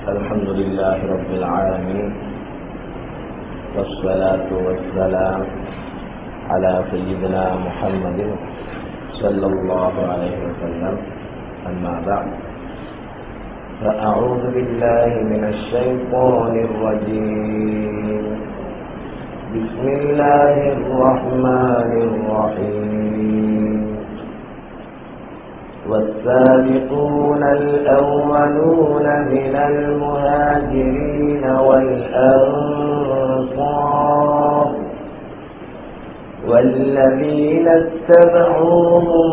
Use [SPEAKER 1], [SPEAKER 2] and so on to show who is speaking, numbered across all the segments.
[SPEAKER 1] الحمد لله رب العالمين والصلاة والسلام على سيدنا محمد صلى الله عليه وسلم أما بعد فأعوذ بالله من الشيطان الرجيم بسم الله الرحمن الرحيم والسابقون الأولون من المهاجرين والأنصار والذين اتبعوهم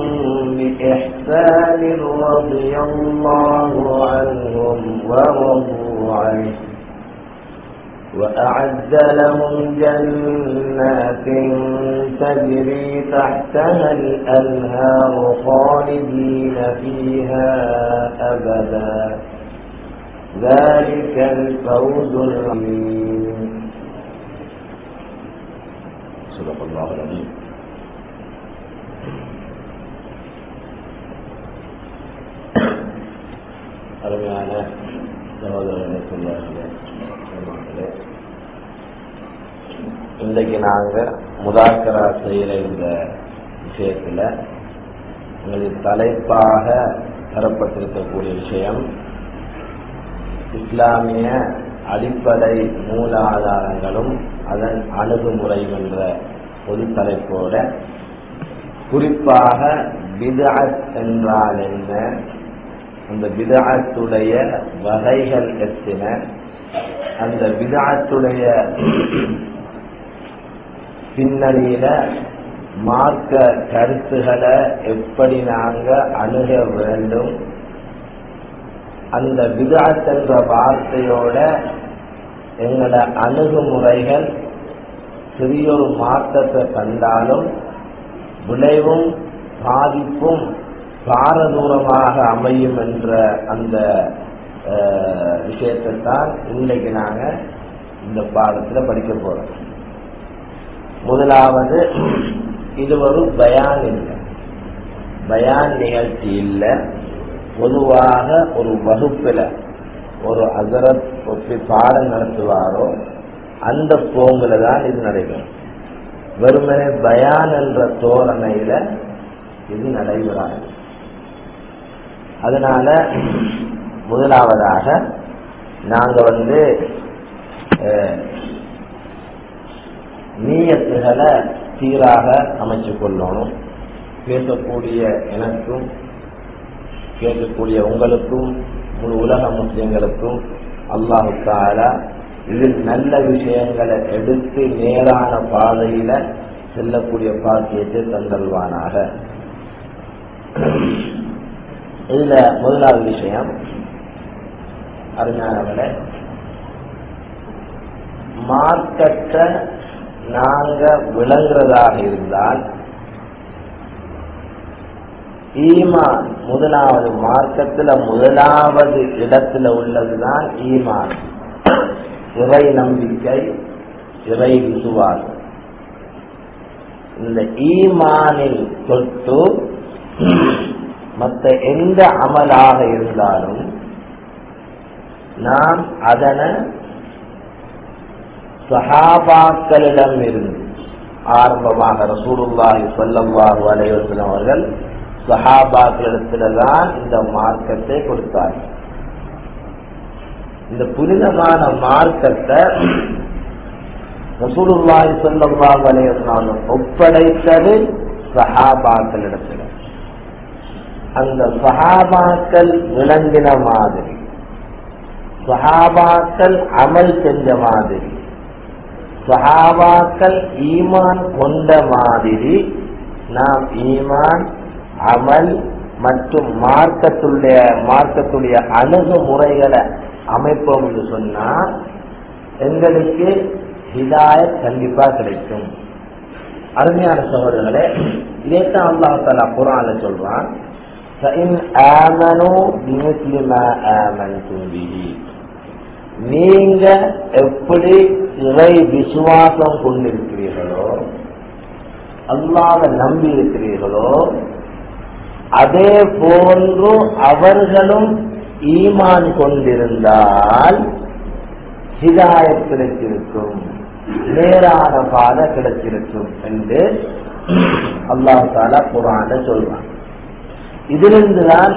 [SPEAKER 1] بإحسان رضي الله عنهم ورضوا عنه وأعد لهم جنات تجري تحتها الأنهار خالدين فيها أبدا ذلك الفوز العظيم صدق الله العظيم அருமையான சகோதரர்களே இன்றைக்கு நாங்க முதாக்கரா செய்கிற இந்த விஷயத்துல உங்களுக்கு தலைப்பாக தரப்பட்டிருக்கக்கூடிய விஷயம் இஸ்லாமிய அடிப்படை மூலாதாரங்களும் அதன் அணுகுமுறை என்ற பொது தலைப்போட குறிப்பாக பிதாத் என்றால் என்ன அந்த பிதாத்துடைய வகைகள் எத்தனை அந்த விதாத்துடைய பின்னணியில மார்க்க கருத்துகளை எப்படி நாங்க அணுக வேண்டும் அந்த விதாத் என்ற வார்த்தையோட எங்களோட அணுகுமுறைகள் சிறியொரு மாற்றத்தை கண்டாலும் விளைவும் பாதிப்பும் பாரதூரமாக அமையும் என்ற அந்த விஷயத்தை தான் இன்னைக்கு நாங்க இந்த பாடத்துல படிக்க போறோம் முதலாவது இது ஒரு பயான் இல்லை பயான் நிகழ்ச்சி இல்லை பொதுவாக ஒரு வகுப்புல ஒரு அசரத் ஒப்பி பாடம் நடத்துவாரோ அந்த போங்குல தான் இது நடைபெறும் வெறுமனே பயான் என்ற தோரணையில இது நடைபெறாது அதனால முதலாவதாக நாங்க வந்து நீயத்துகளை சீராக அமைச்சு கொள்ளணும் பேசக்கூடிய எனக்கும் கேட்கக்கூடிய உங்களுக்கும் முழு உலக முஸ்லிம்களுக்கும் அல்லாஹு தாலா இதில் நல்ல விஷயங்களை எடுத்து நேரான பாதையில செல்லக்கூடிய பாக்கியத்தை தந்தல்வானாக இதுல முதலாவது விஷயம் அருமையானவர்களே மார்க்கத்தை நாங்க விளங்குறதாக இருந்தால் ஈமான் முதலாவது மார்க்கத்துல முதலாவது இடத்துல உள்ளதுதான் ஈமான் இறை நம்பிக்கை இறை விசுவாசம் இந்த ஈமானில் தொட்டு மற்ற எந்த அமலாக இருந்தாலும் நாம் அதனை சஹாபாக்களிடம் இருந்து ஆரம்பமாக ரசூலுல்லாஹி சொல்லல்லாஹு அலைவசம் அவர்கள் சஹாபாக்களிடத்தில்தான் இந்த மார்க்கத்தை கொடுத்தார்கள் இந்த புனிதமான மார்க்கத்தை ரசூலுல்லாஹி சொல்லல்லாஹு அலைவசம் ஒப்படைத்தது சஹாபாக்களிடத்தில் அந்த சஹாபாக்கள் விளங்கின மாதிரி சஹாபாக்கள் அமல் செஞ்ச மாதிரி சஹாபாக்கள் ஈமான் கொண்ட மாதிரி நாம் ஈமான் அமல் மற்றும் மார்க்கத்துடைய மார்க்கத்துடைய அணுகுமுறைகளை அமைப்போம் என்று சொன்னால் எங்களுக்கு ஹிதாயத் கண்டிப்பா கிடைக்கும் அருமையான சகோதரர்களே இதைத்தான் அல்லாஹால குரான சொல்றான் நீங்க எப்படி இறை விசுவாசம் கொண்டிருக்கிறீர்களோ அல்லாத நம்பி இருக்கிறீர்களோ அதே போன்று அவர்களும் ஈமான் கொண்டிருந்தால் ஹிதாயத் கிடைத்திருக்கும் நேரான பாதை கிடைத்திருக்கும் என்று அல்லாஹ் தாலா குரான சொல்றான் இதிலிருந்துதான்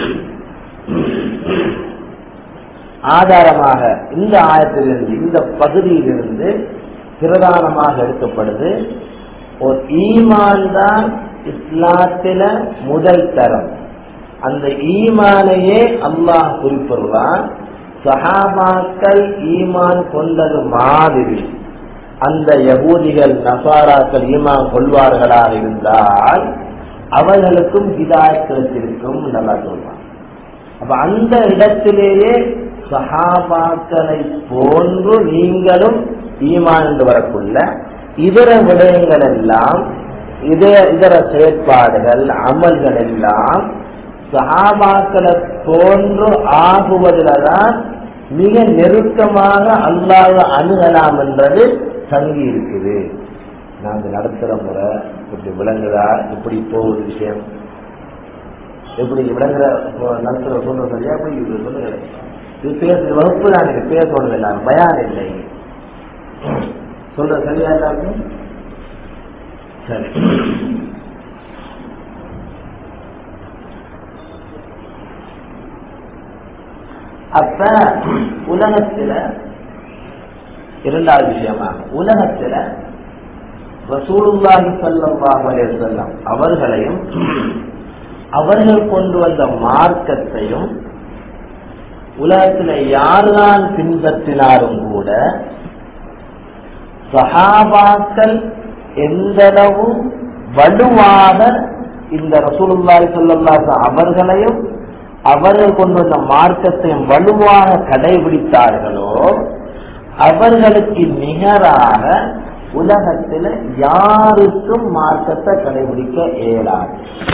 [SPEAKER 1] ஆதாரமாக இந்த ஆயத்திலிருந்து இந்த பகுதியிலிருந்து பிரதானமாக எடுக்கப்படுது ஒரு ஈமான் தான் இஸ்லாத்தில முதல் தரம் அந்த ஈமானையே அல்லாஹ் குறிப்பிடுறான் சஹாபாக்கள் ஈமான் கொண்டது மாதிரி அந்த யகூதிகள் நசாராக்கள் ஈமான் கொள்வார்களாக இருந்தால் அவர்களுக்கும் ஹிதாயத் கிடைத்திருக்கும் நல்லா சொல்றான் அப்ப அந்த இடத்திலேயே சஹாபாக்களை போன்று நீங்களும் ஈமான் என்று வரக்குள்ள இதர விடயங்கள் எல்லாம் இதர இதர செயற்பாடுகள் அமல்கள் எல்லாம் சஹாபாக்களை போன்று ஆகுவதில்தான் மிக நெருக்கமாக அல்லாத அணுகலாம் என்றது தங்கி இருக்குது நாங்க நடத்துற முறை இப்படி விளங்குதா இப்படி போகுது விஷயம் எப்படி விளங்குற நடத்துற சொல்ற சரியா அப்படி இது சொல்லுங்க இது பேச வகுப்பு தான் எனக்கு பேச சொல்றது பயான் இல்லை சொல்ற சரியா எல்லாருக்கும் சரி அப்ப உலகத்துல இரண்டாவது விஷயமா உலகத்துல ரசூலுல்லாஹி ஸல்லல்லாஹு அலைஹி வஸல்லம் அவர்களையும் அவர்கள் கொண்டு வந்த மார்க்கத்தையும் உலகத்தில் யார்தான் பின்பற்றினாலும் கூட சஹாபாக்கள் எந்தளவு வலுவாக இந்த ரசூலுல்லாஹி ஸல்லல்லாஹு அவர்களையும் அவர்கள் கொண்டு வந்த மார்க்கத்தையும் வலுவாக கடைபிடித்தார்களோ அவர்களுக்கு நிகராக உலகத்தில் யாருக்கும் மார்க்கத்தை கடைபிடிக்க இயலாது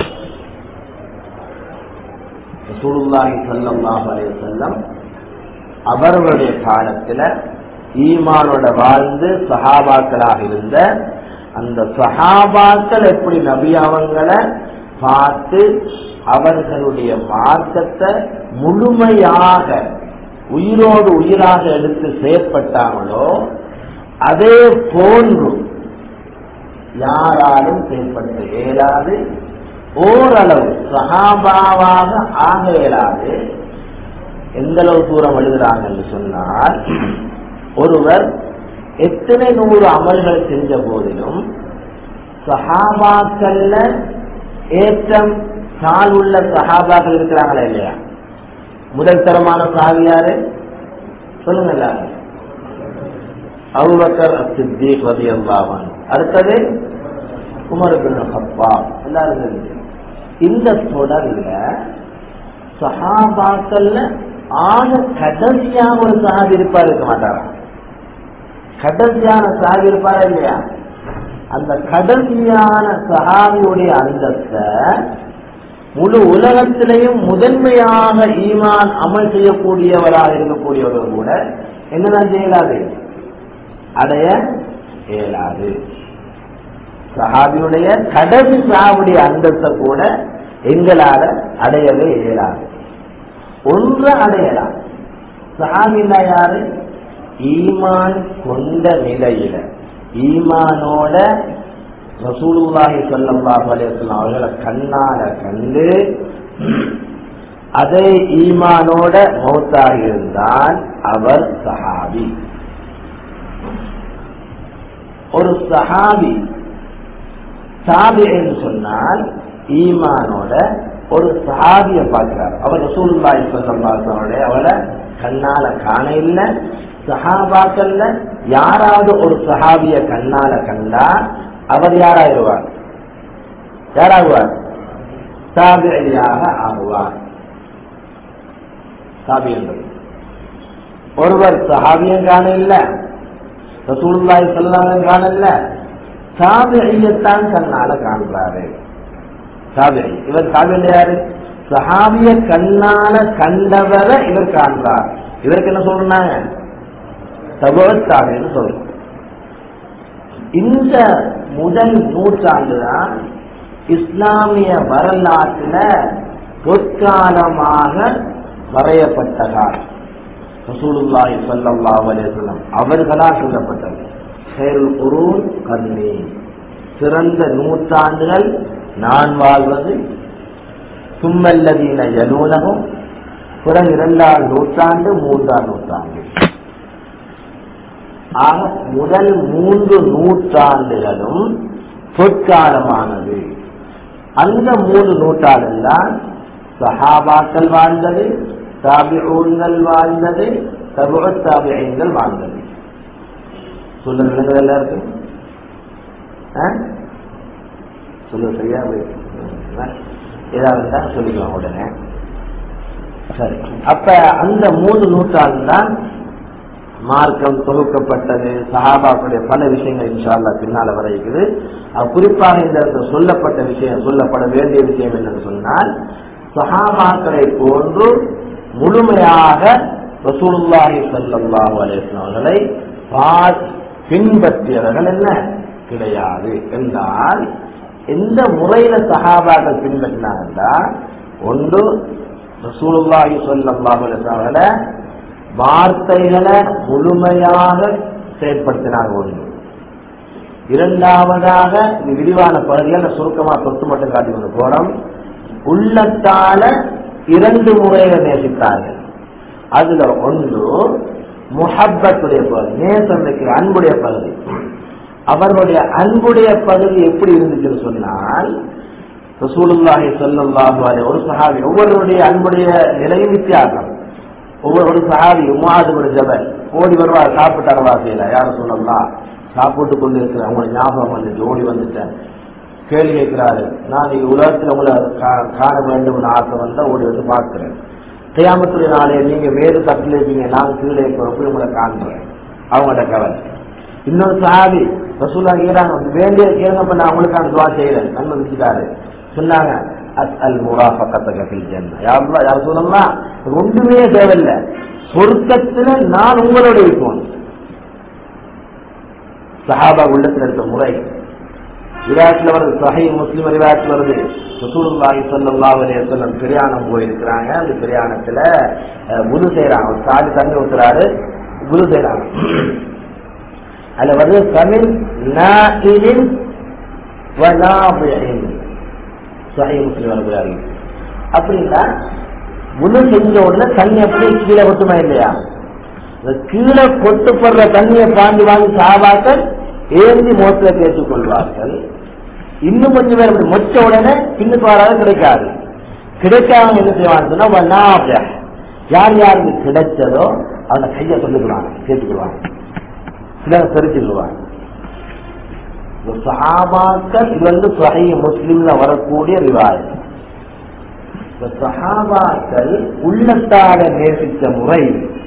[SPEAKER 1] ரசூலுல்லாஹி ஸல்லல்லாஹு அலைஹி வஸல்லம் அவர்களுடைய காலத்துல ஈமானோட வாழ்ந்து சஹாபாக்களாக இருந்த அந்த சஹாபாக்கள் எப்படி நபி அவங்களை பார்த்து அவர்களுடைய மார்க்கத்தை முழுமையாக உயிரோடு உயிராக எடுத்து செயற்பட்டாங்களோ அதே போன்று யாராலும் செயல்படுத்த இயலாது ஓரளவு சகாபாவாக ஆக இயலாது எந்த அளவு தூரம் எழுதுறாங்கன்னு சொன்னால் ஒருவர் எத்தனை நூறு அமல்கள் செஞ்ச போதிலும் சஹாபாக்கள்ல ஏற்றம் தாழ் உள்ள சஹாபாக்கள் இருக்கிறாங்களா இல்லையா முதல் தரமான சாவி யாரு சொல்லுங்க எல்லாரும் அபுபக்கர் சித்திக் ரதி அல்லாஹன் அடுத்தது உமர் பின் ஹப்பாப் எல்லாரும் தெரிஞ்சு. இந்த தொடர்ல சஹாபாக்கள்ல ஆக கடைசியான ஒரு சஹாபி இருப்பார் இருக்க மாட்டாரா கடைசியான சஹாபி இருப்பாரா இல்லையா அந்த கடைசியான சஹாபியுடைய அந்தஸ்த முழு உலகத்திலையும் முதன்மையாக ஈமான் அமல் செய்யக்கூடியவராக இருக்கக்கூடியவர் கூட என்னதான் செய்யலாது அடைய இயலாது சஹாபியுடைய கடைசி சஹாபுடைய அந்தஸ்தை கூட எங்களால அடையவே இயலாது ஒன்று அடையலாம் சஹாபின்னா யாரு ஈமான் கொண்ட நிலையில ஈமானோட ரசூலுல்லாஹி ஸல்லல்லாஹு அலைஹி வஸல்லம் அவர்களை கண்ணால கண்டு அதே ஈமானோட மௌத்தாக இருந்தால் அவர் சஹாபி ஒரு சஹாபி சாபி என்று சொன்னால் ஈமானோட ஒரு சஹாபிய பார்க்கிறார் அவர் ரசூலுல்லாஹி ஸல்லல்லாஹு அலைஹி அவளை கண்ணால காண இல்ல சஹாபாக்கள்ல யாராவது ஒரு சஹாபிய கண்ணால கண்டா அவர் யாராயிருவார் யாராகுவார் சாபியாக ஆகுவார் சாபி என்பது ஒருவர் சஹாபியம் காண இல்ல ரசூலுல்லாஹி ஸல்லல்லாஹு காண இல்ல சாபியத்தான் கண்ணால காண்றாரு சாபியை இவர் சாபியில் யாரு சஹாபிய கண்ணால கண்டவரை இவர் காண்றார் இவருக்கு என்ன சொல்றாங்க தபவத்தாபின்னு சொல்றோம் இந்த முதல் நூற்றாண்டுதான் இஸ்லாமிய வரலாற்றுல பொற்காலமாக வரையப்பட்ட காலம் ரசூலுல்லாஹி ஸல்லல்லாஹு அலைஹி வஸல்லம் அவர்களால் சொல்லப்பட்டது ஹைருல் குரூன் கர்ணி சிறந்த நூற்றாண்டுகள் நான் வாழ்வது சும்மல்லதீன யலூனகும் பிறகு இரண்டாம் நூற்றாண்டு மூன்றாம் நூற்றாண்டு ஆக முதல் மூன்று நூற்றாண்டுகளும் பொற்காலமானது அந்த மூன்று நூற்றாண்டில் தான் சஹாபாக்கள் வாழ்ந்தது தாபிஊன்கள் வாழ்ந்தது தபுக தாபியங்கள் வாழ்ந்தது சொல்ல விலங்குகள் எல்லாருக்கும் ஆ? சொல்ல சரியா ஏதாவது தான் சொல்லிக்கலாம் உடனே சரி அப்ப அந்த மூணு நூற்றாண்டு தான் மார்க்கம் தொகுக்கப்பட்டது சஹாபாக்களுடைய பல விஷயங்கள் இன்ஷால்லா பின்னால வர இருக்குது அது குறிப்பாக இந்த இடத்துல சொல்லப்பட்ட விஷயம் சொல்லப்பட வேண்டிய விஷயம் என்னன்னு சொன்னால் சஹாபாக்களை போன்று முழுமையாக ரசூலுல்லாஹி ஸல்லல்லாஹு அலைஹி வஸல்லம் அவர்களை பா- பின்பற்றியவர்கள் என்ன கிடையாது என்றால் எந்த முறையில சஹாபாக்கள் பின்பற்றினாங்கன்னா ஒன்று ரசூலுல்லாஹி ஸல்லல்லாஹு அலைஹி வஸல்லம் அவர்களை வார்த்தைகளை முழுமையாக செயற்படுத்தினார் ஒன்று இரண்டாவதாக இது விரிவான பகுதிகள் சுருக்கமா சொத்து மட்டும் காட்டி கொண்டு போறோம் உள்ளத்தால இரண்டு முறையில நேசித்தார்கள் அதுல ஒன்று முஹப்பத்துடைய பகுதி நேசம் வைக்கிற அன்புடைய பகுதி அவர்களுடைய அன்புடைய பகுதி எப்படி இருந்துச்சுன்னு சொன்னால் ரசூலுல்லாஹி ஸல்லல்லாஹு அலைஹி ஒரு சஹாபி ஒவ்வொருவருடைய அன்புடைய நிலையும் வித்தியாசம் ஒவ்வொரு ஒரு சஹாபி உமாது ஒரு ஜபல் ஓடி வருவார் சாப்பிட்டு அரவாசியில யாரும் சொல்லலாம் சாப்பிட்டு கொண்டு இருக்கிற உங்களை ஞாபகம் வந்துச்சு ஓடி வந்துட்டேன் கேள்வி கேட்கிறாரு நான் நீங்க உலகத்துல உங்களை கா- காண வேண்டும் ஆசை வந்தா ஓடி வந்து பார்க்கிறேன் கியாமத்துடைய நாளே நீங்க வேறு தட்டில் இருக்கீங்க நான் கீழே இருக்கிறோம் போய் உங்களை காண்றேன் அவங்களோட கவலை இன்னொரு சாதி ரசூல்லா கேட்கிறாங்க வேண்டிய கேளுங்கப்ப நான் உங்களுக்கான துவா செய்யறேன் நன்மை வச்சுட்டாரு சொன்னாங்க அஸ்அல் முராஃபகத்தக ஃபில் ஜன்னah யா அல்லாஹ் யா ரசூலல்லாஹ் ஒன்றுமே தேவையில்லை சொர்க்கத்துல நான் உங்களோட இருக்கணும் சஹாபா உள்ளத்துல இருக்க முறை ரிவாயத்துல வருது சஹி முஸ்லிம் ரிவாயத்துல வருது ரசூலுல்லாஹி ஸல்லல்லாஹு அலைஹி வஸல்லம் பிரயாணம் போயிருக்கிறாங்க அந்த பிரயாணத்துல அஹ், குரு செய்யறாங்க ஒரு சாதி தண்ணி ஊத்துறாரு குரு செய்யறாங்க அதுல வருது தமிழ் நாயிலின் வனாபியின் சஹி முஸ்லிம் வருகிறாரு அப்படின்னா முழு செஞ்ச உடனே தண்ணி அப்படியே கீழே கொட்டுமா இல்லையா இந்த கீழே கொட்டுப்படுற தண்ணியை பாண்டி வாங்கி சாபாக்கள் ஏந்தி மோத்துல தேய்த்துக் கொள்வார்கள் இன்னும் கொஞ்சம் பேர் அப்படி மொச்ச உடனே பின்னுக்கு வராத கிடைக்காது கிடைக்காம என்ன செய்வாங்க சொன்னா வனாப. யார் யாருக்கு கிடைச்சதோ அந்த கையை சொல்லிக்கிறாங்க சேர்த்துக்குவாங்க சிலர் தெரிஞ்சுக்குவாங்க இந்த சஹாபாக்கள் இது வந்து சஹி முஸ்லிம்ல வரக்கூடிய ரிவாயம் இந்த சஹாபாக்கள் உள்ளத்தால நேசித்த முறை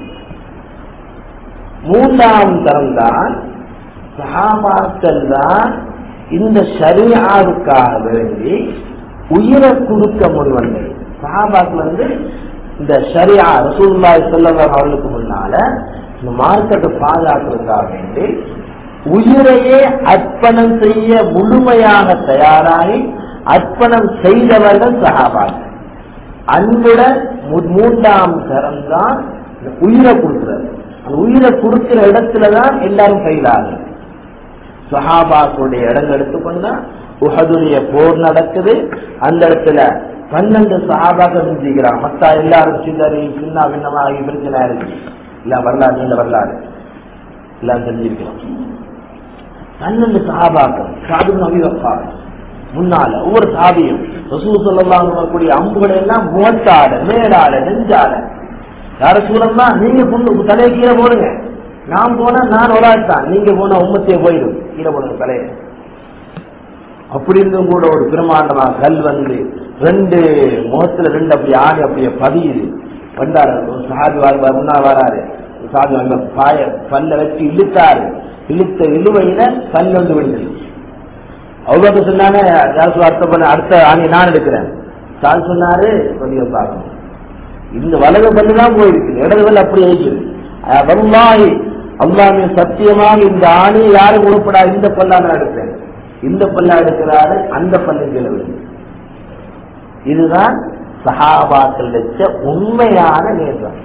[SPEAKER 1] மூன்றாம் தரம் தான் சஹாபாக்கள் தான் இந்த ஷரியாவுக்காக வேண்டி உயிரை கொடுக்க முன்வந்தது சஹாபாக்கள் வந்து இந்த ஷரியா ரசூலுல்லாஹி ஸல்லல்லாஹு அவர்களுக்கு முன்னால இந்த மார்க்கெட்டை பாதுகாக்கிறதுக்காக வேண்டி உயிரையே அர்ப்பணம் செய்ய முழுமையாக தயாராகி அர்ப்பணம் செய்தவர்கள் சஹாபாக்கள் அன்புட மு- மூன்றாம் தரம் தான் இந்த உயிரை கொடுக்கிறது அந்த உயிரை கொடுக்கிற இடத்துல தான் எல்லாரும் கையிலாங்க சஹாபாக்களுடைய இடம் எடுத்துக்கொண்டா உஹதுடைய போர் நடக்குது அந்த இடத்துல பன்னெண்டு சஹாபாக்கள் செஞ்சுக்கிறாங்க மத்தா எல்லாரும் சில்லறை சின்ன பின்னமாகி பிரச்சனை இருக்கு இல்ல வரலாறு நீண்ட வரலாறு எல்லாம் தெரிஞ்சிருக்கிறோம் பன்னெண்டு சஹாபாக்கள் சாது நபி வப்பார் முன்னால ஒவ்வொரு சாபியும் ரசூல் சொல்லலாம் கூடிய அம்புகளை எல்லாம் முகத்தாட மேலாட நெஞ்சாட யார சூழல்னா நீங்க பொண்ணு தலையை கீழே போடுங்க நான் போனா நான் ஒரு ஆள் தான் நீங்க போனா உம்மத்தையே போயிடும் கீழே போடுங்க தலையை அப்படி இருந்தும் கூட ஒரு பிரமாண்டமா கல் வந்து ரெண்டு முகத்துல ரெண்டு அப்படி ஆணி அப்படியே பதியுது வந்தாரு ஒரு சாது வாழ் முன்னா வராரு ஒரு சாது அந்த பாய பல்ல வச்சு இழுத்தாரு இழுத்த இழுவையில பல் வந்து விழுந்தது அவ்வளவு சொன்னானே யாரும் அர்த்தம் பண்ண அடுத்த ஆணி நான் எடுக்கிறேன் சாது சொன்னாரு கொஞ்சம் பார்க்கணும் இந்த வலது பல்லு தான் போயிருக்கு இடது பல்லு அப்படி இருக்குது வல்லாஹி அல்லாமே சத்தியமாக இந்த ஆணி யாரும் உருப்படா இந்த பல்லா நான் எடுக்கிறேன் இந்த பல்லா எடுக்கிறாரு அந்த பல்லு கீழே விழுந்து இதுதான் சஹாபாக்கள் வச்ச உண்மையான நேசம்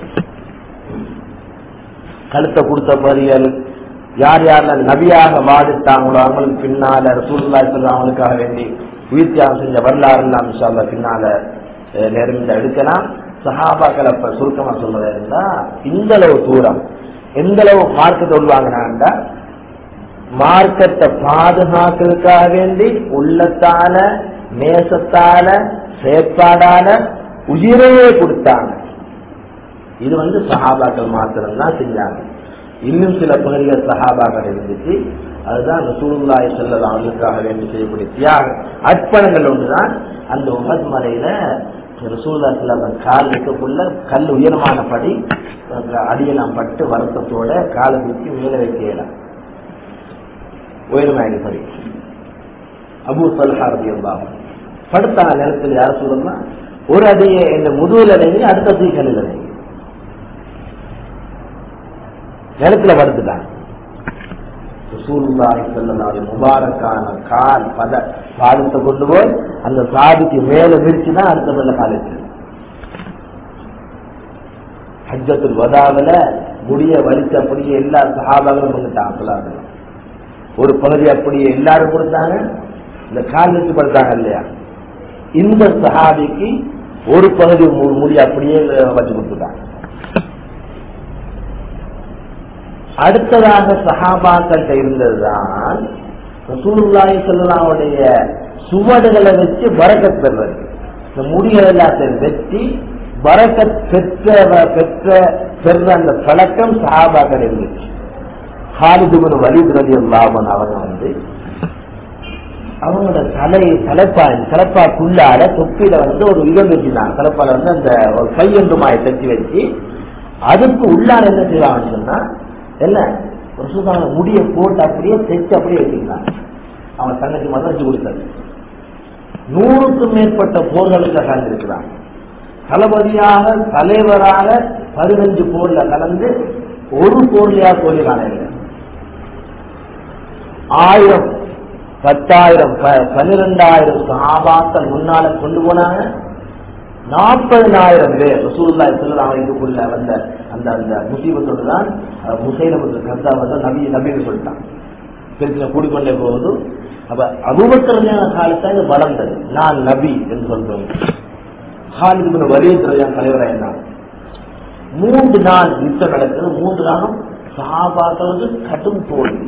[SPEAKER 1] கழுத்தை கொடுத்த பரியல் யார் யாரெல்லாம் நபியாக வாதிட்டாங்களோ அவங்களுக்கு பின்னால ரசூலுல்லாஹி ஸல்லல்லாஹு அவங்களுக்காக வேண்டி உயிர் தியாகம் செஞ்ச வரலாறு எல்லாம் இன்ஷா அல்லாஹ் பின்னால அஹ், நேர்மையில எடுக்கலாம் சஹாபாக்கள் அப்ப சுருக்கமா சொல்றதா இருந்தா இந்த அளவு தூரம் எந்த அளவு மார்க்கத்தை உள்வாங்கினாண்டா மார்க்கத்தை பாதுகாக்கிறதுக்காக வேண்டி உள்ளத்தால நேசத்தால செயற்பாடால உயிரையே கொடுத்தாங்க இது வந்து சஹாபாக்கள் மாத்திரம் தான் செஞ்சாங்க இன்னும் சில பகுதிகள் சஹாபாக்கள் இருந்துச்சு அதுதான் ரசூலுல்லாஹி ஸல்லல்லாஹு அவர்களுக்காக வேண்டி செய்யக்கூடிய தியாகம் அர்ப்பணங்கள் ஒன்றுதான் அந்த உமத் மலையில ரசூல்லா ஸல்லல்லாஹு கால் வைக்கக்குள்ள கல் உயரமான படி அடியெல்லாம் பட்டு வருத்தத்தோட காலை தூக்கி மேல வைக்கலாம் உயரமான படி அபூ சல்ஹா ரலியல்லாஹு படுத்தாங்க நிலத்தில் யார் சொல்லணும்னா ஒரு அடியை இந்த முதுகுல நினைஞ்சு அடுத்த தூக்கலில் நினைஞ்சு நிலத்துல படுத்துட்டாங்க ரசூலுல்லாஹி ஸல்லல்லாஹு அலைஹி முபாரக்கான கால் பத பாதத்தை கொண்டு போய் அந்த சாதிக்கு மேல விரிச்சு தான் அடுத்த மேல கால் வச்சு ஹஜ்ஜத்துல் வதாவில முடிய வலிச்சு அப்படியே எல்லா சஹாபாக்களும் வந்துட்டாங்க சொல்லாங்க ஒரு பகுதி அப்படியே எல்லாரும் கொடுத்தாங்க இந்த கால் வச்சு படுத்தாங்க இல்லையா இந்த சஹாபிக்கு ஒரு பகுதி மு- முடி அப்படியே வச்சு கொடுத்துட்டாங்க அடுத்ததாக சஹாபாக்கள்கிட்ட இருந்ததுதான் ரசூலுல்லாஹி ஸல்லல்லாஹுடைய சுவடுகளை வச்சு பரக்கத் பெறுவது இந்த முடிகள் எல்லாத்தையும் வெட்டி பரக்கத் பெற்ற பெற்ற பெற்ற அந்த பழக்கம் சஹாபாக்கள் இருந்துச்சு ஹாலிதுபன் வலித் ரதி அல்லாமன் அவங்க வந்து அவங்களோட தலை தலைப்பா தலைப்பாக்குள்ளார தொப்பியில வந்து ஒரு இடம் வச்சுருந்தாங்க தலைப்பால வந்து அந்த ஒரு கையொன்று மாயை தச்சு வச்சு அதுக்கு உள்ளார என்ன செய்வாங்கன்னு சொன்னா என்ன ஒரு சுதான முடிய போட்டு அப்படியே தைச்சு அப்படியே வச்சுக்கிறாங்க அவங்க தங்கச்சி மட்டும் வச்சு கொடுத்தாரு நூறுக்கும் மேற்பட்ட போர்களுக்கு கலந்திருக்கிறாங்க தளபதியாக தலைவராக பதினஞ்சு போர்ல கலந்து ஒரு போர்லையா தோல்வி காணவில்லை ஆயிரம் பத்தாயிரம் ப- பன்னிரெண்டாயிரம் சஹாபாக்கள் முன்னால கொண்டு போனாங்க நாற்பதனாயிரம் பேர் ரசூலுல்லாஹி ஸல்லல்லாஹு அலைஹி இதுக்குள்ள வந்த அந்த அந்த முசீபத்தோடு தான் முசைலமுத்து கத்தா வந்து நபி நபின்னு சொல்லிட்டான் பிரச்சனை கூடிக்கொண்டே போகுது அப்ப அபூபக்கரமான காலத்தான் இது வளர்ந்தது நான் நபி என்று சொல்றோம் ஹாலிது வலியுறுத்துறையான் தலைவராக இருந்தாங்க மூன்று நாள் யுத்தம் நடக்குது மூன்று நாளும் சஹாபாக்களுக்கு கடும் தோல்வி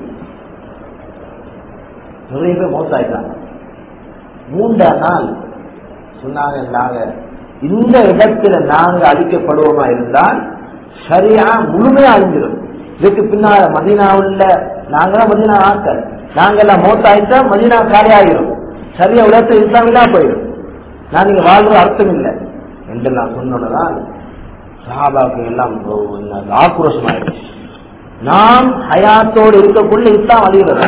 [SPEAKER 1] நிறைய பேர் மோசாயிட்டாங்க மூன்றாம் நாள் சொன்னாங்க நாங்க இந்த இடத்துல நாங்க அழிக்கப்படுவோமா இருந்தால் சரியா முழுமையா அழிஞ்சிடும் இதுக்கு பின்னால மதீனாவுள்ள நாங்களாம் மதீனா ஆக்கள் நாங்கெல்லாம் மோத்தாயிட்டா மதீனா காலியாகிடும் சரியா உலகத்தை இஸ்லாமில்லா போயிடும் நான் நீங்க வாழ்ற அர்த்தம் இல்லை என்று நான் சொன்னதான் சஹாபாக்கு எல்லாம் ஆக்ரோஷம் ஆயிடுச்சு நாம் ஹயாத்தோடு இருக்கக்குள்ள இஸ்லாம் அழிகிறது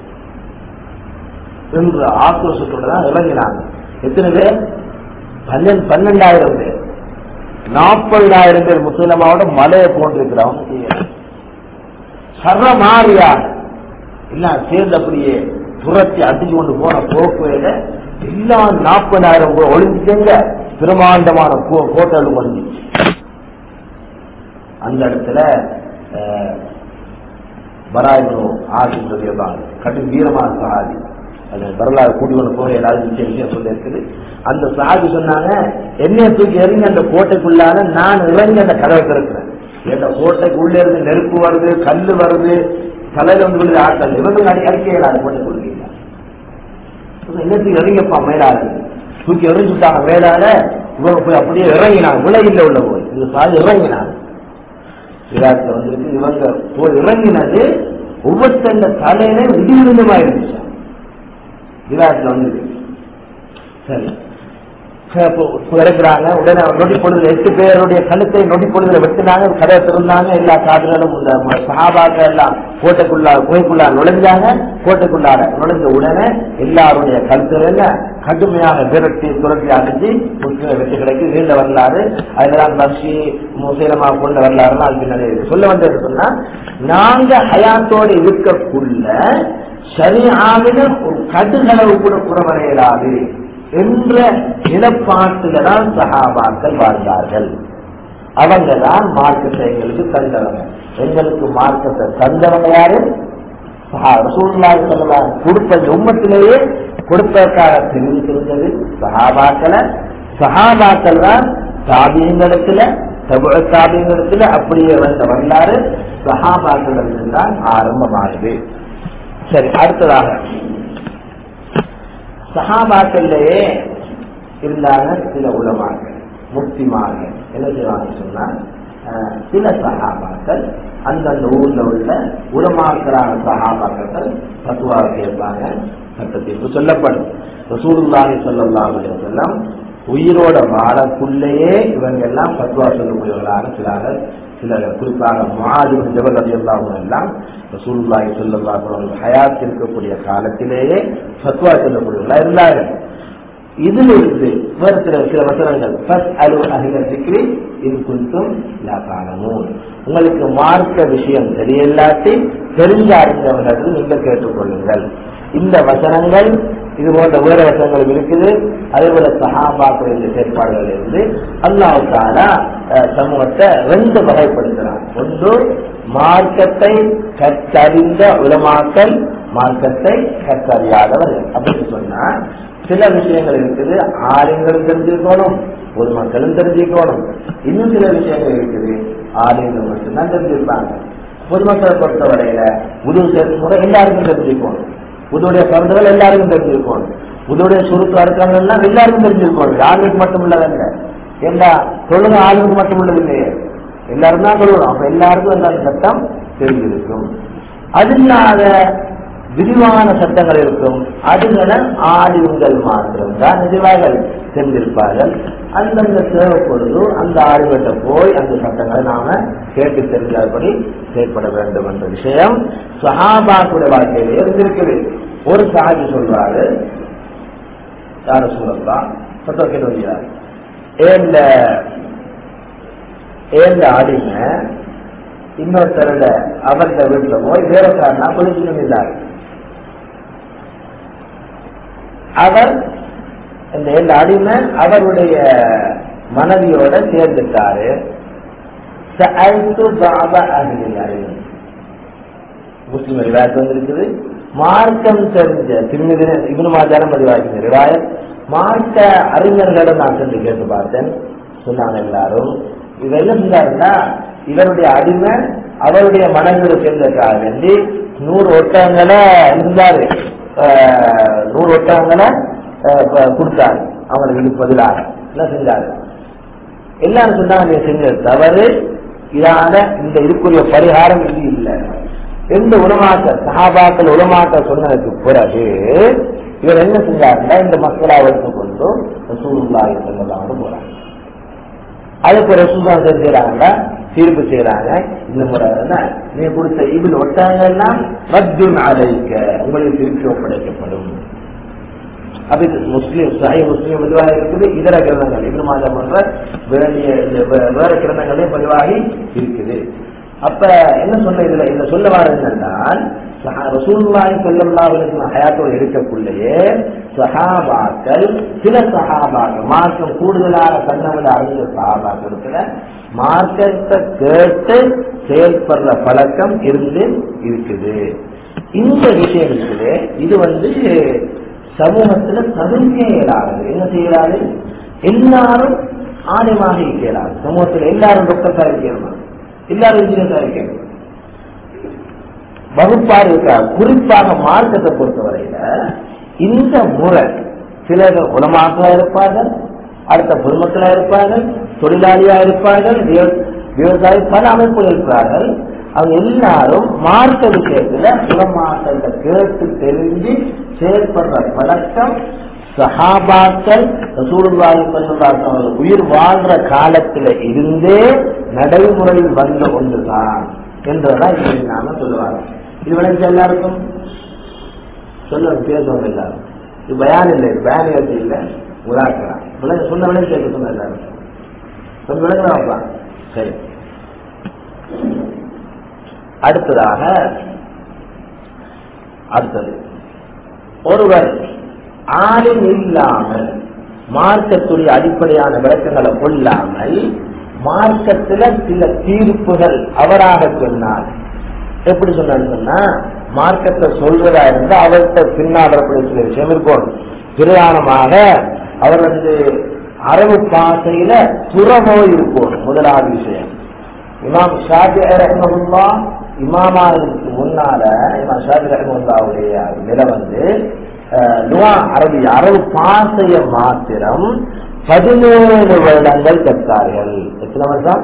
[SPEAKER 1] என்ற ஆக்ரோஷத்தோடு தான் இறங்கினாங்க எத்தனை பேர் பன்னெண்டு பன்னெண்டாயிரம் பேர் நாற்பதாயிரம் பேர் முஸ்லிமாவோட மலையை போன்றிருக்கிறவங்க சரமாரியா எல்லாம் சேர்ந்து அப்படியே துரத்தி அடிச்சு கொண்டு போன போக்குவையில எல்லாம் நாற்பதாயிரம் பேர் ஒளிஞ்சிட்டேங்க பிரமாண்டமான கோ- கோட்டைகள் ஒளிஞ்சிச்சு அந்த இடத்துல அஹ், பராயினும் ஆசின்றது கடும் வீரமான சகாதி அது வரலாறு கூட்டி கொண்டு போக ஏதாவது விஷயம் விஷயம் சொல்லி இருக்குது அந்த சாதி சொன்னாங்க என்னைய தூக்கி எறிங்க அந்த கோட்டைக்குள்ளால நான் இறங்கி அந்த கதவை திறக்கிறேன் என்ற கோட்டைக்கு உள்ளே இருந்து நெருப்பு வருது கல்லு வருது தலையில வந்து விழுது ஆட்கள் இவங்க அடி அறிக்கையில் அது கோட்டைக்குள்ள என்னத்துக்கு இறங்கிப்பா மேலாது தூக்கி எறிஞ்சுட்டாங்க மேலால இவங்க போய் அப்படியே இறங்கினாங்க விலையில் உள்ள போய் இந்த சாதி இறங்கினாங்க ஈராக்ல வந்துருக்கு இவங்க போய் இறங்கினது ஒவ்வொருத்தந்த தலையில இடிவிழுந்தமா இருந்துச்சு ஈராக்ல வந்து சரி இறக்குறாங்க உடனே நொடி பொழுதுல எட்டு பேருடைய கழுத்தை நொடி பொழுதுல வெட்டினாங்க கதை திறந்தாங்க எல்லா காதலும் இந்த சஹாபாக்க எல்லாம் கோட்டைக்குள்ளா குகைக்குள்ளா நுழைஞ்சாங்க கோட்டைக்குள்ளார நுழைஞ்ச உடனே எல்லாருடைய கழுத்துல கடுமையாக விரட்டி துரட்டி அடிச்சு முஸ்லிம் வெற்றி கிடைக்கு நீண்ட வரலாறு அதெல்லாம் பக்ஷி முசீலமா கொண்ட வரலாறுலாம் அது பின்னாடி இருக்கு. சொல்ல வந்தது சொன்னா நாங்க ஹயாத்தோடு இருக்கக்குள்ள சரியான ஒரு கடுகளவு கூட புறவரையலாது என்ற நிலப்பாட்டுல தான் சஹாபாக்கள் வாழ்ந்தார்கள் அவங்க தான் மார்க்கத்தை எங்களுக்கு தந்தவங்க எங்களுக்கு மார்க்கத்தை தந்தவங்க யாரு ரசூல்லாய் சொல்லலாம் கொடுத்த உம்மத்திலேயே கொடுப்பதற்காக தெரிவித்திருந்தது சஹாபாக்களை சஹாபாக்கள் தான் சாபியங்களிடத்துல தபுழ சாபியங்களிடத்துல அப்படியே வந்த வரலாறு சஹாபாக்களிடம் தான் ஆரம்பமானது சரி அடுத்ததாக சஹாபாக்கள்லயே இருந்தாங்க சில உலமாக்கள் முக்திமார்கள் என்ன செய்வாங்க சொன்னா அஹ், சில சகாபாக்கள் அந்தந்த ஊர்ல உள்ள உலமாக்களான சகாபாக்கள் பத்துவா கேட்பாங்க சட்டத்திற்கு சொல்லப்படும் ரசூலுல்லாஹி ஸல்லல்லாஹு அலைஹி வஸல்லம் உயிரோட வாழக்குள்ளேயே இவங்க எல்லாம் பத்துவா சொல்லக்கூடியவர்களாக சிலர்கள் சிலர் குறிப்பாக முஆதிபின் ஜபல் ரலியல்லாஹு அன்ஹு எல்லாம் ரசூலுல்லாஹி ஸல்லல்லாஹு அலைஹி வஸல்லம் ஹயாத் இருக்கக்கூடிய காலத்திலேயே ஃபத்வா சொல்லக்கூடியவர்களாக இருந்தார்கள் இதுல இருந்து வேறு சில சில வசனங்கள் ஃபஸ்ட் அலு அகில சிக்ரி இன் குந்தும் லா தாலமூன் உங்களுக்கு மார்க்க விஷயம் தெரியலாட்டி தெரிஞ்ச அறிந்தவர்கள் நீங்க கேட்டுக்கொள்ளுங்கள் இந்த வசனங்கள் இது போன்ற வேறு வசனங்களும் இருக்குது அதே போல சஹாபாக்கள் இந்த செயற்பாடுகள் இருந்து அல்லாஹ் தாலா அஹ், சமூகத்தை ரெண்டு வகைப்படுத்துறான் ஒன்று மார்க்கத்தை கற்றறிந்த உலமாக்கல் மார்க்கத்தை கற்றறியாதவர்கள் அப்படின்னு சொன்னா சில விஷயங்கள் இருக்குது ஆலயங்களும் தெரிஞ்சுக்கணும் பொதுமக்களும் தெரிஞ்சுக்கணும் இன்னும் சில விஷயங்கள் இருக்குது ஆலயங்கள் மட்டும்தான் தெரிஞ்சிருப்பாங்க பொதுமக்களை பொறுத்தவரையில உதவு சேர்க்கும் முறை எல்லாருக்கும் தெரிஞ்சுக்கணும் உதவுடைய கருந்துகள் எல்லாருக்கும் தெரிஞ்சிருக்கணும் உதவுடைய சுருத்து அறுக்கங்கள்லாம் எல்லாருக்கும் தெரிஞ்சிருக்கணும் ஆளுக்கு மட்டும் உள்ளதல்ல எல்லா சொல்லுங்க ஆளுக்கு மட்டும் உள்ளது இல்லையே எல்லாரும் தான் சொல்லணும் அப்ப எல்லாருக்கும் அந்த சட்டம் தெரிஞ்சிருக்கும் அது இல்லாத விரிவான சட்டங்கள் இருக்கும் அதுகளை ஆடிவுங்கள் மாத்திரம் தான் நிஜவார்கள் தெரிந்திருப்பார்கள் அந்தந்த தேவைப்பொழுது அந்த ஆடிவட்ட போய் அந்த சட்டங்களை நாம கேட்டு தெரிஞ்சால்படி செயற்பட வேண்டும் என்ற விஷயம் சஹாபாக்குடைய வாழ்க்கையிலே இருந்திருக்குது ஒரு சாஹி சொல்றாரு யார சொல்லலாம் சட்டம் கேட்டு வருகிறார் ஏந்த ஏந்த அடிமை இன்னொருத்தரோட அவர்கிட்ட வீட்டுல போய் வேலைக்காரனா குளிக்கணும் இல்லாரு அவர் இந்த இந்த அடிமை அவருடைய மனைவியோட சேர்ந்துட்டாரு சஅல்து பாப அஹ்லில் இல்ம். முஸ்லிம் ரிவாயத் வந்திருக்குது மார்க்கம் தெரிஞ்ச திருமதி இவனு மாதாரம் பதிவாகின ரிவாயத் மார்க்க அறிஞர்களிடம் நான் சென்று கேட்டு பார்த்தேன் சொன்னாங்க எல்லாரும் இவர் என்ன செஞ்சாருன்னா இவருடைய அடிமை அவருடைய மனைவியோட சேர்ந்ததுக்காக வேண்டி நூறு ஒட்டகங்களை இருந்தாரு ஆஹ், நூறு ஒட்டகங்களை ஆஹ், ப- கொடுத்தாரு அவங்களுக்கு பதிலாக என்ன செஞ்சாரு எல்லாரும் சொன்னாங்க நீ செஞ்சது தவறு இதான இந்த இதுக்குரிய பரிகாரம் இது இல்லை எந்த உலமாக்க சஹாபாக்கள் உலமாக்க சொன்னதுக்கு பிறகு இவர் என்ன செஞ்சாருன்னா இந்த மக்களை வைத்துக் கொண்டு ரசூலுல்லாஹி ஸல்லல்லாஹு போறாங்க அதுக்கு ரசூல்லா செய்யறாங்க தீர்ப்பு செய்யறாங்க இந்த முறை என்ன, நீ கொடுத்த இதில் ஒட்டாங்கன்னா ரத்துன் அலைக்க உங்களுக்கு திருப்பி ஒப்படைக்கப்படும் அப்ப இது முஸ்லீம் சஹி முஸ்லீம் பதிவாக இருக்குது இதர கிரந்தங்கள் இப்னு மாஜா போன்ற வேண்டிய இந்த வே- வேற கிரந்தங்களே பதிவாகி இருக்குது அப்ப என்ன சொன்ன இதுல இந்த சொல்ல வர என்னென்னால் சஹா- ரசூலுல்லாஹி ஸல்லல்லாஹு அலைஹி வஸல்லம் ஹயாத்தோடு இருக்கக்குள்ளேயே சஹாபாக்கள் சில சஹாபாக்கள் மார்க்கம் கூடுதலாக கண்ணவிட அறிந்த சஹாபாக்களுக்கு மார்க்கத்தை கேட்டு செயல்படுற பழக்கம் இருந்து இருக்குது இந்த விஷயம் இருக்குது இது வந்து சமூகத்துல தவிர்க்க இயலாது என்ன செய்யலாது எல்லாரும் ஆலயமாக இருக்கிறார் சமூகத்தில் எல்லாரும் டாக்டர்ஸா இருக்கிறார் எல்லாரும் இன்ஜினியர்ஸா இருக்கிறார் வகுப்பார் இருக்கிறார் குறிப்பாக மார்க்கத்தை பொறுத்தவரையில இந்த முறை சிலர் குணமாக இருப்பார்கள் அடுத்த பொதுமக்களா இருப்பார்கள் தொழிலாளியா இருப்பார்கள் விவ- விவசாயி பல அமைப்புகள் இருக்கிறார்கள் அவங்க எல்லாரும் மார்க்க விஷயத்துல குணமாக்கத்தை கேட்டு தெரிஞ்சு செயல்படுற பழக்கம் சஹாபாக்கள் ரசூலுல்லாஹி ஸல்லல்லாஹு அலைஹி வஸல்லம் உயிர் வாழ்ற காலத்துல இருந்தே நடைமுறையில் வந்த ஒன்றுதான் என்றதான் இதை நாம சொல்லுவாங்க இது விளைஞ்ச எல்லாருக்கும் சொல்லுவாங்க பேசுவாங்க எல்லாரும் இது பயான் இல்லை இது பயான் நிகழ்ச்சி இல்லை உதாரணம் விளங்க சொன்ன விளைஞ்ச கேட்க சொன்ன எல்லாரும் கொஞ்சம் விளங்குறாங்களா சரி அடுத்ததாக அடுத்தது ஒருவர் ஆளும் இல்லாமல் மார்க்கத்துடைய அடிப்படையான விளக்கங்களை கொள்ளாமல் மார்க்கத்துல சில தீர்ப்புகள் அவராக சொன்னார் எப்படி சொன்னான்னு சொன்னா மார்க்கத்தை சொல்றதா இருந்தா அவர்கிட்ட பின்னாடக்கூடிய சில விஷயம் இருக்கும் பிரதானமாக அவர் வந்து அரபு பாசையில துறவோ இருக்கும் முதலாவது விஷயம் இமாம் ஷாஜி ரஹ்மஹுல்லா இமாமாவுக்கு முன்னால இமாம் ஷாஜி ரஹ்மஹுல்லாவுடைய நிலை வந்து அஹ், லுவா அரபி அரபு பாசைய மாத்திரம் பதினேழு வருடங்கள் கற்றார்கள் எத்தனை வருஷம்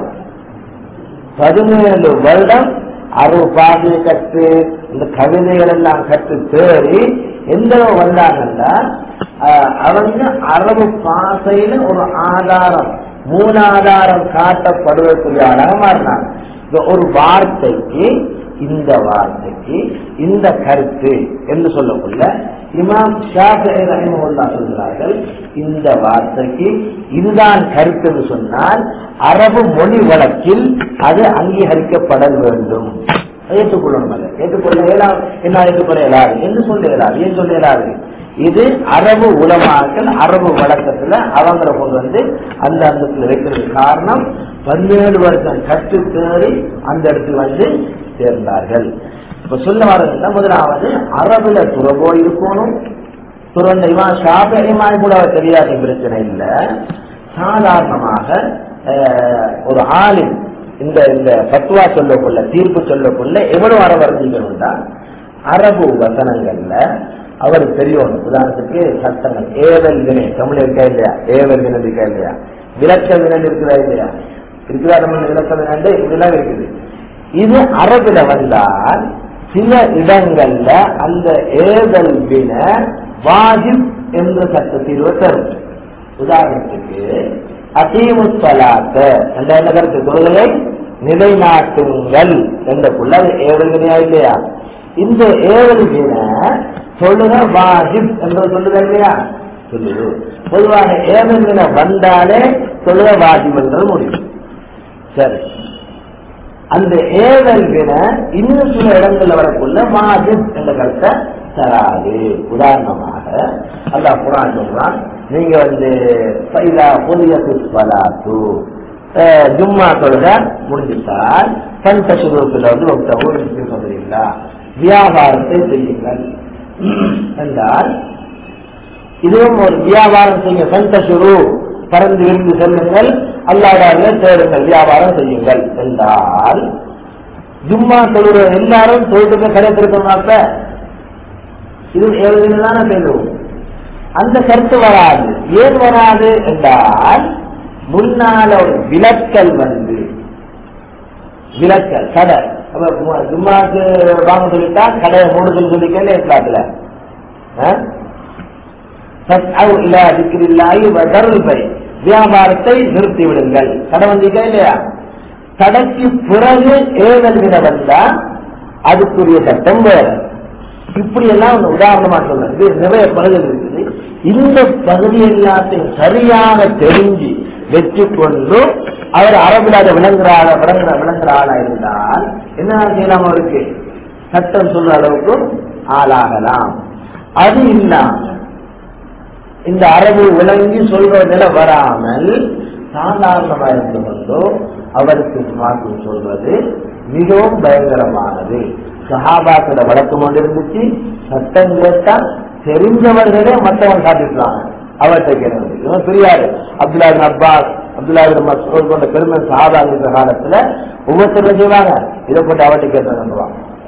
[SPEAKER 1] பதினேழு வருடம் அரபு பாதையை கற்று இந்த கவிதைகள் எல்லாம் கற்று தேறி எந்த அளவு வந்தாங்கன்னா ஆஹ், அவங்க அரபு பாசையில ஒரு ஆதாரம் மூலாதாரம் காட்டப்படுவதற்குரிய ஆளாக மாறினாங்க இப்ப ஒரு வார்த்தைக்கு இந்த வார்த்தைக்கு இந்த கருத்து என்று சொல்லக்குள்ள இமாம் ஷாஃபி ரஹிமஹுல்லா சொல்கிறார்கள் இந்த வார்த்தைக்கு இதுதான் கருத்து என்று சொன்னால் அரபு மொழி வழக்கில் அது அங்கீகரிக்கப்பட வேண்டும் ஏற்றுக்கொள்ளணும் அதை ஏற்றுக்கொள்ள இயலாது என்ன ஏற்றுக்கொள்ள இயலாது என்று சொல்ல இயலாது ஏன் சொல்ல இயலாது இது அரபு உலமாக்கள் அரபு வழக்கத்துல அவங்கள கொண்டு வந்து அந்த அந்தத்துல வைக்கிறது காரணம் பதினேழு வருஷம் கற்று தேறி அந்த இடத்துல வந்து சேர்ந்தார்கள் இப்ப சொல்ல வரதுன்னா முதலாவது அரபுல துறவோ இருக்கணும் துறந்த இவன் ஷாபகமாய் கூட தெரியாத பிரச்சனை இல்ல சாதாரணமாக அஹ், ஒரு ஆளின் இந்த இந்த பத்துவா சொல்லக்குள்ள தீர்ப்பு சொல்லக்குள்ள எவ்வளவு அரபு அறிஞ்சிக்கணும்னா அரபு வசனங்கள்ல அவர் தெரியணும் உதாரணத்துக்கு சட்டங்கள் ஏவல் வினை தமிழ் இருக்கா இல்லையா ஏவல் வினை இருக்கா இல்லையா விளக்க வினை இருக்குதா இல்லையா இருக்குதா தமிழ் விளக்க வினை இதெல்லாம் இருக்குது இது அரபுல வந்தால் சில இடங்கள்ல அந்த ஏதல் வின வாஜிப் என்ற சட்ட தீர்வை தரும் உதாரணத்துக்கு அசீமுத்தலாத்த என்ற என்ன கருத்து தொழுகையை நிலைநாட்டுங்கள் என்றக்குள்ள அது ஏவல் வினையா இல்லையா இந்த ஏவல் வின தொழுக வாஜிப் என்று சொல்லுதா இல்லையா சொல்லுது பொதுவாக ஏவல் வின வந்தாலே தொழுக வாஜிப் என்றது முடியும் சரி அந்த ஏவல் வின இன்னும் சில இடங்கள்ல வரக்குள்ள மாஜிப் என்ற கருத்தை தராது உதாரணமாக அல்லாஹ் குரான் சொல்றான் நீங்க வந்து பைலா புதிய சுஸ்வலாத்து ஜும்மா தொழுக முடிஞ்சிட்டால் கண் தசுரூப்பில் வந்து ஒருத்தவங்க சொல்றீங்களா வியாபாரத்தை செய்யுங்கள் என்றால் இதுவும் ஒரு வியாபாரம் செய்ய சந்தசுரு பறந்து விருந்து செல்லுங்கள் அல்லாடாக தேடுங்கள் வியாபாரம் செய்யுங்கள் என்றால் ஜும்மா தொழுற எல்லாரும் தொழுதுக்கு கடை திருத்தமாப்ப இது ஏழுதானே செய்வோம் அந்த கருத்து வராது ஏன் வராது என்றால் முன்னால ஒரு விலக்கல் வந்து விலக்கல் கடை அப்ப மு- ஜும்மாக்கு வாங்க சொல்லிட்டா கடையை மூடுதல் சொல்லிக்கல இஸ்லாத்துல ஃபஸ்அவு இலா திக்ரில்லாஹி வ தருல் பை. வியாபாரத்தை நிறுத்தி விடுங்கள் கடை வந்தீங்க இல்லையா கடைக்கு பிறகு ஏழல் விட வந்தா அதுக்குரிய சட்டம் வேற இப்படி எல்லாம் ஒரு உதாரணமா சொல்றேன் இது நிறைய பகுதிகள் இருக்குது இந்த பகுதி எல்லாத்தையும் சரியாக தெரிஞ்சு வெற்றி கொண்டு அவர் அரபிலாத விளங்குறாள விளங்குற விளங்குற ஆளா இருந்தால் என்ன செய்யலாம் அவருக்கு சட்டம் சொல்ற அளவுக்கு ஆளாகலாம் அது இல்லாம இந்த அரபு விளங்கி சொல்ற நிலை வராமல் சாதாரணமா இருந்து கொண்டோ அவருக்கு மாற்றம் சொல்றது மிகவும் பயங்கரமானது சஹாபாக்கள வழக்கம் கொண்டு இருந்துச்சு சட்டம் கேட்டா தெரிஞ்சவர்களே மற்றவன் காட்டிருக்காங்க அவர்கிட்ட கேட்கறது இவன் பெரியாரு Abdullah bin Abbas Abdullah bin Masood போன்ற பெருமை சஹாபா இருக்கிற காலத்துல ஒவ்வொருத்தரும் செய்வாங்க இதை போட்டு அவர்கிட்ட கேட்டு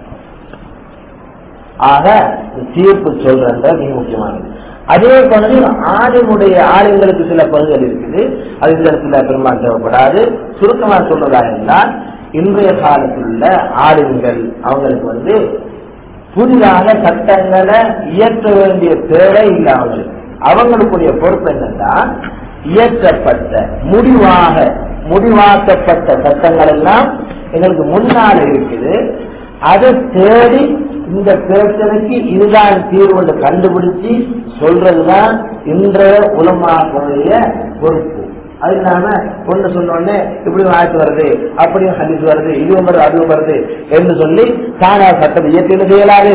[SPEAKER 1] ஆக தீர்ப்பு சொல்றது மிக முக்கியமானது அதே மாதிரி ஆளுடைய ஆளுங்களுக்கு சில பகுதிகள் இருக்குது அது இந்த இடத்துல பெருமாள் தேவைப்படாது சுருக்கமா சொல்றதா இருந்தால் இன்றைய காலத்தில் உள்ள ஆளுங்கள் அவங்களுக்கு வந்து புதிதாக சட்டங்களை இயற்ற வேண்டிய தேவை இல்லை அவங்களுக்கு அவங்களுக்குரிய பொறுப்பு என்னன்னா இயற்றப்பட்ட முடிவாக முடிவாக்கப்பட்ட சட்டங்கள் எல்லாம் எங்களுக்கு முன்னால இருக்குது அதை தேடி இந்த பிரச்சனைக்கு இதுதான் தீர்வு கண்டுபிடிச்சு சொல்றதுதான் இன்றைய உலமாக்களுடைய பொறுப்பு அது இல்லாம ஒண்ணு சொன்னோடனே இப்படியும் ஆயத்து வருது அப்படியும் ஹதீஸ் வருது இதுவும் வருது அதுவும் வருது என்று சொல்லி தானா சட்டம் இயற்கையில செய்யலாது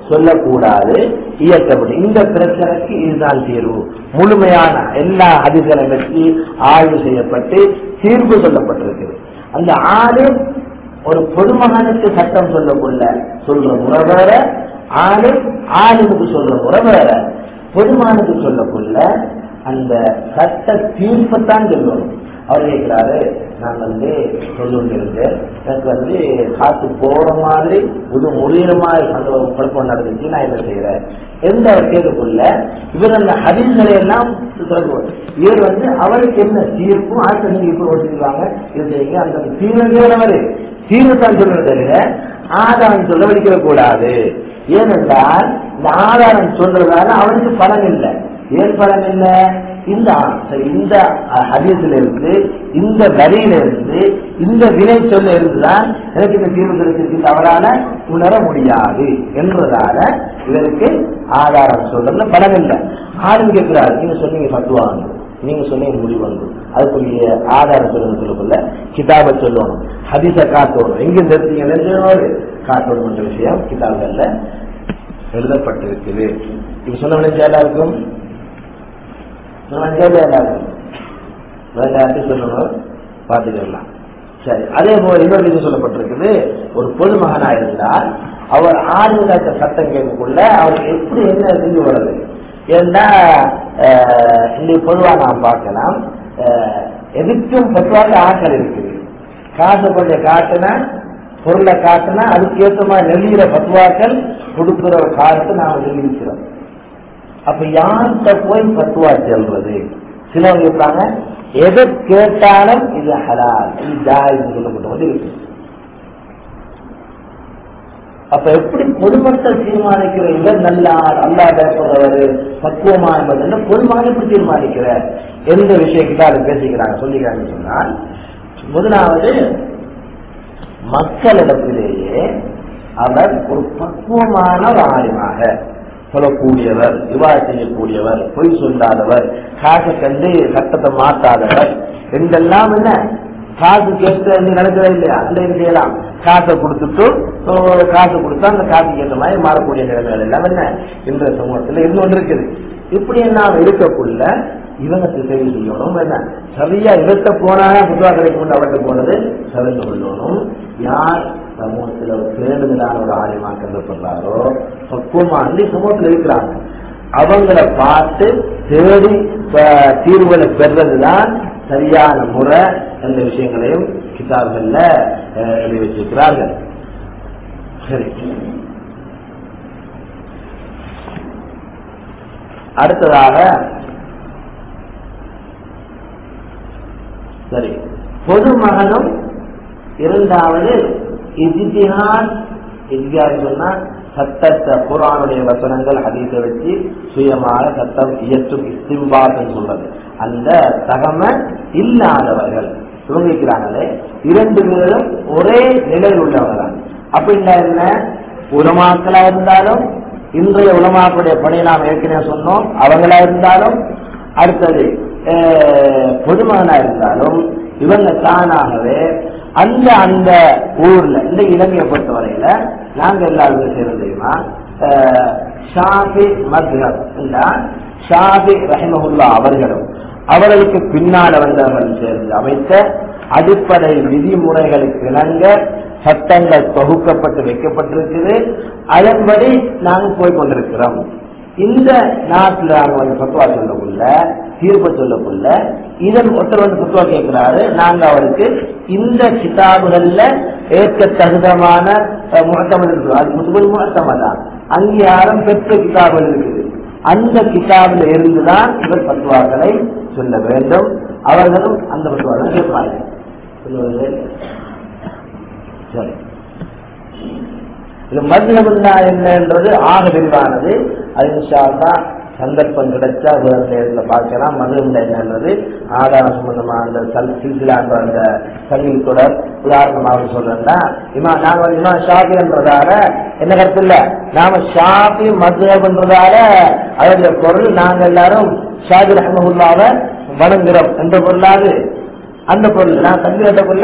[SPEAKER 1] சொல்லக்கூடாது இயக்கப்படும் இந்த பிரச்சனைக்கு இதுதான் தீர்வு முழுமையான எல்லா அதிகளை வச்சு ஆய்வு செய்யப்பட்டு தீர்வு சொல்லப்பட்டிருக்குது அந்த ஆளு ஒரு பொதுமகனுக்கு சட்டம் சொல்லக்குள்ள சொல்ற முறை வேற ஆளு ஆளுக்கு சொல்ற முறை வேற பொதுமகனுக்கு சொல்லக்குள்ள அந்த சட்ட தீர்ப்பைத்தான் சொல்லணும் அவர் கேட்கிறாரு நான் வந்து சொல்லிருந்தேன் எனக்கு வந்து காத்து போற மாதிரி புது முடியிற மாதிரி அந்த ஒரு குழப்பம் நடந்துச்சு நான் என்ன செய்யறேன் எந்த அவர் கேட்கக்குள்ள இவர் அந்த ஹதீஸ்களை எல்லாம் சொல்லுவார் இவர் வந்து அவருக்கு என்ன தீர்ப்பும் ஆட்சி நீங்க இப்ப ஓட்டிருக்காங்க இது செய்யுங்க அந்த தீர்வுங்கிறவர் தீர்வுத்தான் சொல்றது தவிர ஆதாரம் சொல்ல வலிக்க கூடாது ஏனென்றால் இந்த ஆதாரம் சொல்றதால அவனுக்கு பலன் இல்லை ஏன் பலன் இல்லை இந்த இந்த ஹதீஸ்ல இருந்து இந்த வரியில இருந்து இந்த வினை சொல்ல இருந்துதான் எனக்கு இந்த தீர்வு கிடைச்சிருக்கு அவரால உணர முடியாது என்றதால இதற்கு ஆதாரம் சொல்றதுல பலன் இல்லை ஆளும் கேட்கிறாரு நீங்க சொன்னீங்க பத்துவாங்க நீங்க சொன்னீங்க முடிவு வந்து அதுக்குரிய ஆதாரம் சொல்லுங்க சொல்லக்குள்ள கிதாபை சொல்லணும் ஹதீஸ காட்டணும் எங்க நிறுத்தீங்க காட்டணும் என்ற விஷயம் கிதாபுகள்ல எழுதப்பட்டிருக்குது இப்ப சொன்ன எல்லாருக்கும் சொல்லணும் பார்த்துக்கலாம் சரி அதே போல இன்னொரு இது சொல்லப்பட்டிருக்குது ஒரு பொதுமகனா இருந்தால் அவர் ஆளுநர் சட்டம் கேட்கக்குள்ள அவருக்கு எப்படி என்ன செஞ்சு வருது ஏன்னா இன்னைக்கு பொதுவா நாம் பார்க்கலாம் எதுக்கும் பொதுவாக ஆட்கள் இருக்குது காசு கொஞ்சம் காட்டுனா பொருளை காட்டுனா அதுக்கு ஏற்ற மாதிரி நெல்லிற பத்துவாக்கள் கொடுக்கிற ஒரு காலத்தை நாம் நிரூபிக்கிறோம் அப்ப யார்கிட்ட போய் பத்துவா செல்றது சிலவங்க இருப்பாங்க எதை கேட்டாலும் இது ஹலால் இது ஜாயின்னு சொல்லப்பட்ட வந்து இருக்கு அப்ப எப்படி பொதுமக்கள் தீர்மானிக்கிற இவர் நல்லார் அல்லா பேசுறவர் பக்குவமா என்பது பொதுமக்கள் எப்படி தீர்மானிக்கிற எந்த விஷயத்துக்கு அதை பேசிக்கிறாங்க சொல்லிக்கிறாங்கன்னு சொன்னால் முதலாவது மக்களிடத்திலேயே அவர் ஒரு பக்குவமான ஒரு ஆலிமாக சொல்லக்கூடியவர் விவாதம் செய்யக்கூடியவர் பொய் சொல்லாதவர் காசை கண்டு சட்டத்தை மாற்றாதவர் என்றெல்லாம் என்ன காசு கேட்டு நடக்கவே இல்லையா அந்த இது செய்யலாம் காசை கொடுத்துட்டு காசு கொடுத்தா அந்த காசுக்கு ஏற்ற மாதிரி மாறக்கூடிய நிலைமைகள் எல்லாம் என்ன இந்த சமூகத்தில் இருந்து ஒன்று இருக்குது இப்படி எல்லாம் இருக்கக்குள்ள இவங்க திசை செய்யணும் என்ன சரியா இவர்கிட்ட போனாலும் புதுவா கிடைக்கும் அவர்கிட்ட போனது சரிந்து கொள்ளணும் யார் சமூகத்தில் ஒரு பேருதலான ஒரு ஆலயமா கருதப்படுறாரோ பக்குவமா அந்த சமூகத்தில் இருக்கிறாங்க அவங்கள பார்த்து தேடி தீர்வுகளை பெறதுதான் சரியான முறை என்ற விஷயங்களையும் கிதாபுகள்ல எழுதி வச்சிருக்கிறார்கள் சரி அடுத்ததாக சரி பொதுமகனும் இரண்டாவது இஜித்திஹாத் இஜித்திஹாத் சொன்னா சட்டத்தை குரானுடைய வசனங்கள் ஹதீஸை வச்சு சுயமாக சட்டம் இயற்றும் இஸ்திம்பாத்னு சொல்றது அந்த தகமை இல்லாதவர்கள் சுதந்திக்கிறாங்களே இரண்டு பேரும் ஒரே நிலையில் உள்ளவங்க தான் அப்படின்னா என்ன உலமாக்களா இருந்தாலும் இன்றைய உலமாக்களுடைய பணியை நாம் ஏற்கனவே சொன்னோம் அவங்களா இருந்தாலும் அடுத்தது பொதுமகனா இருந்தாலும் இவங்க தானாகவே அந்த அந்த ஊர்ல இந்த இலங்கையை பொறுத்தவரையில நாங்க எல்லாரும் செய்யறது தெரியுமா ஷாபி மத்ஹப் ஷாபி ரஹிமஹுல்லா அவர்களும் அவர்களுக்கு பின்னால வந்தவர்கள் சேர்ந்து அமைத்த அடிப்படை விதிமுறைகளுக்கு இணங்க சட்டங்கள் தொகுக்கப்பட்டு வைக்கப்பட்டிருக்குது அதன்படி நாங்கள் போய் கொண்டிருக்கிறோம் இந்த நாட்டில் நாங்கள் வந்து பத்துவா சொல்லக்குள்ள தீர்ப்பு சொல்லக்குள்ள இதன் ஒருத்தர் வந்து பத்துவா கேட்கிறாரு நாங்க அவருக்கு இந்த கிதாபுகள்ல ஏற்க தகுதமான முகத்தமல் இருக்குது அது முதுகுல் முகத்தமதான் அங்கீகாரம் பெற்ற கிதாபுகள் இருக்குது அந்த கிதாபில் இருந்துதான் இவர் பத்துவாக்களை சொல்ல வேண்டும் அவர்களும் அந்த பத்துவாக்களை கேட்பார்கள் சொல்லுவது சரி இது மதுரபுல்லா என்னன்றது ஆக விரிவானது அது இன்ஷால்லா சந்தர்ப்பம் கிடைச்சா வேறு நேரத்தில் பார்க்கலாம் மதுரபுல்லா என்னன்றது ஆதாரம் சம்பந்தமான அந்த சல் சில்சிலான்ற அந்த சங்கிலி தொடர் உதாரணமாக சொல்றேன்னா இமா நாங்க வந்து இமா ஷாபின்றதால என்ன கருத்து இல்ல நாம ஷாபி மதுரபுன்றதால அதனுடைய பொருள் நாங்க எல்லாரும் ஷாபி ரஹமகுல்லாவை வணங்குறோம் என்ற பொருளாது அந்த பொருள் நான் சங்கிலத்துக்குள்ள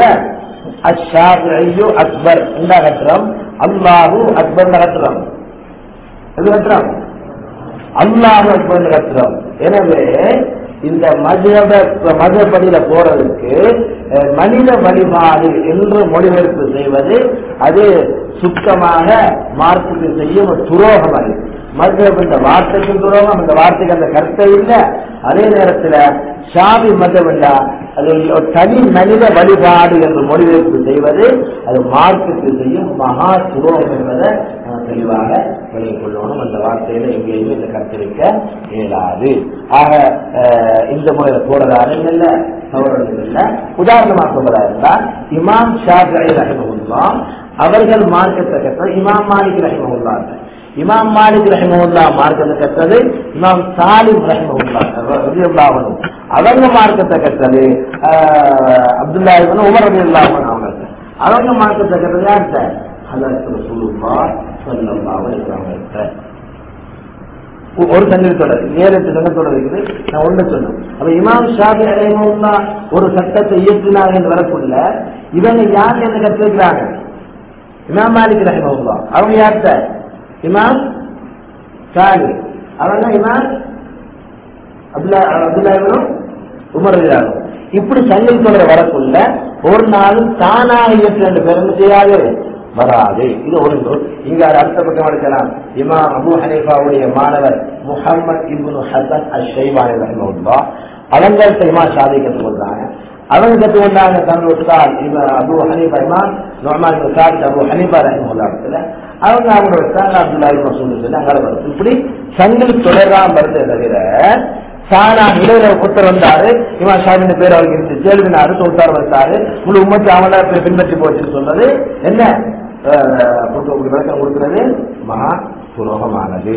[SPEAKER 1] அஷாபி அக்பர் இந்த கட்டுறோம் அல்லாஹு அக்பர் கட்டுறோம் எது கட்டுறோம் அல்லாஹ் அக்பர் கட்டுறோம் எனவே இந்த மதுரப மதுரப்படியில போறதுக்கு அஹ், மனித வழிபாடு என்று மொழிபெயர்ப்பு செய்வது அது சுத்தமாக மார்க்கத்தில் செய்யும் ஒரு துரோகம் அது மதுரப் இந்த வார்த்தைக்கு துரோகம் இந்த வார்த்தைக்கு அந்த கருத்தை இல்லை அதே நேரத்துல ஷாபி மதம் அது ஒரு தனி மனித வழிபாடு என்று மொழிபெயர்ப்பு செய்வது அது மார்க்கத்தில் செய்யும் மகா துரோகம் என்பதை நாம் தெளிவாக விளங்கிக் கொள்ளணும் அந்த வார்த்தையில எங்கேயுமே இந்த கருத்து வைக்க இயலாது ஆக அஹ், இந்த முறையில போறதாலும் இல்ல தவறுகள் இல்ல உதாரணமாக சொல்றதா இருந்தால் இமாம் ஷாஃபி ரஹிமஹுல்லா அவர்கள் மார்க்கத்தை கற்ற இமாம் மாலிக் ரஹிமஹுல்லா இமாம் மாலிக் ரஹிமஹுல்லா மார்க்கத்தை கற்றது இமாம் சாலிம் ரஹிமஹுல்லா ரலியல்லாஹு அன்ஹு. அவங்க மார்க்கத்தை கற்றது அஹ், அப்துல்லா இப்னு உமர் ரலியல்லாஹு அன்ஹு அவங்க அவங்க மார்க்கத்தை கற்றது யார்கிட்ட ஹலரத் ரசூலுல்லாஹ் ஸல்லல்லாஹு அலைஹி வஸல்லம் ஒ- ஒரு சங்கதி தொடர் ஏழு எட்டு சங்கதி தொடர் இருக்குது நான் ஒண்ணு சொன்னேன் அப்ப இமாம் ஷாபி அலைஹமுல்லா ஒரு சட்டத்தை இயற்றினாங்க என்று வரக்குள்ள இவங்க யார் என்ன கற்றுக்கிறாங்க இமாம் மாலிக் ரஹிமஹுல்லா அவங்க யார்கிட்ட இமாம் ஷாபி அவங்க இமாம் அப்துல்லா அப்துல்லா இப்னு உமர் ரலியல்லாஹு அன்ஹு. இப்படி சங்கதி தொடர் வரக்குள்ள ஒரு நாளும் தானாக இயற்ற ரெண்டு பேரும் செய்யாது வராது இது ஒரு நூல் இங்க அது அடுத்த பக்கம் எடுக்கலாம் இமாம் அபு ஹனீஃபாவுடைய மாணவர் Muhammad ibn Hasan ash Shaybani ரஹ்மத்துல்லாஹ் அவங்கள்ட்ட இமாம் ஷாதி கற்றுக்கொள்றாங்க அவங்க கற்றுக்கொண்டாங்க தன்னோட உஸ்தாத் இமாம் அபு ஹனீஃபா இமாம் நுஅமான் இப்னு சாபித் அபு ஹனீஃபா ரஹ்மத்துல்லாஹ் இடத்துல அவங்க அவங்களோட உஸ்தாத் அப்துல்லா இப்னு மசூத் சொல்லி அங்கே வருது இப்படி சங்கிலி தொடராம வருதே தவிர சானா இடையில ஒருத்தர் வந்தாரு இவன் ஷாமின் பேர் அவருக்கு இருந்து ஜெயலலிதா தொட்டார் வந்தாரு முழு உம்மத்து அவனை பி- பின்பற்றி போச்சுன்னு சொன்னது என்ன அஹ், கொடுக்க- உங்களுக்கு விளக்கம் கொடுக்கிறது மகா துரோகமானது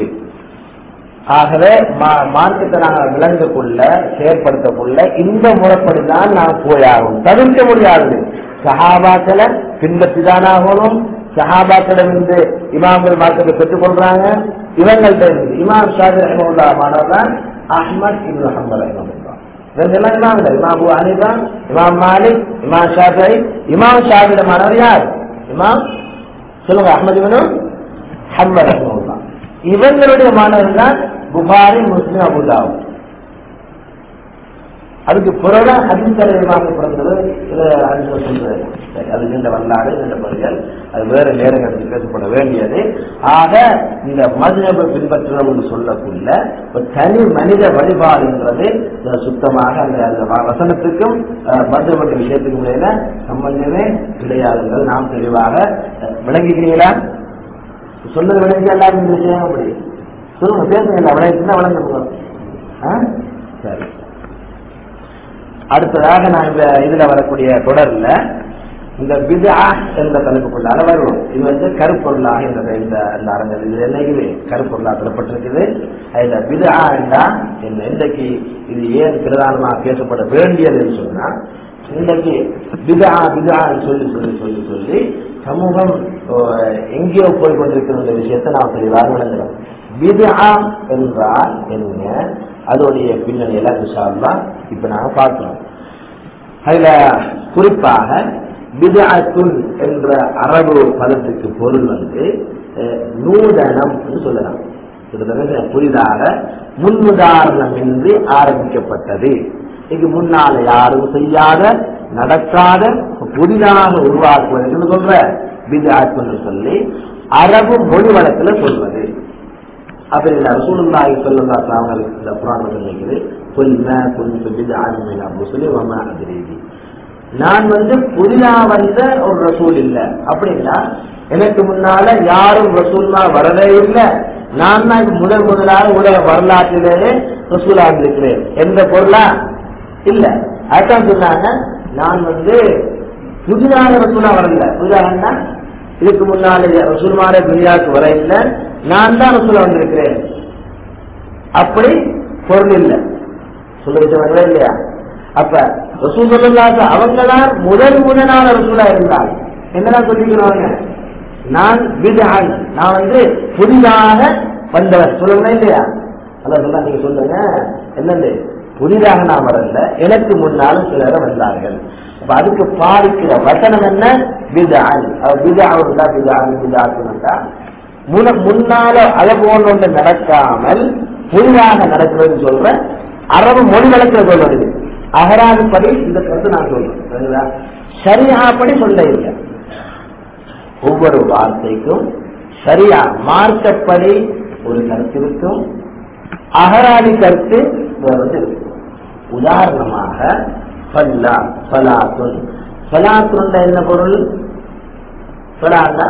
[SPEAKER 1] ஆகவே மா- மார்க்கத்தை நாங்கள் விளங்கக்குள்ள செயற்படுத்தக்குள்ள இந்த முறைப்படிதான் நாம் போயாகும் தவிர்க்க முடியாது சஹாபாக்களை பின்பற்றி தான் ஆகணும் சஹாபாக்களிடமிருந்து இமாம்கள் மார்க்கத்தை பெற்றுக் கொள்றாங்க இவங்கள்ட்ட இருந்து இமாம் ஷாஜி ரஹமுல்லா மாணவர் தான் அஹ்மத் இப்னு ஹம்பல் ரஹமுல்லா இவங்க எல்லாம் இமாம்கள் இமாம் அபு ஹனீஃபா இமாம் மாலிக் இமாம் ஷாஃபி இமாம் ஷாஃபியோட மாணவர் யார் இமாம் சொல்லுங்க அஹ்மத் இப்னு ஹம்பல் ரஹமுல்லா இவங்களுடைய மாணவர் தான் புகாரி முஸ்லிம் அபுதாவும் அதுக்கு பிறகு ஹதீஸ் தலைவமாக பிறந்தது இது ஹதீஸ்ல சொல்றது சரி, அது நீண்ட வரலாறு நீண்ட பகுதிகள் அது வேறு நேரங்களுக்கு பேசப்பட வேண்டியது ஆக இந்த மதுரபை பின்பற்றணும் என்று சொல்லக்குள்ள ஒரு தனி மனித வழிபாடுங்கிறது இது சுத்தமாக அந்த அந்த வ- வசனத்துக்கும் மதுரபட்ட விஷயத்துக்கும் இடையில சம்பந்தமே கிடையாதுங்கிறது நாம் தெளிவாக அஹ், விளங்கிக்கிறீங்களா சொன்னது விளங்கி எல்லாரும் இந்த விஷயம் அப்படி சொல்லுங்க பேசுங்க இல்லை விளங்கிச்சுன்னா விளங்க சரி அடுத்ததாக நான் இந்த இதுல வரக்கூடிய தொடர்ல இந்த பிதா என்ற தலைப்புக்குள்ளால வருவோம் இது வந்து கருப்பொருளாக இந்த இந்த இந்த அரங்கல் இது என்னைக்குமே கருப்பொருளாக தரப்பட்டிருக்குது இந்த பிதா என்றா என்ன இன்றைக்கு இது ஏன் பிரதானமாக பேசப்பட வேண்டியதுன்னு சொன்னா இன்றைக்கு பிதா பிதான்னு சொல்லி சொல்லி சொல்லி சொல்லி சமூகம் அஹ், எங்கேயோ போய் கொண்டிருக்கிற விஷயத்தை நாம் தெளிவாக விளங்குறோம் பிதா என்றால் என்ன அதோடைய பின்னணியில விஷால்லாம் இப்ப நாங்க பார்க்கிறோம் அதுல குறிப்பாக பிதாத்துன் என்ற அரபு பதத்துக்கு பொருள் வந்து அஹ், நூதனம் என்று சொல்லலாம் கிட்டத்தட்ட புதிதாக முன்னுதாரணமின்றி ஆரம்பிக்கப்பட்டது இது முன்னால யாரும் செய்யாத நடக்காத புதிதாக உருவாக்குவது சொல்ற பிதாத்துன்னு சொல்லி அரபு மொழி வழக்குல சொல்வது அப்படி இல்ல ரசூலுல்லாஹி ஸல்லல்லாஹு அலைஹி வஸல்லம் இந்த புராணத்தில் இருக்குது குல் மா குன்து பித்அன் மின் அர்-ருசுலி வ மா அத்ரீபி நான் வந்து புதிதா வந்த ஒரு ரசூல் இல்ல அப்படின்னா எனக்கு முன்னால யாரும் ரசூல்லா வரவே இல்லை நான் தான் இது முதல் முதலாக உலக வரலாற்றிலேயே ரசூலா இருக்கிறேன் எந்த பொருளா இல்ல அதான் சொன்னாங்க நான் வந்து புதிதாக ரசூலா வரல புதிதாகன்னா இதுக்கு முன்னாலே ரசூல்மாரே துனியாவுக்கு வர இல்லை நான் தான் ரசூலா வந்திருக்கிறேன் அப்படி பொருள் இல்லை சொல்ல வச்சவங்களே இல்லையா அப்ப ரசூல் சொல்லாத அவங்க தான் முதல் முதலான ரசூலா இருந்தாங்க என்னதான் சொல்லிக்கிறாங்க நான் விதான் நான் வந்து புதிதாக வந்தவன் சொல்லுங்க இல்லையா அதான் சொன்னா நீங்க சொல்லுங்க என்னது புதிதாக நான் வரல எனக்கு முன்னாலும் சிலர் வந்தார்கள் அப்ப அதுக்கு பாதிக்கிற வசனம் என்ன விதான் விதா இருந்தா விதான் விதாக்குனா முன முன்னால அதை போன்ற ஒன்று நடக்காமல் புதிதாக நடக்கிறது சொல்ற அரபு மொழி வழக்கில் சொல்றது அகராது படி இந்த கருத்து நான் சொல்றேன் சரியாப்படி சொல்ல இல்லை ஒவ்வொரு வார்த்தைக்கும் சரியா மார்க்கப்படி ஒரு கருத்து இருக்கும் அகராதி கருத்து வேறு இருக்கும் உதாரணமாக பல்லா பலாத்துன் பலாத்துன் என்ன பொருள் பலான்னா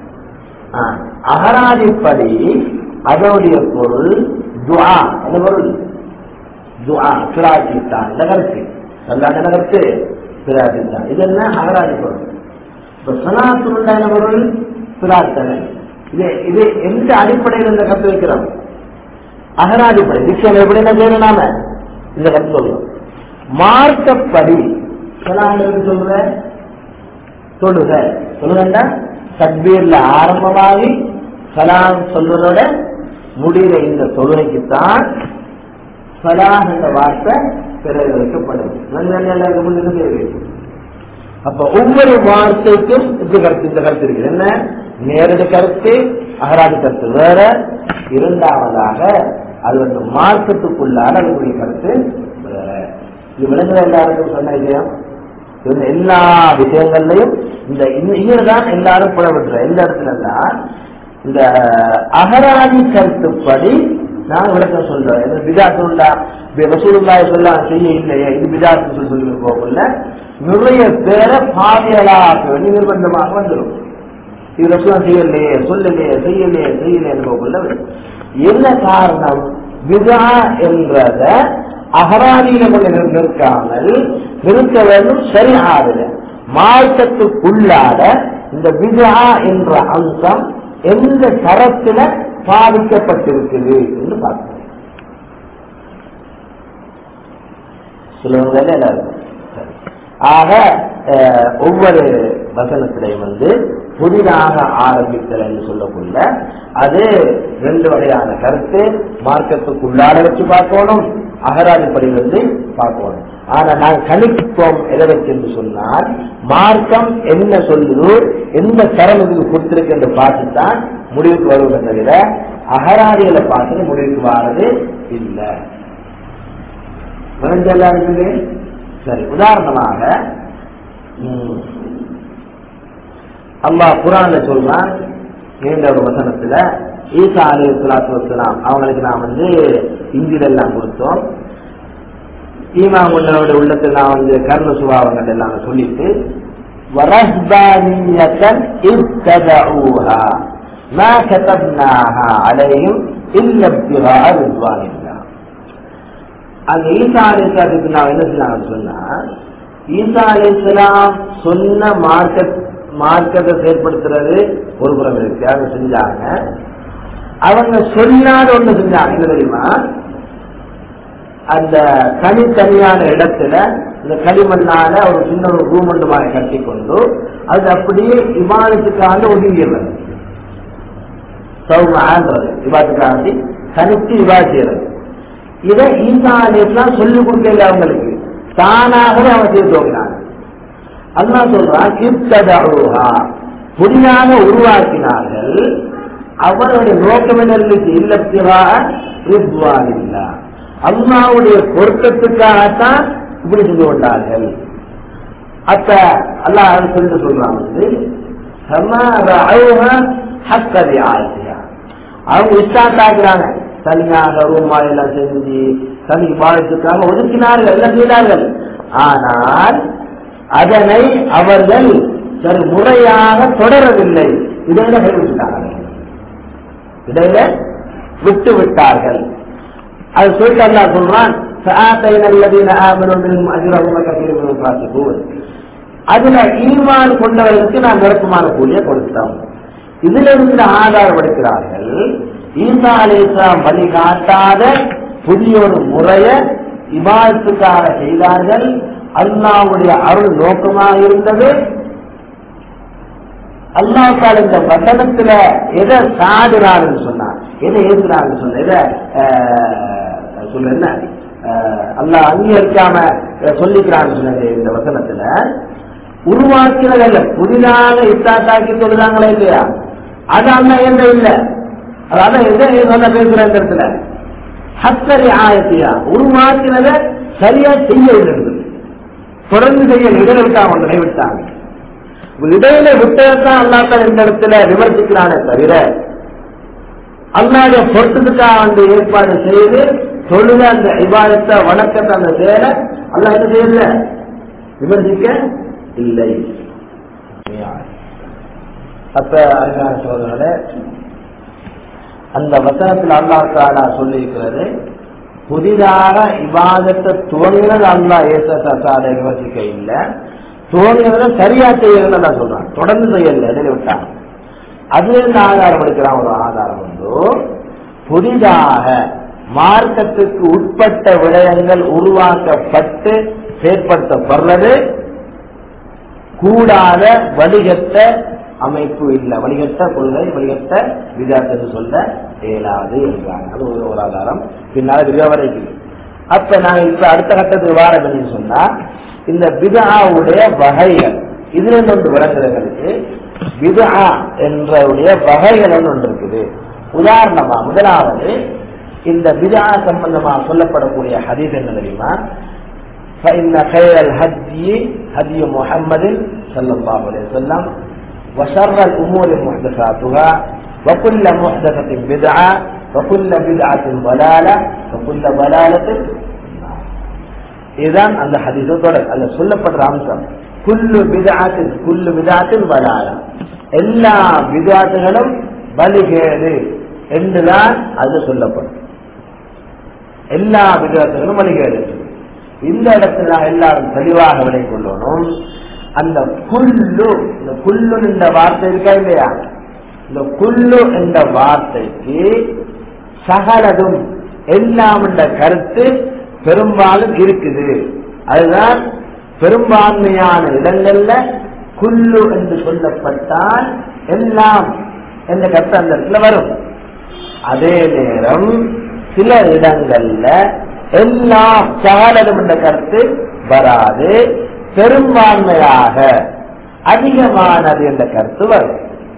[SPEAKER 1] அகராதிப்படி அதோடைய பொருள் துஆ என்ன பொருள் துஆ பிரார்த்தித்தான் இந்த கருத்து பல்லா என்ன கருத்து பிரார்த்தித்தான் இது என்ன அகராதி பொருள் இப்ப சனாத்துன் என்ன பொருள் பிரார்த்தனை இது இது எந்த அடிப்படையில் இந்த கருத்து வைக்கிறோம் அகராதிப்படை டிக்ஷன் எப்படி என்ன செய்யணும் நாம இந்த கருத்து சொல்றோம் மார்க்கப்படி சொல்லாங்களுக்கு சொல்ற தொழுக சொல்லுங்கண்டா தக்பீர்ல ஆரம்பமாகி சலாம் சொல்வதோட முடிகிற இந்த தொழுகைக்குத்தான் சலாஹ் என்ற வார்த்தை பிறகு வைக்கப்படும் எல்லாருக்கும் முன்னுக்கு தேவை அப்ப ஒவ்வொரு வார்த்தைக்கும் இந்த கருத்து இந்த கருத்து இருக்குது என்ன நேரடி கருத்து அகராதி கருத்து வேற இரண்டாவதாக அது வந்து மார்க்கத்துக்குள்ளான அதனுடைய கருத்து வேற இது விளங்குற எல்லாருக்கும் சொன்ன விஷயம் இது எல்லா விஷயங்கள்லையும் இந்த இதுதான் எல்லாரும் புலப்பட்டுற எந்த இடத்துல தான் இந்த அகராதி கருத்துப்படி நான் விளக்கம் சொல்றேன் இது பிதாத்துண்டா ரசூலுல்லாய் சொல்ல செய்ய இல்லையே இது பிதாத்து சொல்லி சொல்லி போகல நிறைய பேரை பாதியலாக்க வேண்டிய நிர்பந்தமாக வந்துடும் இது ரசூலம் செய்யலையே சொல்லலையே செய்யலையே செய்யலையே போகல என்ன காரணம் விதா என்றத அகராதியில கொண்டு நிற்காமல் நிறுத்த வேண்டும் சரி ஆறுல மார்க்கத்துக்குள்ளாட இந்த விதா என்ற அம்சம் எந்த தரத்துல பாதிக்கப்பட்டிருக்குது என்று பார்க்கிறோம் சொல்லுவதில் எல்லாருக்கும் ஆக ஒவ்வொரு வசனத்திலையும் வந்து புதிதாக ஆரம்பித்தல் என்று சொல்லக்குள்ள அது ரெண்டு வகையான கருத்து மார்க்கத்துக்குள்ளாட வச்சு பார்க்கணும் அகராதிப்படி வந்து பார்க்கணும் ஆனா நான் கணிப்போம் எதை வச்சு என்று சொன்னால் மார்க்கம் என்ன சொல்லுதோ எந்த தரம் இதுக்கு கொடுத்திருக்கு என்று பார்த்துத்தான் முடிவுக்கு வருவதை தவிர அகராதிகளை பார்த்துட்டு முடிவுக்கு வாரது இல்லை விளைஞ்செல்லாம் இருக்குது சரி உதாரணமாக அல்லாஹ் குரான்ல சொல்றான் நீண்ட ஒரு வசனத்துல ஈசா அலி சலாத்து வசலாம் அவங்களுக்கு நான் வந்து இந்தியில எல்லாம் கொடுத்தோம் ஈமா முன்னோட உள்ளத்தில் நான் வந்து கர்ண சுபாவங்கள் எல்லாம் சொல்லிட்டு ورهبانية ابتدعوها ما كتبناها عليهم إلا ابتغاء رضوان الله அந்த ஈசா அலி இஸ்லாத்துக்கு நான் என்ன செய்யலாம்னு சொன்னா ஈசா அலி இஸ்லாம் சொன்ன மார்க்கெட் மார்க்கத்தை செயற்படுத்துறது ஒரு புறம் இருக்கு அவங்க செஞ்சாங்க அவங்க சொல்லாத ஒண்ணு செஞ்சாங்க என்ன தெரியுமா அந்த தனித்தனியான இடத்துல இந்த களிமண்ணால ஒரு சின்ன ஒரு ரூம் ஒன்று மாதிரி கட்டி கொண்டு அது அப்படியே விமானத்துக்காக ஒதுங்கிடுறது சௌமான்றது விவாதத்துக்காண்டி தனித்து விவா செய்யறது இதை ஈசா அலிஸ்லாம் சொல்லிக் கொடுக்கல அவங்களுக்கு தானாகவே அவன் செய்து தோங்கினாங்க அல்லா சொல்றான் கிப்ததா புதிதாக உருவாக்கினார்கள் அவருடைய நோக்கம் என்ன இருந்துச்சு இல்லத்திரா ரித்வான் இல்லா அல்லாவுடைய பொருத்தத்துக்காகத்தான் இப்படி செஞ்சு கொண்டார்கள் அப்ப அல்லாஹ் சொல்லிட்டு சொல்றான் வந்து ஹக்கதி ஆசியா அவங்க இஷ்டாத்தாக்குறாங்க தனியாக ரூமா எல்லாம் செஞ்சு தனி வாழ்த்துக்காக ஒதுக்கினார்கள் எல்லாம் செய்தார்கள் ஆனால் அதனை அவர்கள் சரி முறையாக தொடரவில்லை இடையில கைவிட்டார்கள் இடையில விட்டு விட்டார்கள் அது சொல்லிட்டு அல்லா சொல்றான் அதுல ஈமான் கொண்டவர்களுக்கு நாம் நிரப்பமான கூலிய கொடுத்தோம் இதுல இருந்து ஆதாரப்படுத்துகிறார்கள் ஈசா அலிஸ்லாம் வழிகாட்டாத புதிய ஒரு முறைய இபாதத்துக்காக செய்தார்கள் அல்லாவுடைய அருள் நோக்கமாக இருந்தது அல்லாஹால இந்த வசனத்துல எதை சாடுறாருன்னு சொன்னார் எதை ஏசுறாருன்னு சொன்ன எதை சொல்ல என்ன அல்லாஹ் அங்கீகரிக்காம சொல்லிக்கிறான்னு சொன்னது இந்த வசனத்துல உருவாக்கினது அல்ல புதிதாக இத்தாத்தாக்கி சொல்லுறாங்களே இல்லையா அது அல்ல எந்த இல்ல அதான் எதை சொல்ல பேசுற இந்த இடத்துல ஹத்தரி ஆயத்தியா உருமாற்றினதை சரியா செய்ய இருக்குது தொடர்ந்து செய்ய இடையில விட்டாங்க ஒன்றை விட்டாங்க இடையில விட்டதான் அல்லாத்தான் இந்த இடத்துல விமர்சிக்கிறானே தவிர அல்லாத பொறுத்ததுக்காக அந்த ஏற்பாடு செய்து தொழுத அந்த இபாதத்தை வணக்கத்தை அந்த செயலை அல்லா என்ன செய்யல விமர்சிக்க இல்லை அப்ப அருமையான சோதனை அந்த வசனத்தில் அல்லாஹ் தாலா சொல்லி இருக்கிறது புதிதாக இபாதத்தை துவங்கினது அல்லா ஏசாலை விமர்சிக்க இல்லை துவங்கினதை சரியா செய்யறதுன்னு நான் சொல்றான் தொடர்ந்து செய்யல இடையில விட்டாங்க அதுல இருந்து ஆதாரம் எடுக்கிறான் ஒரு ஆதாரம் வந்து புதிதாக மார்க்கத்துக்கு உட்பட்ட விடயங்கள் உருவாக்கப்பட்டு செயற்படுத்தப்படுறது கூடாத வடிகட்ட அமைப்பு இல்லை வடிகட்ட கொள்கை வடிகட்ட விதாத் என்று சொல்ல இயலாது என்றாங்க அது ஒரு ஒரு ஆதாரம் பின்னால் விவரைக்கு அப்ப நான் இப்ப அடுத்த கட்டத்துக்கு வாரம் என்று சொன்னா இந்த பிதாவுடைய வகைகள் இதுல இருந்து ஒன்று விளங்குறவங்களுக்கு பிதா என்றவுடைய வகைகள் ஒன்று இருக்குது உதாரணமா முதலாவது இந்த பிதா சம்பந்தமா சொல்லப்படக்கூடிய ஹதீஸ் என்ன தெரியுமா فإن خير الهدي هدي محمد صلى الله عليه وسلم وشر الأمور محدثاتها وكل محدثة بدعة وكل بدعة ضلالة وكل ضلالة இதுதான் அந்த ஹதீஸோ தொடர் அதுல சொல்லப்படுற அம்சம் குல்லு விதாத்தின் குல்லு விதாத்தின் வலாலம் எல்லா விதாத்துகளும் வலிகேடு என்றுதான் அது சொல்லப்படும் எல்லா விதாத்துகளும் வலிகேடு இந்த இடத்துல நான் எல்லாரும் தெளிவாக விலை கொள்ளணும் அந்த குல்லு இந்த குல்லு என்ற வார்த்தை இருக்கா இல்லையா இந்த குல்லு என்ற வார்த்தைக்கு சகலதும் எல்லாம் என்ற கருத்து பெரும்பாலும் இருக்குது அதுதான் பெரும்பான்மையான இடங்கள்ல குல்லு என்று சொல்லப்பட்டால் எல்லாம் என்ற கருத்து அந்த இடத்துல வரும் அதே நேரம் சில இடங்கள்ல எல்லாம் சகலதும் என்ற கருத்து வராது பெரும்பான்மையாக அதிகமானது என்ற கருத்து வரும்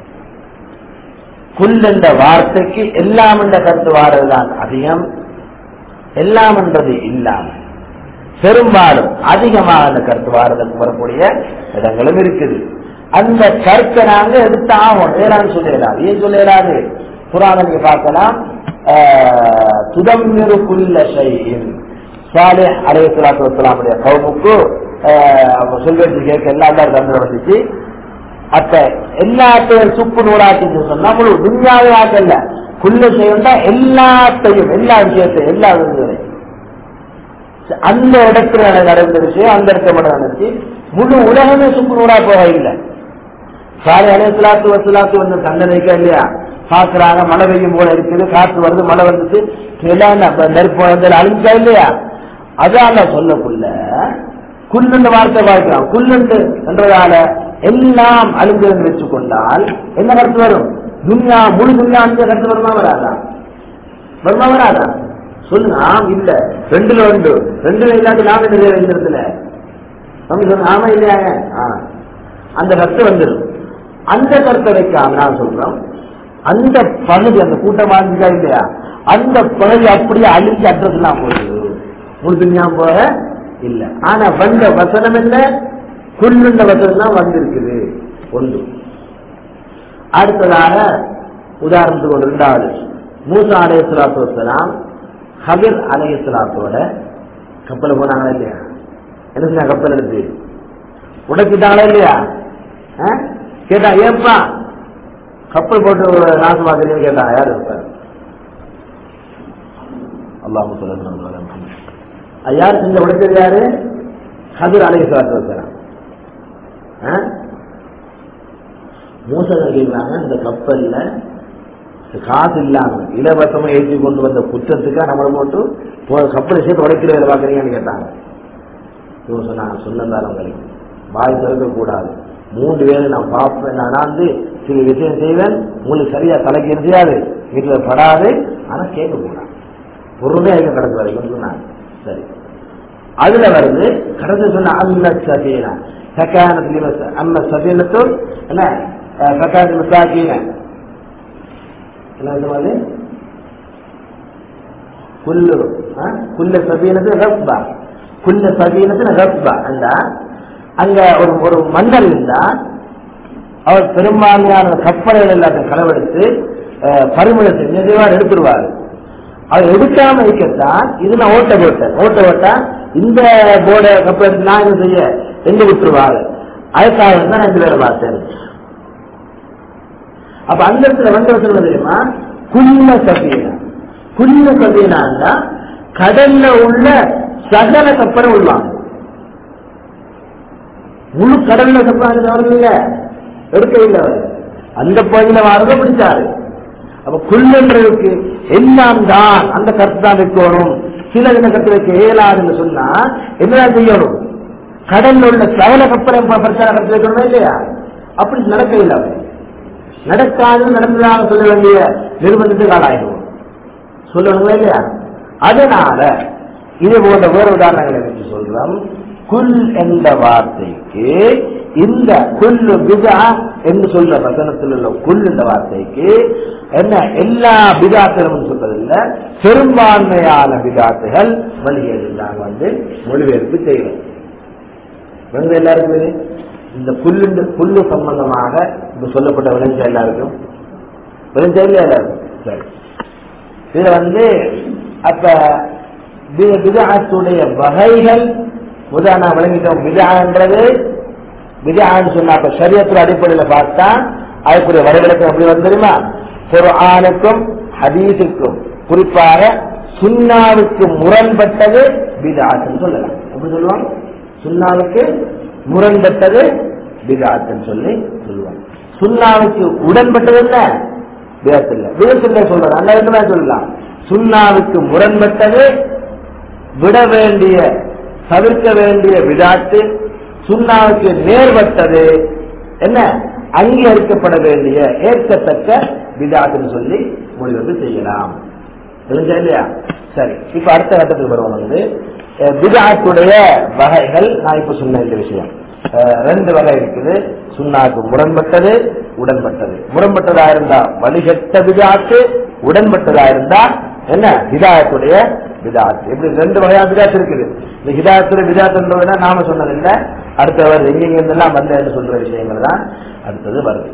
[SPEAKER 1] குல் என்ற வார்த்தைக்கு எல்லாம் என்ற கருத்து வாரதுதான் அதிகம் எல்லாம் என்றது இல்லாமல் பெரும்பாலும் அதிகமாக அந்த கருத்து வாரதுக்கு வரக்கூடிய இடங்களும் இருக்குது அந்த கருத்தை நாங்க எடுத்து ஆகும் ஏறான்னு சொல்லிடலாம் ஏன் சொல்லிடாது புராணம் நீங்க பார்க்கலாம் துதம்மிரு குல்ல ஷைஇன் சாலே அலைய சலாத்து வசலாமுடைய கவுமுக்கு சொல்வேச்சு கேட்க எல்லா தந்திரம் வந்துச்சு அப்ப எல்லாத்தையும் சுப்பு நூறாச்சுன்னு சொன்னா முழு துன்யாவே ஆக்கல்ல குல்ல செய்யண்டா எல்லாத்தையும் எல்லா விஷயத்தையும் எல்லா விஷயத்தையும் அந்த இடத்துல நடந்த விஷயம் அந்த இடத்துல மட்டும் நடந்துச்சு முழு உலகமே சுப்பு நூறா போக இல்லை சாலை அலையலாத்து வசலாத்து வந்து தண்டனைக்கா இல்லையா பாக்குறாங்க மழை பெய்யும் போல இருக்குது காற்று வருது மழை வந்துச்சு நெருப்பு வந்து அழிஞ்சா இல்லையா அதால சொல்லக்குள்ள குல்லுன்ற வார்த்தை பார்க்கலாம் குல்லுண்டு என்றதால எல்லாம் அழிஞ்சதுன்னு வச்சுக்கொண்டால் என்ன கருத்து வரும் துன்யா முழு துன்யா அழிஞ்ச கருத்து வருமா வராதா வருமா வராதா சொல்லுங்க ஆம் இல்ல ரெண்டுல ரெண்டு ரெண்டுல இல்லாத நாம நிறைய இந்த இடத்துல நம்ம சொல்லுங்க ஆமா இல்லையாங்க அந்த கருத்து வந்துடும் அந்த கருத்தை வைக்காம நான் சொல்றோம் அந்த பகுதி அந்த கூட்டம் வாழ்ந்துச்சா இல்லையா அந்த பகுதி அப்படியே அழிஞ்சு அட்ரஸ் எல்லாம் போகுது முழுதுஞா போக இல்ல ஆனா வந்த வசனம் என்ன குள்ளுண்ட வசனம் தான் வந்திருக்குது ஒன்று அடுத்ததாக உதாரணத்துக்கு ஒரு ரெண்டாவது மூசா அலைய சலாத்து வசலாம் ஹபிர் அலைய சலாத்தோட கப்பல் போனாங்களா இல்லையா என்ன செஞ்சா கப்பல் எடுத்து உடைச்சிட்டாங்களா இல்லையா கேட்டா ஏப்பா கப்பல் போட்டு நாசமாக்குறீங்கன்னு கேட்டாங்க யாரு அல்லாம சொல்ல யார் செஞ்ச உடைச்சது யாரு ஹதிர் அலை சலாத்து வசலாம் மூசர்கள் கேட்கிறாங்க இந்த கப்பல்ல காசு இல்லாம இலவசமா ஏற்றி கொண்டு வந்த குற்றத்துக்கா நம்மளை போட்டு கப்பல் விஷயத்தை உடைக்கிற வேலை பாக்குறீங்கன்னு கேட்டாங்க இவங்க சொன்னாங்க சொன்னதால் உங்களுக்கு வாய் திறக்க கூடாது மூன்று பேர் நான் பார்ப்பேன் நான் வந்து சில விஷயம் செய்வேன் உங்களுக்கு சரியா தலைக்கு எரியாது வீட்டுல படாது ஆனா கேட்க கூடாது பொருளே அங்க கிடக்கு வரைக்கும் சொன்னாங்க சரி அதுல வருது கடந்து சொன்ன அம்ம சபீனா சக்கானத்துல அம்ம சபீனத்தும் என்ன சக்கானத்து மசாக்கீன என்ன அர்த்தம் அது குல்லு ஆ? குல்ல சபீனத்து ரஸ்பா குல்ல சபீனத்து ரஸ்பா அந்த அங்க ஒரு ஒரு மன்னர் இருந்தா அவர் பெரும்பான்மையான கப்பல்கள் எல்லாத்தையும் களவெடுத்து அஹ், பறிமுதல் செஞ்சு எதுவாக எடுத்துருவாரு அவர் எடுக்காம இருக்கத்தான் இது நான் ஓட்ட போட்டேன் ஓட்ட ஓட்டா இந்த போர்டை கப்பல் எடுத்து நான் என்ன செய்ய எங்க விட்டுருவாரு அதுக்காக தான் நான் ரெண்டு பேரை பார்த்தேன் அப்ப அந்த இடத்துல வந்து சொல்ல தெரியுமா குல்ல சபீனா குல்ல சபீனான்னா கடல்ல உள்ள சகல கப்பலை உள்ளாங்க முழு கடல்ல கப்பல் வரல எடுக்க இல்லை அவர். அந்த பகுதியில வாரத பிடிச்சாரு அப்ப குல்லுன்றதுக்கு எல்லாம் தான் அந்த கருத்து தான் வைக்கணும் சில தின கருத்து வைக்க இயலாதுன்னு சொன்னா என்னதான் செய்யணும் கடல்ல உள்ள சகல கப்பலை பிரச்சார கருத்து வைக்கணுமா இல்லையா அப்படி நடக்கவில்லை அவர் நடக்காது நடந்ததாக சொல்ல வேண்டிய நிர்பந்தத்துக்கு ஆளாயிடுவோம் சொல்லணுங்களா இல்லையா அதனால இது போன்ற வேறு உதாரணங்களை வச்சு சொல்றோம் குல் என்ற வார்த்தைக்கு இந்த குல்லு பிதா என்று சொல்ற வசனத்தில் உள்ள குல் என்ற வார்த்தைக்கு என்ன எல்லா பிதாத்திலும் சொல்றதில்ல பெரும்பான்மையான பிதாத்துகள் வழிகளில் நாங்கள் வந்து மொழிபெயர்ப்பு செய்வோம் வந்து எல்லாருக்கும் இது? இந்த புல்லு புல்லு சம்பந்தமாக இப்ப சொல்லப்பட்ட விளைஞ்சா எல்லாருக்கும் விளைஞ்சா இல்லையா எல்லாருக்கும் சரி இதுல வந்து அப்ப வி- விதஅத்துடைய வகைகள் முதல் நான் விளங்கிட்டோம் விதன்றது விதஆன்னு சொன்னா அப்ப சரியத்துல அடிப்படையில பார்த்தா அதுக்குரிய வரைவிலக்கம் எப்படி வந்து தெரியுமா குர்ஆனுக்கும் ஹதீஸுக்கும் குறிப்பாக சுன்னாவுக்கு முரண்பட்டது பிதாத்துன்னு சொல்லலாம் எப்படி சொல்லுவாங்க சுன்னாவுக்கு முரண்பட்டது பிதாத்துன்னு சொல்லி சொல்லுவாங்க சுன்னாவுக்கு உடன்பட்டது என்ன விதத்தில் விதத்தில் சொல்றது அந்த விதமா சொல்லலாம் சுன்னாவுக்கு முரண்பட்டது விட வேண்டிய தவிர்க்க வேண்டிய விதாத்து சுண்ணாவுக்கு நேர்பட்டது என்ன அங்கீகரிக்கப்பட வேண்டிய ஏற்கத்தக்க விதாத்துன்னு சொல்லி முடிவு செய்யலாம் தெரிஞ்சா இல்லையா சரி இப்ப அடுத்த கட்டத்துக்கு வருவோம் வந்து அஹ், பிதாத்துடைய வகைகள் நான் இப்ப சொன்ன இந்த விஷயம் அஹ், ரெண்டு வகை இருக்குது சுண்ணாக்கு முரண்பட்டது உடன்பட்டது முரண்பட்டதா இருந்தா வழிகட்ட விதாத்து உடன்பட்டதா இருந்தா என்ன ஹிதாயத்துடைய விதாத் இப்படி ரெண்டு வகையா விதாத் இருக்குது இந்த ஹிதாயத்துடைய விதாத்துன்றதுனா நாம சொன்னதில்லை அடுத்தவர் எங்கெங்க இருந்தெல்லாம் வந்த சொல்ற விஷயங்கள் தான் அடுத்தது வருது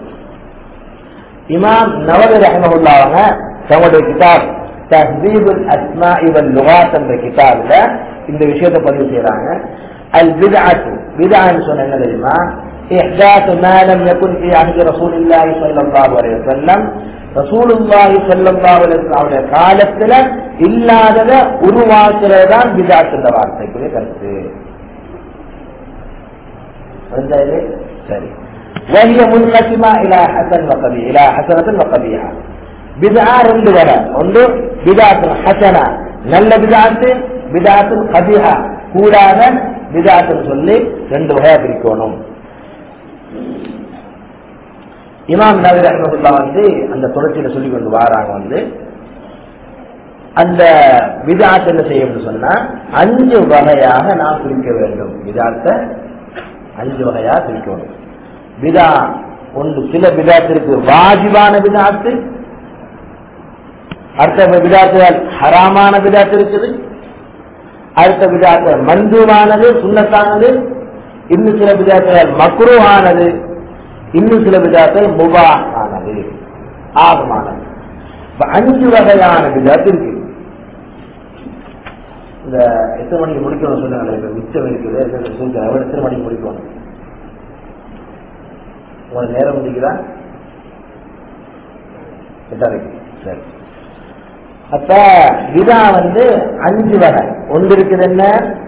[SPEAKER 1] இமாம் நவவி ரஹமகுல்லா அவங்க தங்களுடைய கிதாப் தஹ்தீபுல் அஸ்மா இவன் லுகாத் என்ற கிதாப்ல இந்த விஷயத்தை பதிவு செய்யறாங்க அல் பிதாத்து பிதான்னு சொன்ன என்ன தெரியுமா إحداث ما لم يكن في عهد رسول الله صلى الله عليه وسلم رسول الله صلى الله عليه وسلم அவருடைய காலத்துல இல்லாதத உருவாக்குறதுதான் பிதாத்துன்ற வார்த்தைக்குரிய கருத்து புரிஞ்சா இது? சரி وهي منقسمة إلى حسن وقبيح إلى حسنة وقبيحة بدعة ரெண்டு வர ஒன்று பிதாத்து ஹசனா நல்ல பிதாத்து பிதாத்து கபிஹா கூடாத பிதாத்துன்னு சொல்லி ரெண்டு வகையா பிரிக்கணும் இமாம் நபி ரஹ்மத்துல்லா வந்து அந்த தொடர்ச்சியில சொல்லி கொண்டு வாராங்க வந்து அந்த விதாத் என்ன செய்யும் சொன்னா அஞ்சு வகையாக நாம் பிரிக்க வேண்டும் விதாத்தை அஞ்சு வகையா பிரிக்கணும் விதா ஒன்று சில விதாத்திற்கு வாஜிபான விதாத்து அடுத்த விதாத்துகள் ஹராமான விதாத்து இருக்குது அடுத்த விதாத்து மந்துவானது சுண்ணத்தானது இன்னும் சில விதாத்துகள் மக்ரூவானது இன்னும் சில விதாத்துகள் முபாஹானது ஆகமானது இப்ப அஞ்சு வகையான விதாத்து இருக்கு இந்த எத்தனை மணிக்கு முடிக்கணும் சொன்னாங்க இப்ப மிச்சம் இருக்குது சொல்றேன் எத்தனை மணிக்கு முடிக்கணும் உங்களுக்கு நேரம் முடிக்குதா எட்டாரைக்கு சரி அப்ப விதா வந்து அஞ்சு வகை ஒன்று இருக்குது என்ன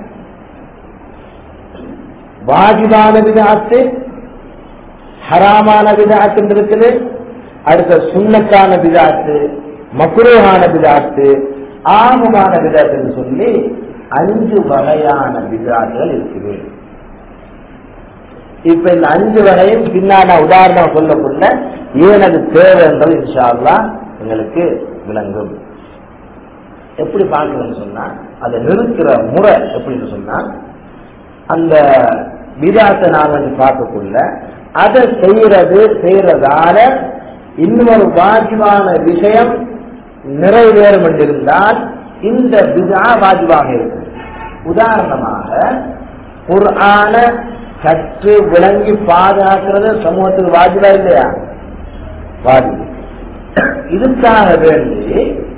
[SPEAKER 1] வாஜிபான விதாத்து ஹராமான விதாத்து இருக்குது அடுத்த சுண்ணத்தான விதாத்து மக்குரோகான விதாத்து ஆகமான விதாத்துன்னு சொல்லி அஞ்சு வகையான விதாத்துகள் இருக்குது இப்ப இந்த அஞ்சு வகையும் பின்னால உதாரணம் சொல்லக்குள்ள ஏன் அது தேவை என்பது இன்ஷா அல்லாஹ் எங்களுக்கு விளங்கும் எப்படி பார்க்கணும்னு சொன்னா அதை நிறுத்துற முறை எப்படின்னு சொன்னா அந்த விதாத்தை நாம வந்து பார்க்கக்குள்ள அதை செய்யறது செய்யறதால இன்னொரு வாஜிபான விஷயம் நிறைவேறும் என்றிருந்தால் இந்த பிதா வாஜிபாக இருக்கும் உதாரணமாக குர்ஆன கற்று விளங்கி பாதுகாக்கிறது சமூகத்துக்கு வாஜிபா இல்லையா வாஜிபு இதுக்காக வேண்டி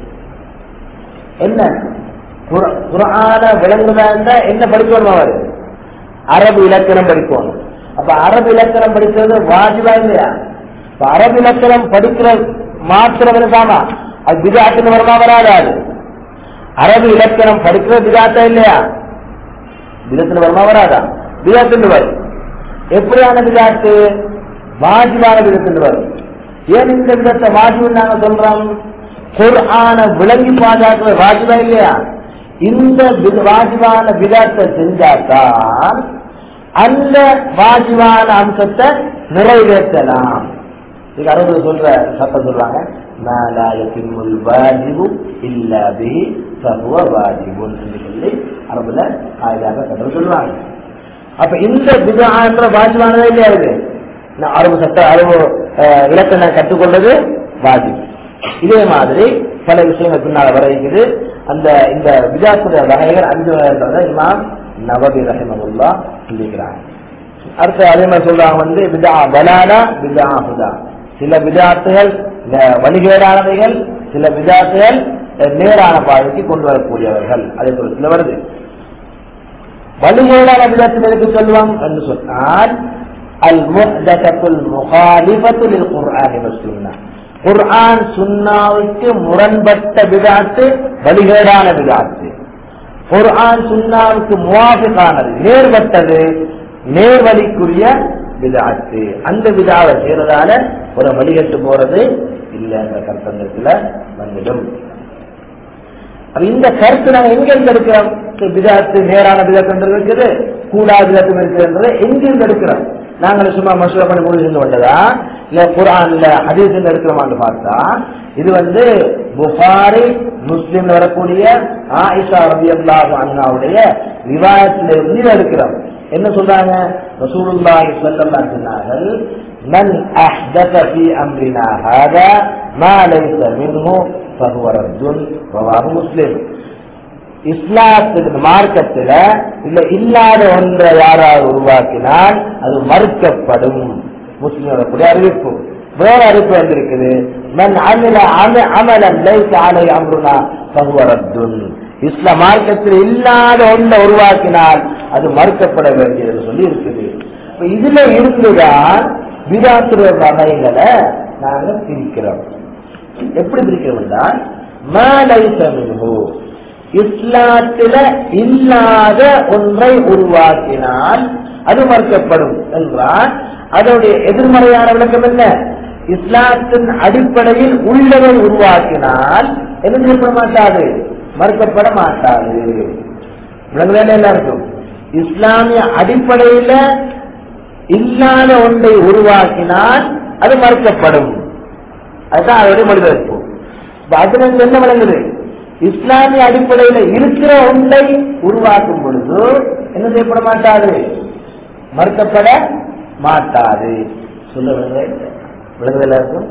[SPEAKER 1] என்ன குர- குர்ஆன விளங்குதா இருந்தா என்ன படிக்கணும் அவர் அரபு இலக்கணம் படிக்கணும் அப்ப அரபு இலக்கணம் படிக்கிறது வாஜிபா இல்லையா இப்ப அரபு இலக்கணம் படிக்கிற மாத்திரம் இருக்காமா அது பிதாத்துன்னு வருமா வராது அரபு இலக்கணம் படிக்கிறது பிதாத்தா இல்லையா பிதத்துல வருமா வராதா பிதத்துல வரும் எப்படியான பிதாத்து வாஜிபான பிதத்துல வரும் ஏன் இந்த விதத்தை வாஜிபு நாங்க சொல்றோம் குர்ஆன விளங்கி பாதுகாக்கிற வாஜிபா இல்லையா இந்த வி- வாஜிபான விதத்தை செஞ்சாதான் அந்த வாஜிபான அம்சத்தை நிறைவேற்றலாம் இது அரபு சொல்ற சட்டம் சொல்றாங்க மேலாயத்தின் வாஜிபு இல்லாதி சர்வ வாஜிபுன் என்று சொல்லி அரபுல ஆயுதாக சட்டம் சொல்லுவாங்க அப்ப இந்த பிதான்ற வாஜிபானதே இல்லையா இருக்கு நான் அரபு சட்ட அரபு அஹ், இலக்கணம் கற்றுக்கொண்டது வாஜிப் இதே மாதிரி பல விஷயங்கள் பின்னால் வர இருக்குது அந்த இந்த விஜாத்துடைய வகைகள் அஞ்சு வகைன்றத இமாம் நவபி ரஹிமகுல்லா சொல்லிக்கிறாங்க அடுத்து அதே மாதிரி சொல்றாங்க வந்து விதா பலானா விதா ஹுதா சில விதாத்துகள் ந- வழிகேடானவைகள் சில விதாத்துகள் அஹ், நேரான பாதைக்கு கொண்டு வரக்கூடியவர்கள் அதே போல சில வருது வழிகேடான விதத்தில் எதுக்கு சொல்லுவோம் என்று சொன்னால் அல் முஹ்தத்துல் முகாலிபத்து லில் குர்ஆனி வஸ்ஸுன்னா குர்ஆன் சுன்னாவுக்கு முரண்பட்ட விதாத்து வழிகேடான விதாத்து குர்ஆன் சுன்னாவுக்கு முவாஃபிகானது நேர்பட்டது நேர்வழிக்குரிய விதாத்து அந்த விதாவை செய்யறதால ஒரு வழிகட்டு போறது இல்லை என்ற கருத்தங்கத்துல வந்துடும் அப்ப இந்த கருத்து நாங்க எங்க இருந்து எடுக்கிறோம் விதாத்து நேரான விதத்து இருக்குது கூடாத விதத்தும் இருக்குன்றது எங்க இருந்து எடுக்கிறோம் நாங்கள் சும்மா மசூரா பண்ணி முடிஞ்சு வந்ததா இல்ல குரான்ல ஹதீஸ் எடுக்கிறோமான்னு பார்த்தா இது வந்து புகாரி முஸ்லிம் வரக்கூடிய ஆயிஷா ரபி அல்லாஹு அண்ணாவுடைய விவாதத்தில இருந்து இதை எடுக்கிறோம் என்ன சொல்றாங்க ரசூலுல்லாஹி ஸல்லல்லாஹு அலைஹி சொன்னார்கள் மன் அஹ்தஸ ஃபீ அம்ரினா ஹாதா மா லைஸ மின்ஹு ஃபஹுவ ரத்துன் ரவாஹு முஸ்லிம் இஸ்லாத்துக்கு மார்க்கத்துல இல்ல இல்லாத ஒன்றை யாராவது உருவாக்கினால் அது மறுக்கப்படும் முஸ்லிமோட கூடிய அறிவிப்பு வேற அறிவிப்பு வந்திருக்குது மன் அமில அம- அமலன் லைஸ அலை அம்ருனா ஃபஹுவ ரத்துன் இஸ்லாம் மார்க்கத்தில் இல்லாத ஒன்றை உருவாக்கினால் அது மறுக்கப்பட வேண்டியது சொல்லி இருக்குது இப்ப இதுல இருந்துதான் விதாத்துற வகைகளை நாங்க பிரிக்கிறோம் எப்படி பிரிக்கிறோம் என்றால் மாலைச மின்ஹு இஸ்லாத்தில இல்லாத ஒன்றை உருவாக்கினால் அது மறுக்கப்படும் என்றால் அதனுடைய எதிர்மறையான விளக்கம் என்ன இஸ்லாத்தின் அடிப்படையில் உள்ளதை உருவாக்கினால் என்ன செய்யப்பட மாட்டாது மறுக்கப்பட மாட்டாது விளங்குதா எல்லாருக்கும் இஸ்லாமிய அடிப்படையில இல்லாத ஒன்றை உருவாக்கினால் அது மறுக்கப்படும் அதுதான் அதோடைய மொழிபெயர்ப்பு இப்ப அதுல இருந்து என்ன விளங்குது இஸ்லாமிய அடிப்படையில இருக்கிற ஒன்றை உருவாக்கும் பொழுது என்ன செய்யப்பட மாட்டாது மறுக்கப்பட மாட்டாது சொல்ல விளங்குதா விளங்குதல் இருக்கும்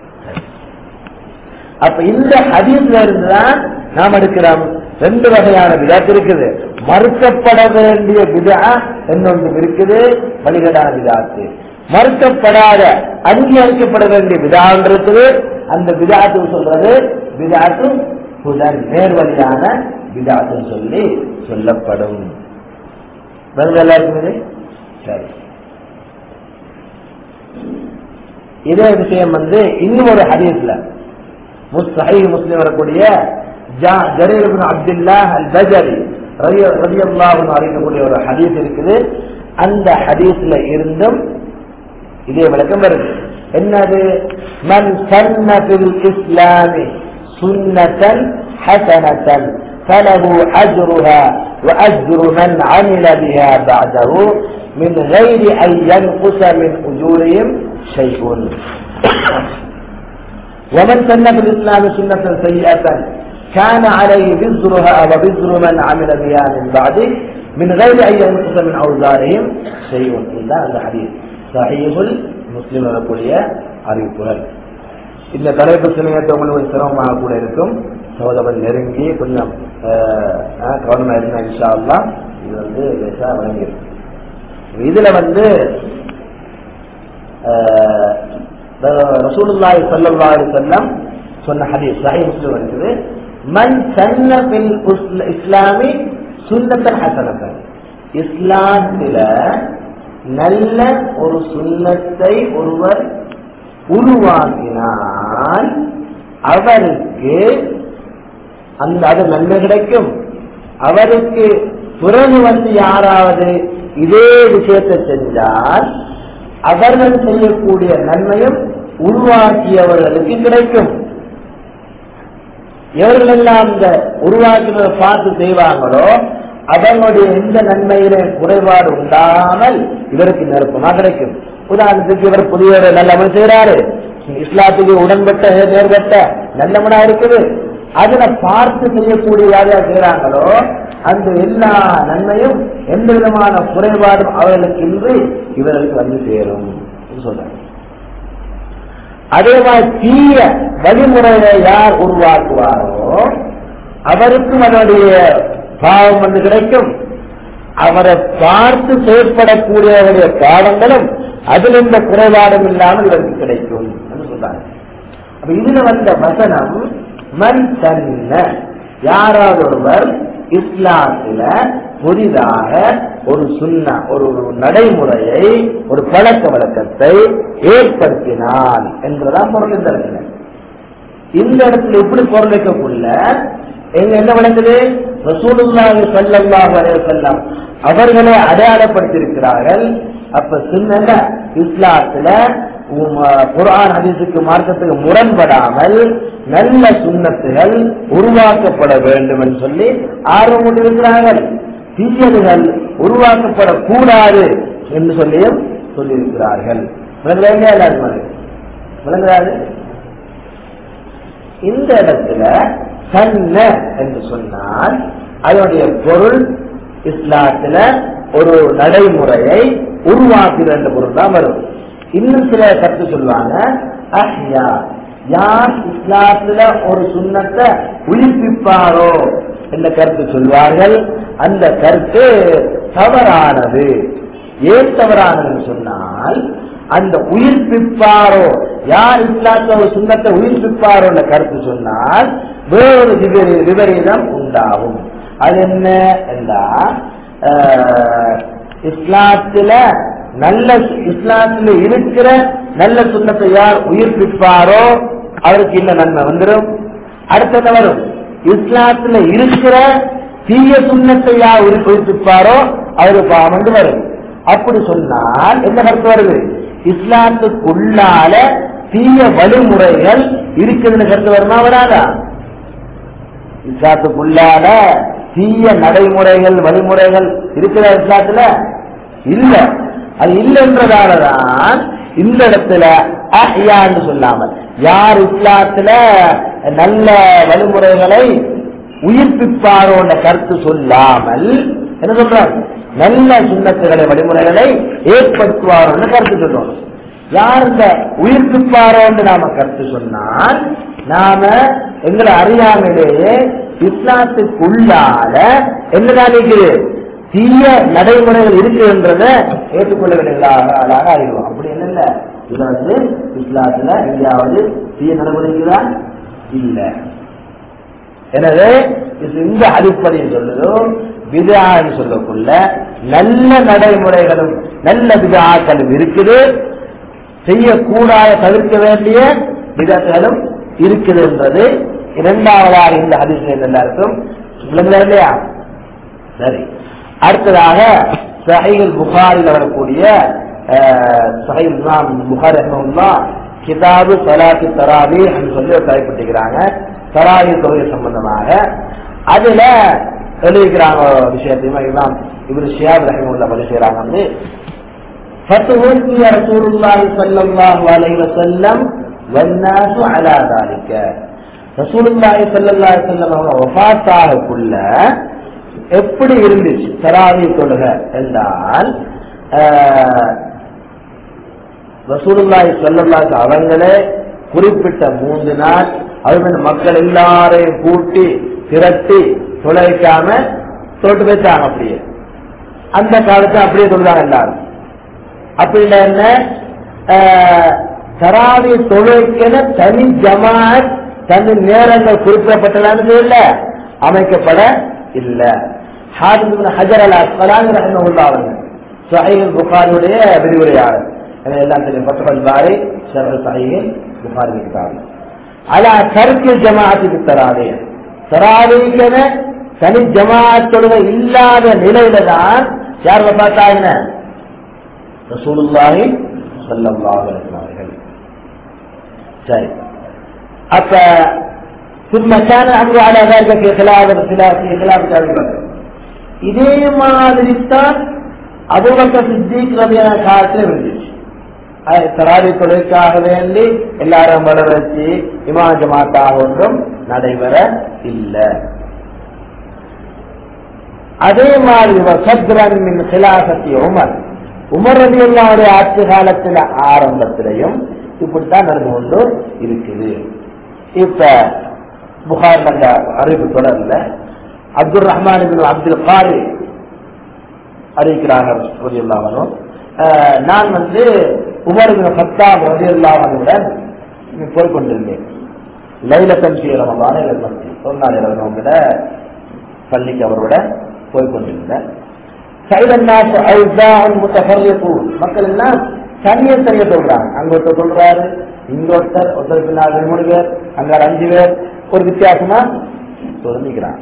[SPEAKER 1] அப்ப இந்த ஹதீஸ்ல இருந்துதான் நாம் எடுக்கிறோம் ரெண்டு வகையான விதாத் இருக்குது மறுக்கப்பட வேண்டிய விதா என்னொன்று இருக்குது வழிகடான விதாத்து மறுக்கப்படாத அங்கீகரிக்கப்பட வேண்டிய விதான்னு இருக்குது அந்த விதாத்து சொல்றது விதாத்து புதன் நேர்வழியான விதாத்துன்னு சொல்லி சொல்லப்படும் விளங்குதலா இருக்குது சரி இதே விஷயம் வந்து இன்னும் ஒரு ஹதீஸ்ல முஸ்ஹீஹ் முஸ்லிம் வரக்கூடிய ஜா- ஜரீர் இப்னு அப்துல்லாஹ் அல் பஜரி ரலி- ரலியல்லாஹு அன்ஹு அறியக்கூடிய ஒரு ஹதீஸ் இருக்குது அந்த ஹதீஸ்ல இருந்தும் இதே விளக்கம் வருது என்னது மன் சன்ன ஃபில் இஸ்லாமி சுன்னத்தன் ஹசனத்தன் فله أجرها وأجر من عمل بها بعده من غير أن ينقص من أجورهم شيء ومن سن في الإسلام سنة سيئة كان عليه وزرها ووزر من عمل بها من بعده من غير أن ينقص من أوزارهم شيء إلا هذا حديث صحيح المسلم ولكل அறிவிப்புகள் இந்த தலைப்பு சிலையத்தை உங்களுக்கு சிரமமாக கூட இருக்கும் சோதவன் நெருங்கி கொஞ்சம் அஹ், அஹ், கவனமா இருந்தா இன்ஷா அல்லாஹ் இது வந்து லேசா வழங்கியிருக்கு இதுல வந்து அஹ், ரசூலுல்லாஹி ஸல்லல்லாஹு அலைஹி வஸல்லம் சொன்ன ஹதீஸ் சஹீஹ் முஸ்லிம் இருக்குது மன் சன்ன பில் உஸ்ல- இஸ்லாமி சுன்னத்தன் ஹசனத்தன் இஸ்லாத்தில நல்ல ஒரு சுன்னத்தை ஒருவர் உருவாக்கினால் அவருக்கு அந்த அது நன்மை கிடைக்கும் அவருக்கு பிறகு வந்து யாராவது இதே விஷயத்தை செஞ்சால் அவர்கள் செய்யக்கூடிய நன்மையும் உருவாக்கியவர்களுக்கு கிடைக்கும் எவர்களெல்லாம் இந்த உருவாக்கினதை பார்த்து செய்வாங்களோ அவர்களுடைய எந்த நன்மையில குறைபாடு உண்டாமல் இவருக்கு நெருப்பமா கிடைக்கும் உதாரணத்துக்கு இவர் புதிய ஒரு நல்லவன் செய்யறாரு இஸ்லாத்துக்கு உடன்பட்ட நேர்பட்ட நல்லவனா இருக்குது அதுல பார்த்து செய்யக்கூடிய யார் யார் செய்யறாங்களோ அந்த எல்லா நன்மையும் எந்த விதமான குறைபாடும் அவர்களுக்கு இன்றி இவர்களுக்கு வந்து சேரும் என்று சொல்றாங்க அதே மாதிரி தீய வழிமுறையை யார் உருவாக்குவாரோ அவருக்கும் அதனுடைய பாவம் வந்து கிடைக்கும் அவரை பார்த்து செயற்படக்கூடியவருடைய பாவங்களும் அதில் எந்த குறைபாடும் இல்லாமல் இவருக்கு கிடைக்கும் என்று சொல்றாங்க அப்ப இதுல வந்த வசனம் மன் தன்ன யாராவது ஒருவர் இஸ்லாத்தில புதிதாக ஒரு சுண்ண ஒரு நடைமுறையை ஒரு பழக்க வழக்கத்தை ஏற்படுத்தினான் என்றுதான் பொருள் இந்த இடத்துல இந்த இடத்துல எப்படி பொருள் வைக்கக்குள்ள எங்க என்ன விளங்குது ரசூலுல்லாஹி ஸல்லல்லாஹு அலைஹி வஸல்லம் அவர்களை அடையாளப்படுத்தியிருக்கிறார்கள் அப்ப சின்ன இஸ்லாத்துல உம், குர்ஆன் ஹதீஸுக்கு மார்க்கத்துக்கு முரண்படாமல் நல்ல சுன்னத்துகள் உருவாக்கப்பட வேண்டும் என்று சொல்லி ஆர்வம் கொண்டிருக்கிறார்கள் தீயதுகள் உருவாக்கப்படக்கூடாது என்று சொல்லியும் சொல்லியிருக்கிறார்கள் விளங்குறாங்க எல்லாரும் விளங்குறாரு இந்த இடத்துல சன்ன என்று சொன்னால் அதனுடைய பொருள் இஸ்லாத்துல ஒரு நடைமுறையை உருவாக்குகிற என்ற பொருள் தான் வரும் இன்னும் சில கருத்து சொல்லுவாங்க அஹ்யா யார் இஸ்லாத்துல ஒரு சுண்ணத்தை உயிர்ப்பிப்பாரோ என்ற கருத்து சொல்வார்கள் அந்த கருத்து தவறானது ஏன் தவறானதுன்னு சொன்னால் அந்த உயிர்ப்பிப்பாரோ யார் இஸ்லாத்துல ஒரு சுண்ணத்தை உயிர்ப்பிப்பாரோ என்ற கருத்து சொன்னால் வேறொரு விபரீ- விபரீதம் உண்டாகும் அது என்ன என்றால் ஆஹ், இஸ்லாத்துல நல்ல இஸ்லாத்துல இருக்கிற நல்ல சுண்ணத்தை யார் உயிர்ப்பிப்பாரோ அவருக்கு இந்த நன்மை வந்துடும் அடுத்து என்ன வரும் இஸ்லாத்துல இருக்கிற தீய சுண்ணத்தை யார் உயிர் உயிர்ப்பிப்பாரோ அவருக்கு பாவம் வந்து வரும் அப்படி சொன்னால் என்ன கருத்து வருது இஸ்லாத்துக்குள்ளால தீய வழிமுறைகள் இருக்குதுன்னு கருத்து வருமா வராதா இஸ்லாத்துக்குள்ளால தீய நடைமுறைகள் வழிமுறைகள் இருக்கிற இஸ்லாத்துல இல்ல அது இல்லைன்றதாலதான் இந்த இடத்துல அஹ்யான்னு சொல்லாமல் யார் இஸ்லாத்துல நல்ல வழிமுறைகளை உயிர்ப்பிப்பாரோன்ற கருத்து சொல்லாமல் என்ன சொல்றாங்க நல்ல சுண்ணத்துகளை வழிமுறைகளை ஏற்படுத்துவாரோன்னு கருத்து சொல்றோம் யார் இந்த உயிர்ப்பிப்பாரோன்னு நாம கருத்து சொன்னால் நாம எங்களை அறியாமலேயே இஸ்லாத்துக்குள்ளால என்னதான் இருக்குது தீய நடைமுறைகள் இருக்குன்றத ஏற்றுக்கொள்ள வேண்டியதாக ஆகிடுவோம் அப்படி என்ன இல்ல இது வந்து இஸ்லாத்துல எங்கேயாவது தீய நடைமுறை இருக்குதா இல்ல எனவே இது இந்த அடிப்படையில் சொல்லுதோ விதான்னு சொல்லக்குள்ள நல்ல நடைமுறைகளும் நல்ல விதாக்களும் இருக்குது செய்யக்கூடாத தவிர்க்க வேண்டிய விதங்களும் இருக்குது என்பது இரண்டாவதாக இந்த ஹதீஸ் எல்லாருக்கும் விளங்குதா இல்லையா சரி அடுத்ததாக சஹீல் புகாரில் வரக்கூடிய சஹீல் இமாம் புகாரி ரஹ்மத்துல்லா கிதாபு சலாத்தி தராவி சொல்லி ஒரு தலைப்பட்டிருக்கிறாங்க தராவி தொகை சம்பந்தமாக அதுல எழுதிக்கிறாங்க ஒரு விஷயத்தையுமே இமாம் இவர் ஷியாப் ரஹிமுல்லா பதிவு செய்யறாங்க வந்து فتوفي رسول الله صلى الله عليه وسلم والناس على ذلك رسول الله صلى الله عليه وسلم அவங்க வஃபாத் ஆகக்குள்ள எப்படி இருந்துச்சு தராவி தொழுக என்றால் ரசூலுல்லாஹி ஸல்லல்லாஹு அவங்களே குறிப்பிட்ட மூன்று நாள் அது மக்கள் எல்லாரையும் கூட்டி திரட்டி தொலைக்காம தொட்டு வச்சாங்க அப்படியே அந்த காலத்தை அப்படியே சொல்றாங்க எல்லாரும் அப்படின்னா என்ன தராவி தொழுகைக்கென தனி ஜமாத் தனி நேரங்கள் குறிப்பிடப்பட்டதானது இல்ல அமைக்கப்பட இல்ல ஹஜர் அல் அஸ்கலான் ரஹ்மஹுல்லா அவங்க சஹீல் புகாரியுடைய விரிவுரையாளர் எனவே எல்லாம் தெரியும் பத்தபல் பாரி ஷர்ஹ் சஹீல் புகாரி கிதாப் அலா தர்க்கு ஜமாஅத்துக்கு தராவே தராவிக்கென தனி ஜமாத் தொழுகை இல்லாத நிலையில தான் யார் பார்த்தாங்க ரசூலுல்லாஹி ஸல்லல்லாஹு அலைஹி வஸல்லம் சரி அப்ப ثم كان الامر على ذلك في خلاف اختلاف في خلاف ابي بكر இதே மாதிரி தான் அபுபக்கர் சித்திக் ரபியான காலத்துல இருந்துச்சு தராவி தொழிற்காக வேண்டி எல்லாரும் வர வச்சு இமா ஜமாத்தாக ஒன்றும் நடைபெற இல்லை அதே மாதிரி சத்ரன் மின் சிலாசத்தி உமர் உமர் ரவி அல்லாவுடைய ஆட்சி காலத்துல ஆரம்பத்திலையும் இப்படித்தான் நடந்து கொண்டு இருக்குது இப்ப புகார் அந்த அறிவிப்பு தொடர்ல அப்துல் ரஹ்மான் அப்துல் காரி அறிவிக்கிறாங்க ரவி அல்லாமனும் நான் வந்து உமர் சத்தாம் ரவி அல்லாமனுடன் போய் கொண்டிருந்தேன் லைலத்தன் சீரமான ஒரு நாள் இரவு பள்ளிக்கு அவரோட போய் கொண்டிருந்தேன் மக்கள் எல்லாம் தனிய தனிய சொல்றாங்க அங்க ஒருத்தர் சொல்றாரு இங்க ஒருத்தர் ஒருத்தர் பின்னால் ரெண்டு மூணு பேர் அங்க அஞ்சு பேர் ஒரு வித்தியாசமா சொல்லிக்கிறாங்க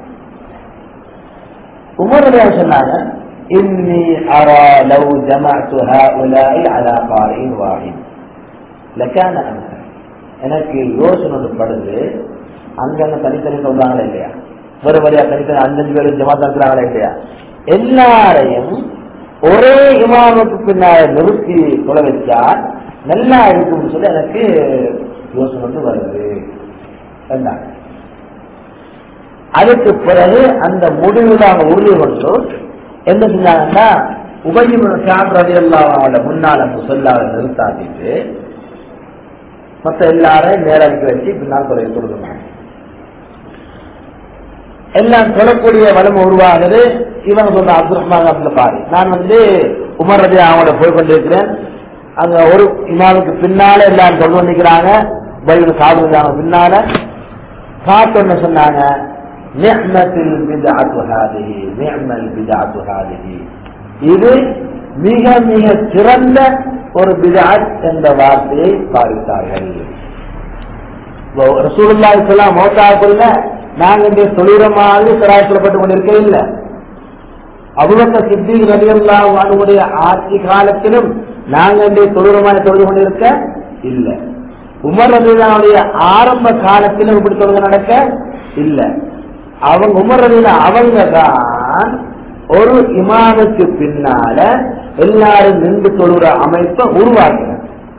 [SPEAKER 1] உமர் சொன்னாங்க إني أرى لو جمعت هؤلاء على قارئ واحد لكان أمثل எனக்கு யோசனை ஒன்று படுது அங்கங்க தனித்தனி சொல்றாங்களா இல்லையா ஒரு வழியா தனித்தனி அஞ்சஞ்சு பேர் ஜமாத்தா இருக்கிறாங்களா இல்லையா எல்லாரையும் ஒரே இமாமுக்கு பின்னால நிறுத்தி கொலை வச்சா நல்லா இருக்கும்னு சொல்லி எனக்கு யோசனை வந்து வருது என்றாங்க. அதுக்கு பிறகு அந்த முடிவில் அவங்க உறுதி கொண்டு என்ன செஞ்சாங்கன்னா உபயோகம் சாப்பிட்றது எல்லாம் முன்னால முசல்லாவை நிறுத்தாட்டிட்டு மற்ற எல்லாரையும் நேரடிக்கு வச்சு பின்னால் தொலை கொடுக்கணும் எல்லாம் தொடக்கூடிய வளம் உருவாகுது இவன் சொல்ற அப்துல் ரஹ்மான் அப்துல் பாரி நான் வந்து உமர் ரதி அவங்களோட போய் கொண்டிருக்கிறேன் அங்க ஒரு இமாமுக்கு பின்னால எல்லாரும் கொண்டு வந்துக்கிறாங்க பைபிள் சாப்பிடுறாங்க பின்னால பார்த்தோன்னு சொன்னாங்க நிஅமத்தில் பிதஅத்து ஹாதிஹி நிஅமல் பிதஅத்து ஹாதிஹி இது மிக மிக சிறந்த ஒரு பிதஅத் என்ற வார்த்தையை பாவித்தார்கள் ரசூலுல்லாஹி ஸல்லல்லாஹு மௌத்தாக்குள்ள நாங்க இங்கே தொழிற மாதிரி சராய்ச்சலப்பட்டு கொண்டிருக்க இல்ல அபுபக்க சித்தி ரலியல்லா அவனுடைய ஆட்சி காலத்திலும் நாங்க இங்கே தொழிறமாய் தொழுது கொண்டிருக்க இல்ல உமர் ரலியல்லாவுடைய ஆரம்ப காலத்திலும் இப்படி தொழுக நடக்க இல்ல அவங்க உமர் ரலியல்லா அவங்க தான் ஒரு இமாமுக்கு பின்னால எல்லாரும் நின்று தொழுற அமைப்பை உருவாக்கினார்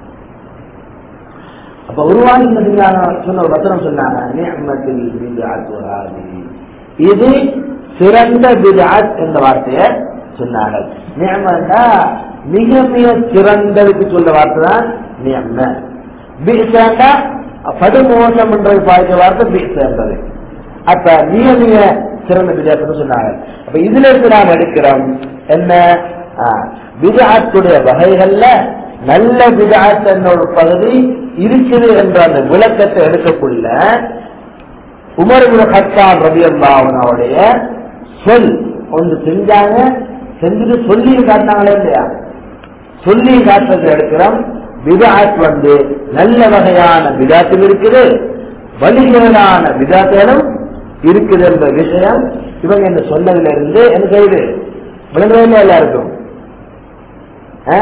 [SPEAKER 1] அப்ப உருவாகி சொன்ன ஒரு வசனம் சொன்னாங்க நிஅமத்தில் பித்அத்து ஹாதிஹி. இது சிறந்த பிதாத் என்ற வார்த்தையை சொன்னார்கள் நியமன்னா மிக மிக சிறந்ததுக்கு சொல்ற வார்த்தை தான் நியம பீசாண்டா படுமோசம் என்றது பார்க்கிற வார்த்தை பீச என்றது அப்ப மிக மிக சிறந்த பிதாத்துன்னு சொன்னாங்க அப்ப இதுல இருந்து நாம் எடுக்கிறோம் என்ன பிதாத்துடைய வகைகள்ல நல்ல பிதாத் என்ற ஒரு பகுதி இருக்குது என்ற அந்த விளக்கத்தை எடுக்கக்குள்ள உமர் ஹத்தான் ரவி அல்லாவுடைய சொல் ஒன்று செஞ்சாங்க செஞ்சுட்டு சொல்லி காட்டினாங்களே இல்லையா சொல்லி காட்டுறது எடுக்கிறோம் விதாத் வந்து நல்ல வகையான விதாத்தும் இருக்குது வழிகளான விதாத்துகளும் இருக்குது என்ற விஷயம் இவங்க இந்த சொன்னதுல இருந்து என்ன செய்யுது விளங்குறதுல எல்லாருக்கும் ஆ?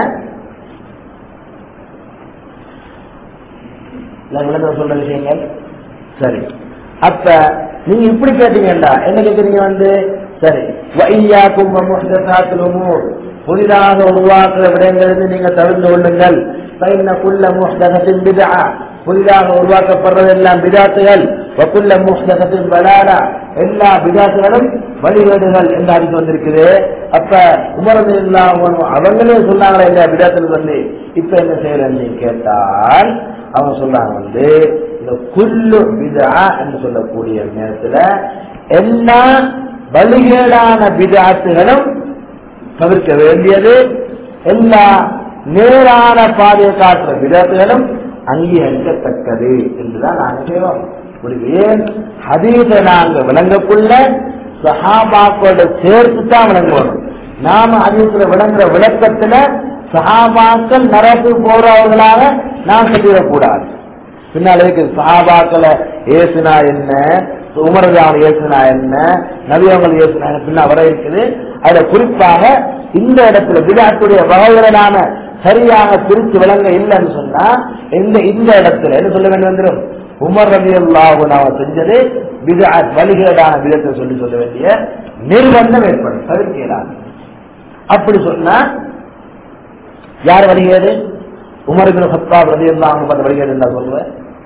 [SPEAKER 1] நான் விளங்குற சொல்ற விஷயங்கள் சரி அப்ப நீங்க இப்படி கேட்டீங்கடா என்ன கேக்குறீங்க வந்து சரி வையாக்கும் முஹ்தசாத்துல் உமூர் புதிதாக உருவாக்குற விடயங்களிலிருந்து நீங்க தவிர்த்து கொள்ளுங்கள் பைன குல்ல முஹ்தகத்தின் பிதா புதிதாக உருவாக்கப்படுறதெல்லாம் பிதாத்துகள் வக்குல்ல முஹ்தகத்தின் பலாலா எல்லா பிதாத்துகளும் வழிகேடுகள் என்று அறிந்து வந்திருக்குது அப்ப உமரது இல்லாம அவங்களே சொன்னாங்களே இல்லையா பிதாத்தில் வந்து இப்ப என்ன செய்யறேன்னு கேட்டால் அவங்க சொல்றாங்க வந்து இந்த குல்லு பிதா என்று சொல்லக்கூடிய நேரத்துல எல்லா வழிகேடான பிதாத்துகளும் தவிர்க்க வேண்டியது எல்லா நேரான பாதையை காட்டுற விதத்துகளும் அங்கீகரிக்கத்தக்கது என்றுதான் நாங்கள் செய்வோம் இப்படி ஏன் ஹதீஸை நாங்க விளங்கக்குள்ள சஹாபாக்களோட சேர்த்து தான் விளங்குவோம் நாம ஹதீஸ்ல விளங்குற விளக்கத்துல சஹாபாக்கள் நரக்கு போறவர்களாக நாம் சொல்லிடக்கூடாது பின்னால் இருக்கு சஹாபாக்களை ஏசுனா என்ன உமரஜான் ஏசுனா என்ன நபியவங்கள் ஏசுனா என்ன பின்னா வர இருக்குது அதுல குறிப்பாக இந்த இடத்துல விழாக்குடைய வகைகளை நாம சரியாக பிரித்து விளங்க இல்லைன்னு சொன்னா இந்த இந்த இடத்துல என்ன சொல்ல வேண்டி வந்துடும் உமர் ரபி அல்லாஹு நாம செஞ்சது விதா வழிகேடான விதத்தை சொல்லி சொல்ல வேண்டிய நிர்பந்தம் ஏற்படும் தவிர்க்கிறார் அப்படி சொன்னா யார் வழிகேடு உமர் ஹத்தாப் ரபி அல்லாஹு பார்த்த வழிகேடு என்ன சொல்லுவேன்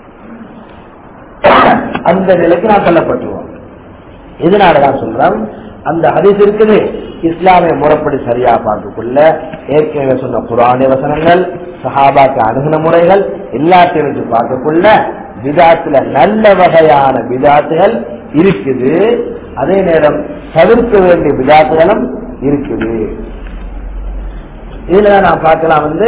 [SPEAKER 1] அந்த நிலைக்கு நான் தள்ளப்பட்டுருவோம் இதனாலதான் சொல்றேன் அந்த ஹதீஸ் இருக்குது இஸ்லாமிய முறைப்படி சரியா பார்த்துக்கொள்ள ஏற்கனவே சொன்ன குரானிய வசனங்கள் சஹாபாக்கு அணுகுன முறைகள் எல்லாத்தையும் வச்சு பார்க்கக்குள்ள விதாத்துல நல்ல வகையான விதாத்துகள் இருக்குது அதே நேரம் தவிர்க்க வேண்டிய விதாத்துகளும் இருக்குது இதுல நான் பார்க்கலாம் வந்து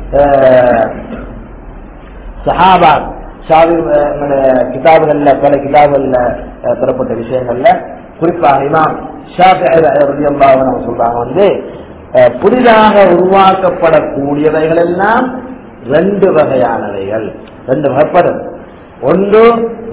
[SPEAKER 1] சஹாபா ஷாவி கிதாபுகள்ல பல கிதாபுகள்ல பெறப்பட்ட விஷயங்கள்ல குறிப்பாக இமாம் ஷாஃபியாக சொல்றாங்க வந்து புதிதாக உருவாக்கப்படக்கூடியவைகள் எல்லாம் ரெண்டு வகையானவைகள் ரெண்டு வகைப்படும் ஒன்று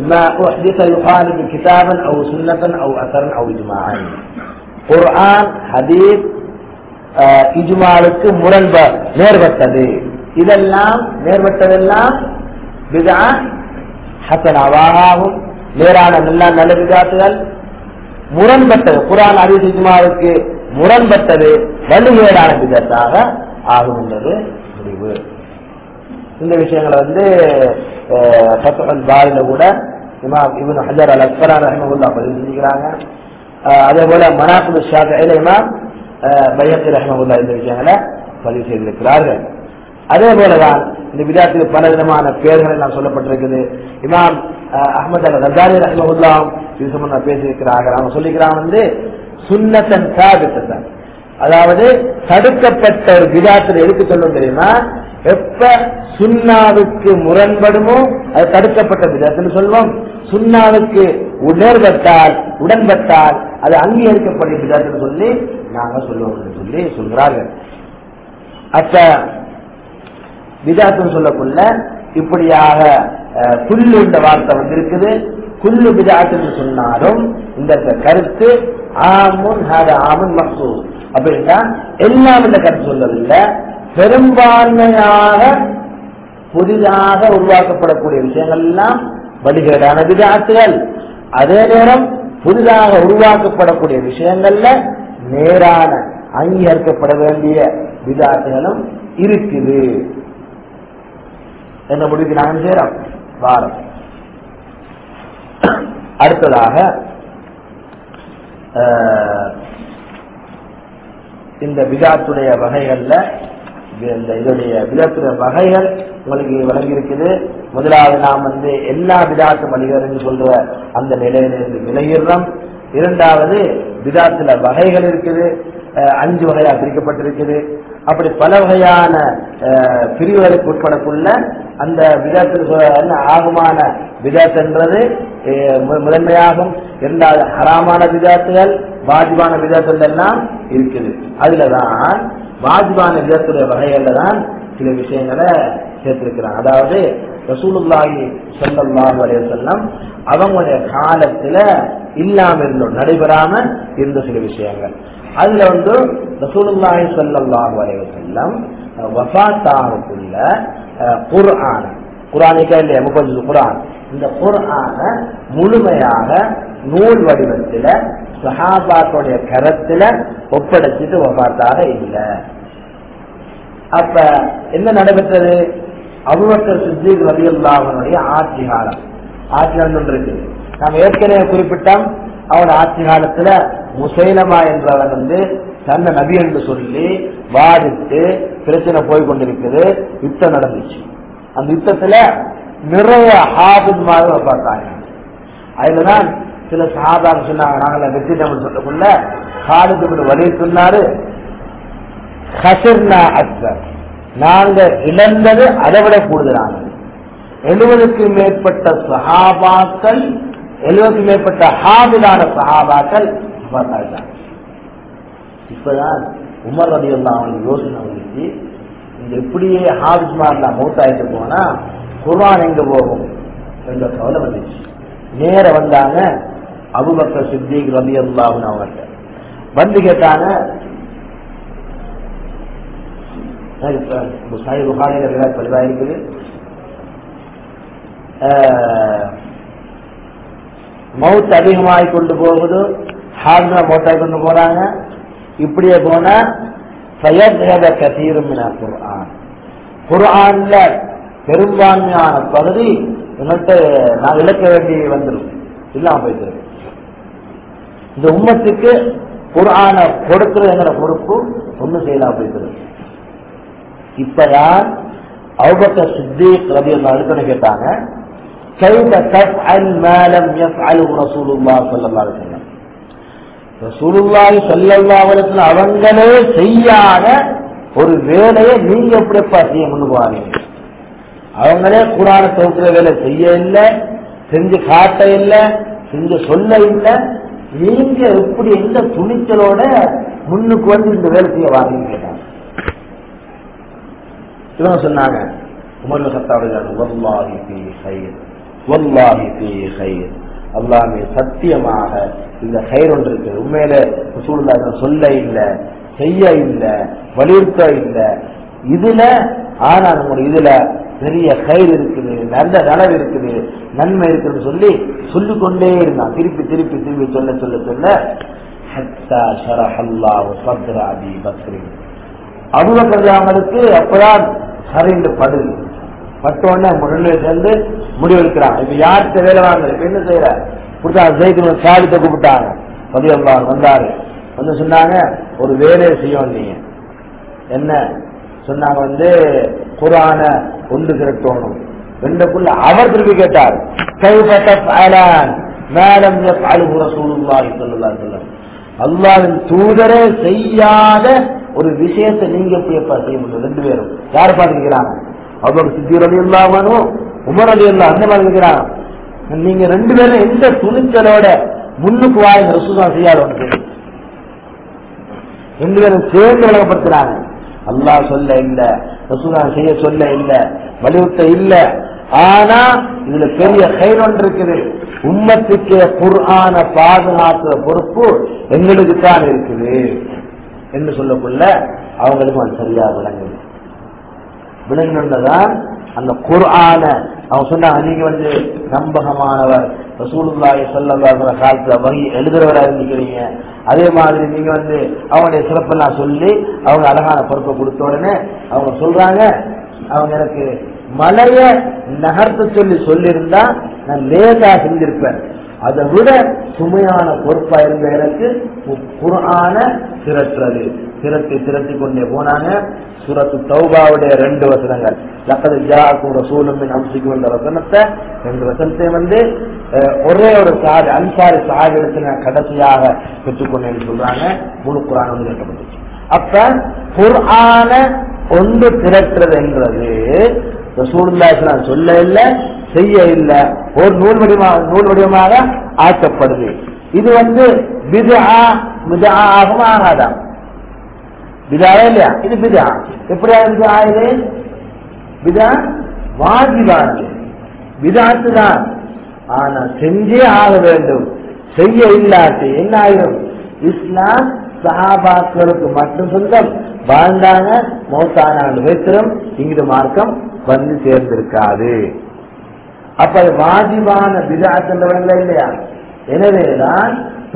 [SPEAKER 1] கிதாபன் அவு சுன்னத்தன் அவு அசரன் அவு இஜ்மான் குர்ஆன் ஹதீஸ் இஜ்மாலுக்கு முரண்ப நேர்பட்டது இதெல்லாம் நேர்பட்டதெல்லாம் பிதா ஹசனாவாகும் நேரான நல்ல நல்ல விதாத்துகள் முரண்பட்டது குரான் அதிசிஜுமாவுக்கு முரண்பட்டது வலுவேடான விதத்தாக ஆகும் என்பது முடிவு இந்த விஷயங்களை வந்து பத்தல் பாரில கூட இமாம் இவன் ஹஜர் அல் அக்பரான் ரஹமகுல்லா பதிவு செஞ்சுக்கிறாங்க அதே போல மனாபுல் ஷாஃபில இமாம் பையத்தி ரஹமகுல்லா இந்த விஷயங்களை பதிவு செய்திருக்கிறார்கள் அதே போலதான் இந்த விதாத்துக்கு பல விதமான பெயர்கள் எல்லாம் சொல்லப்பட்டிருக்குது இமாம் அஹமது அல் ரஜாலி ரஹமகுல்லாம் இது சம்பந்தம் பேசியிருக்கிறார்கள் அவங்க சொல்லிக்கிறாங்க வந்து சுன்னத்தன் சாபித்தன் அதாவது தடுக்கப்பட்ட ஒரு விதாத்தில் எதுக்கு சொல்லும் தெரியுமா எப்ப சுண்ணாவுக்கு முரண்படுமோ அது தடுக்கப்பட்ட விதத்தில் சொல்வோம் சுண்ணாவுக்கு உணர்பட்டால் உடன்பட்டால் அது அங்கீகரிக்கப்பட்ட விதத்தில் சொல்லி நாங்க சொல்லுவோம் சொல்லி சொல்கிறார்கள் அப்ப விதாத்துன்னு சொல்லக்குள்ள இப்படியாக புல்லு இந்த வார்த்தை வந்திருக்குது குல்லு விதாத்துன்னு சொன்னாலும் இந்த கருத்து ஆமுன் ஹாத ஆமுன் மக்சூஸ் அப்படின்னா எல்லாம் இந்த கருத்து சொல்லவில்லை பெரும்பான்மையாக புதிதாக உருவாக்கப்படக்கூடிய விஷயங்கள் எல்லாம் வழிகேடான விதாத்துகள் அதே நேரம் புதிதாக உருவாக்கப்படக்கூடிய விஷயங்கள்ல நேரான அங்கீகரிக்கப்பட வேண்டிய விதாத்துகளும் இருக்குது என்ற முடிவுக்கு நாங்கள் சேரோம் வாரம் அடுத்ததாக இந்த விதாத்துடைய வகைகள்ல இந்த இதோடைய விதத்துடைய வகைகள் உங்களுக்கு வழங்கி இருக்குது முதலாவது நாம் வந்து எல்லா விதாத்து வழிகள் சொல்ற அந்த நிலையிலிருந்து விலகிடுறோம் இரண்டாவது விதாத்துல வகைகள் இருக்குது அஞ்சு வகையா பிரிக்கப்பட்டிருக்குது அப்படி பல வகையான பிரிவுகளுக்கு உட்படக்குள்ள அந்த விதத்தில் ஆகுமான விதத்துன்றது முதன்மையாகும் இரண்டாவது ஹராமான விதத்துகள் வாஜிபான விதத்துகள் எல்லாம் இருக்குது அதுலதான் வாஜிபான விதத்துடைய வகைகள்ல தான் சில விஷயங்களை சேர்த்திருக்கிறாங்க அதாவது ரசூலுல்லாஹி ஸல்லல்லாஹு அலைஹி வஸல்லம் அவங்களுடைய காலத்துல இல்லாம இருந்தோம் நடைபெறாம இருந்த சில விஷயங்கள் அதுல வந்து ரசூலுல்லாஹி ஸல்லல்லாஹு அலைஹி வஸல்லம் வஃபாத் ஆகக்குள்ள குர்ஆன் குர்ஆனிக்கா இல்லையா முப்பது குர்ஆன் இந்த குர்ஆன முழுமையாக நூல் வடிவத்துல சஹாபாக்களுடைய கரத்துல ஒப்படைச்சிட்டு வஃபாத்தாக இல்லை அப்ப என்ன நடைபெற்றது அபுபக்கர் சித்திக் ரபியுல்லாஹனுடைய ஆட்சி காலம் ஆட்சி காலம் ஒன்று இருக்கு நாம் ஏற்கனவே குறிப்பிட்டோம் அவன் ஆட்சி காலத்துல முசைலமா என்றவன் வந்து தன்னை நபி என்று சொல்லி வாதிட்டு பிரச்சனை போய் கொண்டிருக்குது யுத்தம் நடந்துச்சு அந்த யுத்தத்துல நிறைய ஹாபின்மார்கள் பார்த்தாங்க அதுலதான் சில சஹாபாங்க சொன்னாங்க நாங்கள வெற்றி தமிழ் சொல்லக்குள்ள காலுக்கு வழி சொன்னாரு ஹசிர்னா அக்பர் நாங்க இழந்தது அதை விட கூடுதலானது எழுபதுக்கு மேற்பட்ட சஹாபாக்கள் எழுபதுக்கு மேற்பட்ட ஹாபிலான சஹாபாக்கள் பார்த்தாங்க இப்பதான் உமர் ரதி அவங்களுக்கு யோசனை வந்துச்சு இந்த இப்படியே ஹாபிஸ்மார்ல மூத்தாயிட்டு போனா குர்ஆன் எங்க போகும் என்ற கவலை வந்துச்சு நேர வந்தாங்க அபுபக்கர் சித்திக் ரதி அல்லாஹ்னு அவங்கள்ட்ட வந்து கேட்டாங்க சாய் புகாரில விழா பதிவா இருக்குது மவுத் அதிகமாகி கொண்டு போகுது ஹார்னா மௌத்தாய் கொண்டு போறாங்க இப்படியே போனா சயத்ஹத கதீரும் குர்ஆன் குர்ஆன்ல பெரும்பான்மையான பகுதி எங்கள்கிட்ட நான் இழக்க வேண்டி வந்துடும் இல்லாம போயிட்டு இந்த உம்மத்துக்கு குர்ஆன கொடுக்கிறது எங்கிற பொறுப்பு ஒன்றும் செய்யலாம் போயிட்டு இப்பதான் அவுபக்க சித்திக் ரவி அடுத்தனை கேட்டாங்க كيف تفعل ما لم يفعله رسول الله صلى الله عليه وسلم ரசூலுல்லாஹி ஸல்லல்லாஹு அலைஹி வஸல்லம் அவங்களே செய்யாத ஒரு வேலையை நீங்க எப்படிப்பா செய்ய முன்னு போறீங்க அவங்களே குரான தொகுக்கிற வேலை செய்ய இல்லை செஞ்சு காட்ட இல்லை செஞ்சு சொல்ல இல்லை நீங்க எப்படி எந்த துணிச்சலோட முன்னுக்கு வந்து இந்த வேலை செய்ய வாரீங்க கேட்டாங்க இவங்க சொன்னாங்க உமர்ல சத்தாவுடைய வல்லாஹி ஃபீ ஹைர் வல்லாஹி ஃபீ ஹைர் அல்லாமே சத்தியமாக இந்த கயிறு ஒன்று இருக்கு உண்மையில ரசூலுல்லாஹி சொல்ல இல்ல செய்ய இல்ல வலியுறுத்த இல்ல இதுல ஆனா நம்முடைய இதுல பெரிய கயிறு இருக்குது நல்ல நலவு இருக்குது நன்மை இருக்குன்னு சொல்லி சொல்லிக் கொண்டே இருந்தான் திருப்பி திருப்பி திருப்பி சொல்ல சொல்ல சொல்ல ஹத்தா ஷரஹல்லாஹு சத்ர அபி பக்ரி அபுபக்கருக்கு அப்பதான் சரிந்து படுது பட்டோடனே ரெண்டு சேர்ந்து முடிவெடுக்கிறான் இப்ப யார்கிட்ட வேலை வாங்குற இப்ப என்ன செய்யற கொடுத்தா ஜெயித்து சாதித்த கூப்பிட்டாங்க பதிவல்லார் வந்தாரு வந்து சொன்னாங்க ஒரு வேலையை செய்யணும் நீங்க என்ன சொன்னாங்க வந்து குரான கொண்டு திரட்டணும் ரெண்டுக்குள்ள அவர் திருப்பி கேட்டார் மேலம் ரசூலுல்லாஹி ஸல்லல்லாஹு அலைஹி வஸல்லம் அல்லாஹ்வின் தூதரே செய்யாத ஒரு விஷயத்தை நீங்க எப்படி எப்ப செய்ய முடியும் ரெண்டு பேரும் யார் பாத்துக்கிறாங்க அவர் சித்தி அலி இல்லாமனும் உமர் அலி அல்லா அந்த மாதிரி இருக்கிறாங்க நீங்க ரெண்டு பேரும் எந்த துணிச்சலோட முன்னுக்கு வாய் ரசூதா செய்யாத ஒன்று ரெண்டு பேரும் சேர்ந்து விளங்கப்படுத்துறாங்க அல்லாஹ் சொல்ல இல்ல ரசூதா செய்ய சொல்ல இல்ல வலியுறுத்த இல்ல ஆனா இதுல பெரிய கயிறு ஒன்று இருக்குது உம்மத்துக்கு குர்ஆன பாதுகாக்கிற பொறுப்பு எங்களுக்கு தான் இருக்குது என்று சொல்லக்குள்ள அவங்களுக்கும் அது சரியா விளங்குது விளங்கினதான் அந்த குர்ஆன அவங்க சொன்னாங்க நீங்க வந்து நம்பகமானவர் ரசூலுல்லாஹி ஸல்லல்லாஹு காலத்துல வகி எழுதுறவரா இருந்துக்கிறீங்க அதே மாதிரி நீங்க வந்து அவங்களுடைய சிறப்பெல்லாம் சொல்லி அவங்க அழகான பொறுப்பை கொடுத்த உடனே அவங்க சொல்றாங்க அவங்க எனக்கு மலைய நகர்த்த சொல்லி சொல்லியிருந்தா நான் லேசா செஞ்சிருப்பேன் அதை விட சுமையான பொறுப்பா இருந்த எனக்கு குரான திரட்டுறது திரட்டி திரட்டி கொண்டே போனாங்க சுரத்து தௌபாவுடைய ரெண்டு வசனங்கள் லக்கது ஜாக்கும் ரசூலும் அம்சிக்கும் என்ற வசனத்தை ரெண்டு வசனத்தை வந்து ஒரே ஒரு சாதி அன்சாரி சாதி இடத்துல கடைசியாக பெற்றுக்கொண்டேன்னு சொல்றாங்க முழு குரான் வந்து கட்டப்பட்டுச்சு அப்ப குர்ஆன ஒன்று திரட்டுறது என்றது ரசூலுல்லாஹி சொல்ல இல்லை செய்ய இல்லை ஒரு நூல் வடிவமாக நூல் வடிவமாக ஆக்கப்படுது இது வந்து பிதா மிதா ஆகும் ஆகாதா பிதாவே இல்லையா இது பிதா எப்படியா இது ஆயுது பிதா வாஜிபானது பிதாத்து தான் ஆனா செஞ்சே ஆக வேண்டும் செய்ய இல்லாட்டு என்ன ஆயிரும் இஸ்லாம் சஹாபாக்களுக்கு மட்டும் சொந்தம் வாழ்ந்தாங்க மௌத்தானாண்டு வைத்திரம் இங்கிட்டு மார்க்கம் வந்து சேர்ந்திருக்காது அப்ப அது வாஜிபான பிதாத்தன்றவங்கள இல்லையா எனவேதான்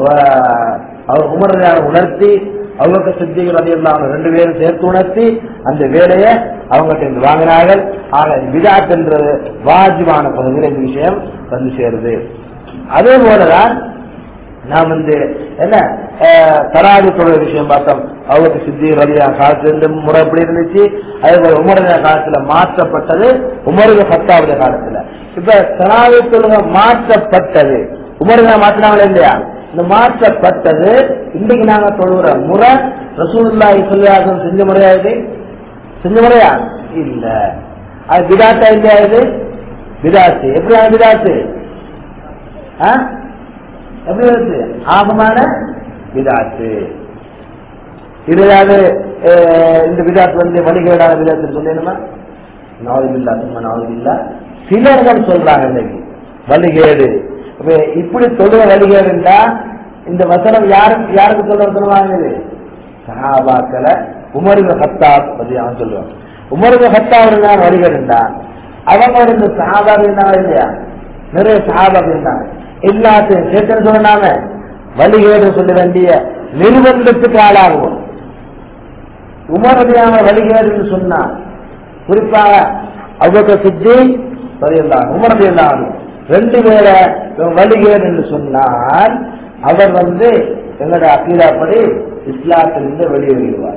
[SPEAKER 1] அவர் உமரையான உணர்த்தி அவங்க சித்திகள் அதையெல்லாம் ரெண்டு பேரும் சேர்த்து உணர்த்தி அந்த வேலையை அவங்ககிட்ட இருந்து வாங்கினார்கள் ஆக விதாத் என்றது வாஜிபான பகுதியில் இந்த விஷயம் வந்து சேருது அதே போலதான் நாம் வந்து என்ன தராஜத்தோட விஷயம் பார்த்தோம் அவருக்கு சித்தி ரலியா காலத்துல இருந்து முறை எப்படி இருந்துச்சு அதே போல உமருடைய காலத்துல மாற்றப்பட்டது உமருடைய பத்தாவது காலத்துல இப்ப தராவி தொழுகை மாற்றப்பட்டது உமருடைய மாற்றினாங்களே இல்லையா இந்த மாற்றப்பட்டது இன்னைக்கு நாங்க தொழுகிற முறை ரசூலுல்லாஹி சொல்லியாசம் செஞ்ச முறையா இது செஞ்ச முறையா இல்ல அது விதாத்தா இல்லையா இது விதாத்து எப்படியான விதாத்து ஆ? எப்படி வருது ஆகமான விதாத்து இது ஏதாவது அஹ், இந்த விதாத்து வந்து வழிகேடான விதத்தில் சொல்லணுமா நாவதில்லா சும்மா நாவதில்லா சிலர்கள் சொல்றாங்க இன்னைக்கு வழிகேடு இப்ப இப்படி சொல்ற வழிகேடுண்டா இந்த வசனம் யாருக்கு யாருக்கு சொல்ற வசனம் வாங்குது சஹாபாக்களை உமருக ஹத்தாப் பத்தி அவன் சொல்லுவான் உமருக ஹத்தாப் இருந்தாங்க வழிகேடுண்டா அவங்க இந்த சஹாபாக இருந்தாங்க இல்லையா நிறைய சஹாபாக இருந்தாங்க எல்லாத்தையும் சேர்த்து சொன்னாங்க வழிகேடு சொல்ல வேண்டிய நிர்பந்தத்துக்கு ஆளாகுவோம் உமரடியான வழிகேடுன்னு சொன்னா குறிப்பாக அவங்க சித்தி பதியெல்லாம் உமரடியெல்லாம் ரெண்டு பேரை இவன் வழிகேடு என்று சொன்னால் அவர் வந்து எங்களோட அக்கீதாப்படி இஸ்லாத்திலிருந்து வெளியேறுவார்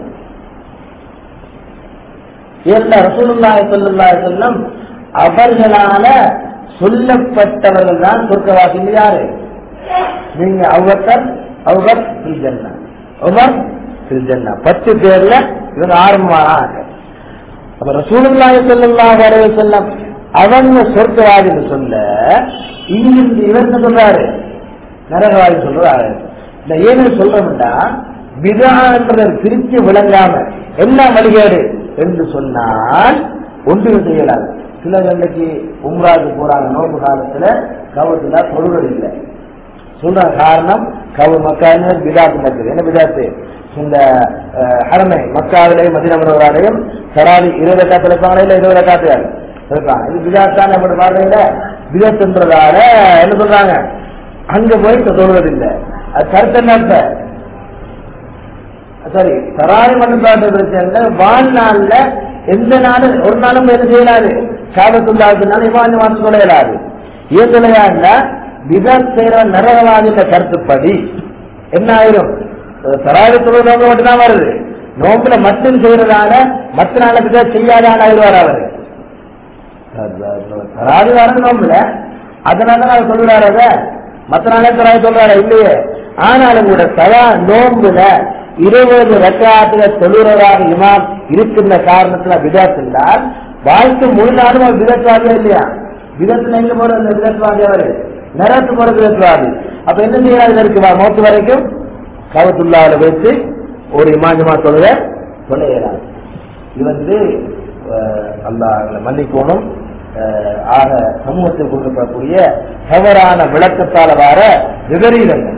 [SPEAKER 1] ஏன்னா ரசூலுல்லாஹி ஸல்லல்லாஹு அலைஹி வஸல்லம் அவர்களால சொல்லப்பட்டவர்கள் தான் சொர்க்கவாசிகள் யாரு நீங்க அவ்வக்கர் அவர் ஃபில் ஜன்னா உமர் ஃபில் ஜன்னா பத்து பேர்ல இவங்க ஆரம்பமாக அப்ப ரசூலுல்லாஹி ஸல்லல்லாஹு அலைஹி வஸல்லம் அவங்க சொர்க்கவாதின்னு சொல்ல இங்கிருந்து இவர் என்ன சொல்றாரு நரகவாதி சொல்றாரு இந்த ஏன்னு சொல்றோம்டா விதான்றதை பிரித்து விளங்காம என்ன வழிகேடு என்று சொன்னால் ஒன்றும் செய்யலாது சில வேலைக்கு உம்ராவுக்கு போறாங்க நோம்பு காலத்துல கவத்துல தொழுவது இல்லை சொல்ற காரணம் கவு மக்கான்னு விதாத்து நடக்குது என்ன விதாத்து இந்த அஹ், ஹரமை மக்காவிலையும் மதினமனவராலையும் சராதி இருபது காத்து இருப்பாங்களா இல்ல இருபது காத்து இருப்பாங்க இது விதாத்தான் அப்படி பாருங்க விதத்துன்றதால என்ன சொல்றாங்க அங்க போய் தொழுவது இல்லை அது கருத்து என்ன அர்த்தம்? சரி சராரி மண்பாட்டு பிரச்சனை வாழ்நாள்ல எந்த நாளும் ஒரு நாளும் என்ன செய்யலாது சாபத்துள்ளாதுனால இவான் வாசி சொல்ல இயலாது ஏன் சொல்லையா விதம் செய்யற நரகவாதித்த கருத்துப்படி என்ன ஆயிரும் சராரி தொழுறவங்க மட்டும்தான் வருது நோம்புல மட்டும் செய்யறதால மற்ற நாள வித செய்யாத ஆள் ஆயிடுவார் அவரு தராது வர நோம்புல அதனால நான் சொல்றாரு அத மற்ற நாளே தராது சொல்றாரு இல்லையே ஆனாலும் கூட சதா நோம்புல இருபது ரக்காத்துல தொழுறதாக இமாம் இருக்கின்ற காரணத்துல விதத் என்றால் வாழ்க்கை முழு நாளும் அவர் விதத்வாதியா இல்லையா விதத்துல எங்க போற இந்த விதத்வாதி அவரு நிறத்து போற விதத்வாதி அப்ப என்ன செய்யறாரு இதற்கு மோத்து வரைக்கும் கவத்துள்ளால வைத்து ஒரு இமாஞ்சமா தொழுக சொல்ல இயலாது இது வந்து அல்லாஹ் மன்னிக்கோணும் அஹ், ஆக சமூகத்தில் கொடுக்கப்படக்கூடிய தவறான விளக்கத்தால வர விபரீதங்கள்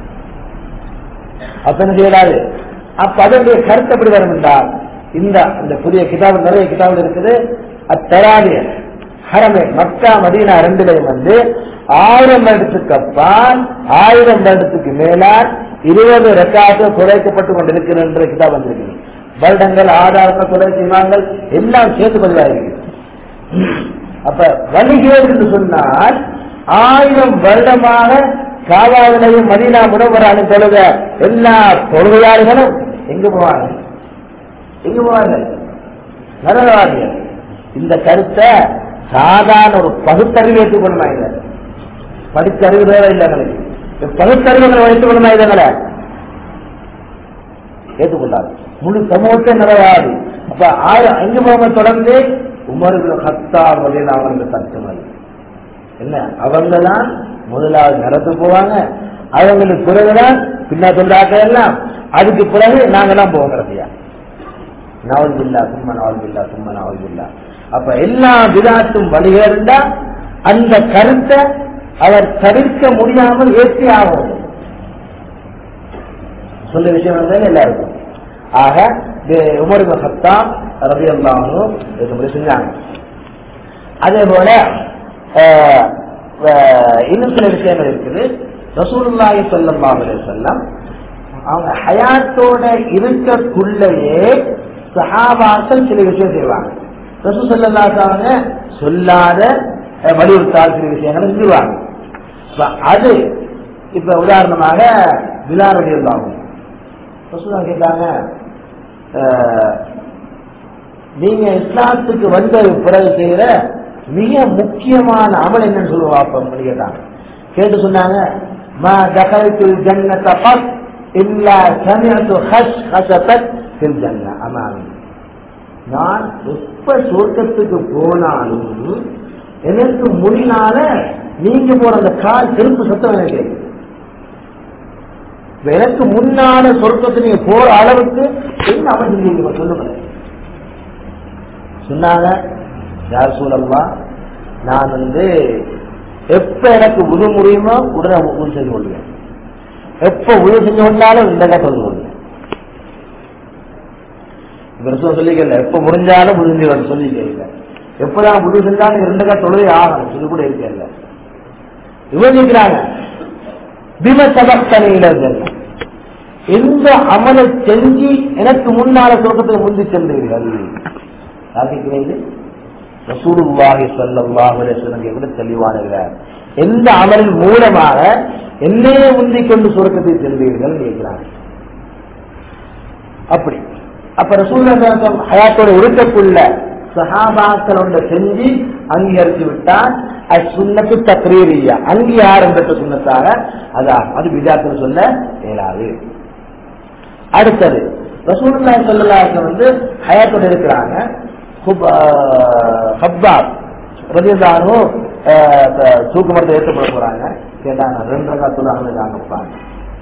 [SPEAKER 1] அப்ப என்ன செய்யலாது அப்ப அதனுடைய கருத்து எப்படி வரும் என்றால் இந்த இந்த புதிய கிதாபு நிறைய கிதாபு இருக்குது அத்தராவிய ஹரமே மக்கா மதீனா ரெண்டுலையும் வந்து ஆயிரம் வருடத்துக்கு அப்பால் ஆயிரம் வருடத்துக்கு மேலால் இருபது ரெக்கார்டு குறைக்கப்பட்டு கொண்டிருக்கின்ற கிதாப் வந்திருக்கு வருடங்கள் ஆதாரங்கள் குறை சிமாங்கள் எல்லாம் சேர்த்து பதிவாயிருக்கு அப்ப வழிகேடு என்று சொன்னால் ஆயிரம் வருடமாக காவாவிலையும் மதீனா முனவராலும் தொழுக எல்லா தொழுகையாளர்களும் எங்க போவாங்க எங்க போவாங்க நரகவாதிகள் இந்த கருத்தை சாதாரண ஒரு பகுத்தறிவு ஏற்றுக்கொள்ளுமா இல்லை படித்தறிவு தேவை இல்லை எங்களுக்கு இந்த பகுத்தறிவுகளை வைத்துக்கொள்ளுமா இதுங்களை ஏற்றுக்கொள்ளாது முழு சமூகத்தை நிறைவாது அப்ப ஆயிரம் எங்க போக தொடர்ந்து உமர்கள் ஹத்தா வகையில் அவங்க சட்டம் என்ன அவங்க தான் முதலாவது நடந்து போவாங்க அவங்களுக்கு பிறகுதான் பின்னா சொல்றாக்க எல்லாம் அதுக்கு பிறகு நாங்கெல்லாம் போவோம் கடைசியா நாவல் பில்லா சும்மா நாவல் பில்லா சும்மா நாவல் பில்லா அப்ப எல்லா விதாத்தும் வழிகேண்டா அந்த கருத்தை அவர் தவிர்க்க முடியாமல் ஏற்றி ஆகும் சொல்ல விஷயம் வந்து எல்லாருக்கும் ஆக இது உமர் ஹத்தா ரவி அல்லாமும் இதுக்கு செஞ்சாங்க அதே போல அஹ், அஹ், இன்னும் சில விஷயங்கள் இருக்குது ரசூலுல்லாஹி ஸல்லல்லாஹு அலைஹி வஸல்லம் அவங்க ஹயாத்தோட இருக்கக்குள்ளேயே சஹாபாக்கள் சில விஷயம் செய்வாங்க ரசூல் ஸல்லல்லாஹு அலைஹி வஸல்லம் சொல்லாத அஹ், வலியுறுத்தாத சில விஷயங்களை செஞ்சுவாங்க இப்ப அது இப்ப உதாரணமாக விழா ரலியல்லாஹு ரசூலுல்லாஹ் கேட்டாங்க அஹ், நீங்க இஸ்லாத்துக்கு வந்த பிறகு செய்யற மிக முக்கியமான அமல் என்னன்னு சொல்லுவா அப்ப கேட்டாங்க கேட்டு சொன்னாங்க மா தகல்துல் ஜன்னத கத் இல்லா சமிஅத்து ஹஷ் ஹஷதத் ஃபில் ஜன்ன அமாமி நான் எப்ப சொர்க்கத்துக்கு போனாலும் எனக்கு முன்னால நீங்க போற அந்த கால் செருப்பு சத்தம் எனக்கு கேக்குது. இப்ப எனக்கு முன்னால சொர்க்கத்துக்கு நீங்க போற அளவுக்கு என்ன அமைச்சிருக்கீங்க சொல்லுங்க சொன்னாங்க யார் சூழல்லா நான் வந்து எப்ப எனக்கு உது முடியுமோ உடனே உதவி செஞ்சு கொள்வேன் எப்ப உதவி செஞ்சு கொண்டாலும் இந்த கதை வந்து கொள்வேன் பிரசவம் சொல்லிக்கல எப்ப முடிஞ்சாலும் முடிஞ்சு சொல்லிக்கல எப்பதான் முடிவு செஞ்சாலும் இரண்டு கா தொழுகை ஆகணும் இது கூட இருக்கல இவங்க இருக்கிறாங்க பிம சபக்தனையில எந்த அமலை செஞ்சு எனக்கு முன்னால சொர்க்கத்துக்கு முந்தி சென்றீர்கள் யாருக்கு ரசூலுல்லாஹி ஸல்லல்லாஹு அலைஹி வஸல்லம் கூட தெளிவானுகிறார் எந்த அமலின் மூலமாக என்னையே முந்திக் கொண்டு சொர்க்கத்தை சென்றீர்கள் கேட்கிறாங்க அப்படி அப்ப ரசூல் ஹயாத்தோட இருக்கக்குள்ள சஹாபாக்களோட செஞ்சு அங்கீகரித்து விட்டால் அது சுண்ணத்து தக்ரீரியா அங்கீகாரம் பெற்ற சுண்ணத்தாக அதான் அது விஜாத்தில் சொல்ல இயலாது அடுத்தது ரசூலுல்லாஹி ஸல்லல்லாஹு அலைஹி வந்து ஹயாத்தோட இருக்கிறாங்க ஹப்பாப் ரதியல்லாஹு தூக்கு மரத்தை ஏற்றப்பட போறாங்க கேட்டாங்க ரெண்டு ரகா தொழுகாங்க இருக்காங்க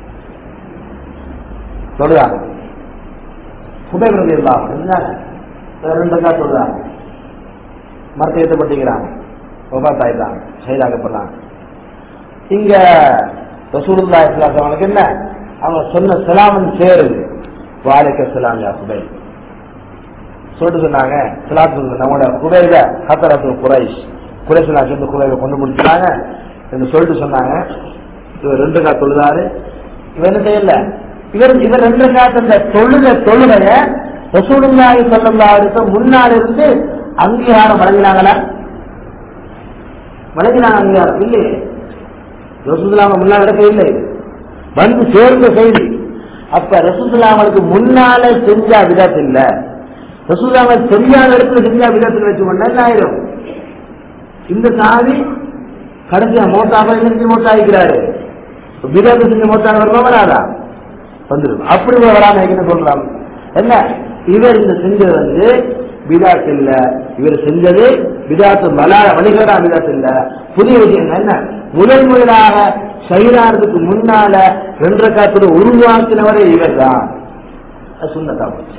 [SPEAKER 1] தொழுகாங்க குபேர் ரதியல்லாஹு இருந்தாங்க ரெண்டு ரகா தொழுகாங்க மரத்தை ஏற்றப்பட்டுக்கிறாங்க ஒபாத் ஆயிட்டாங்க ஷஹீதாக்கப்படுறாங்க இங்க ரசூலுல்லாஹி ஸல்லல்லாஹு அலைஹி அவனுக்கு என்ன அவங்க சொன்ன சலாமன் சேருது வாலிக்க சலாம் யா குபைர் சொல்லிட்டு சொன்னாங்க சலாத்து நம்மளோட குபைர ஹத்தரத்து குரைஷ் குறைஷ் நான் சேர்ந்து குபைரை கொண்டு முடிச்சாங்க என்று சொல்லிட்டு சொன்னாங்க இவர் ரெண்டு கா தொழுதாரு இவர் என்ன செய்யல இவர் இவர் ரெண்டு காத்து அந்த தொழுக தொழுகைய ரசூலுல்லாஹி ஸல்லல்லாஹு அலைஹி வஸல்லம் முன்னால் இருந்து அங்கீகாரம் வழங்கினாங்களா வழங்கினாங்க அங்கீகாரம் இல்லையே ரசூலுல்லாஹ் முன்னால் நடக்க இல்லை வந்து சேர்ந்த செய்தி அப்ப ரசூலுல்லாஹ்வுக்கு முன்னால செஞ்சா விதத் இல்ல ரசூலுல்லாஹ் தெரியாத இடத்துல செஞ்சா விதத்தில் வச்சு கொண்டா என்ன ஆயிரும் இந்த சாதி கடைசியா மோட்டாக செஞ்சு மோட்டாகிறாரு விதத்தை செஞ்சு மோட்டாக வருமா வராதா வந்துடும் அப்படி வராம என்ன சொல்றாங்க என்ன இவர் இந்த செஞ்சது வந்து விதாத் இல்ல இவர் செஞ்சது விதாத்து மலால வழிகடா விதாத் இல்ல புதிய விஷயம் என்ன முதல் முதலாக சைனாரத்துக்கு முன்னால ரெண்டரை காத்துல உருவாக்கினவரே இவர் தான் சுண்ணத்தா போச்சு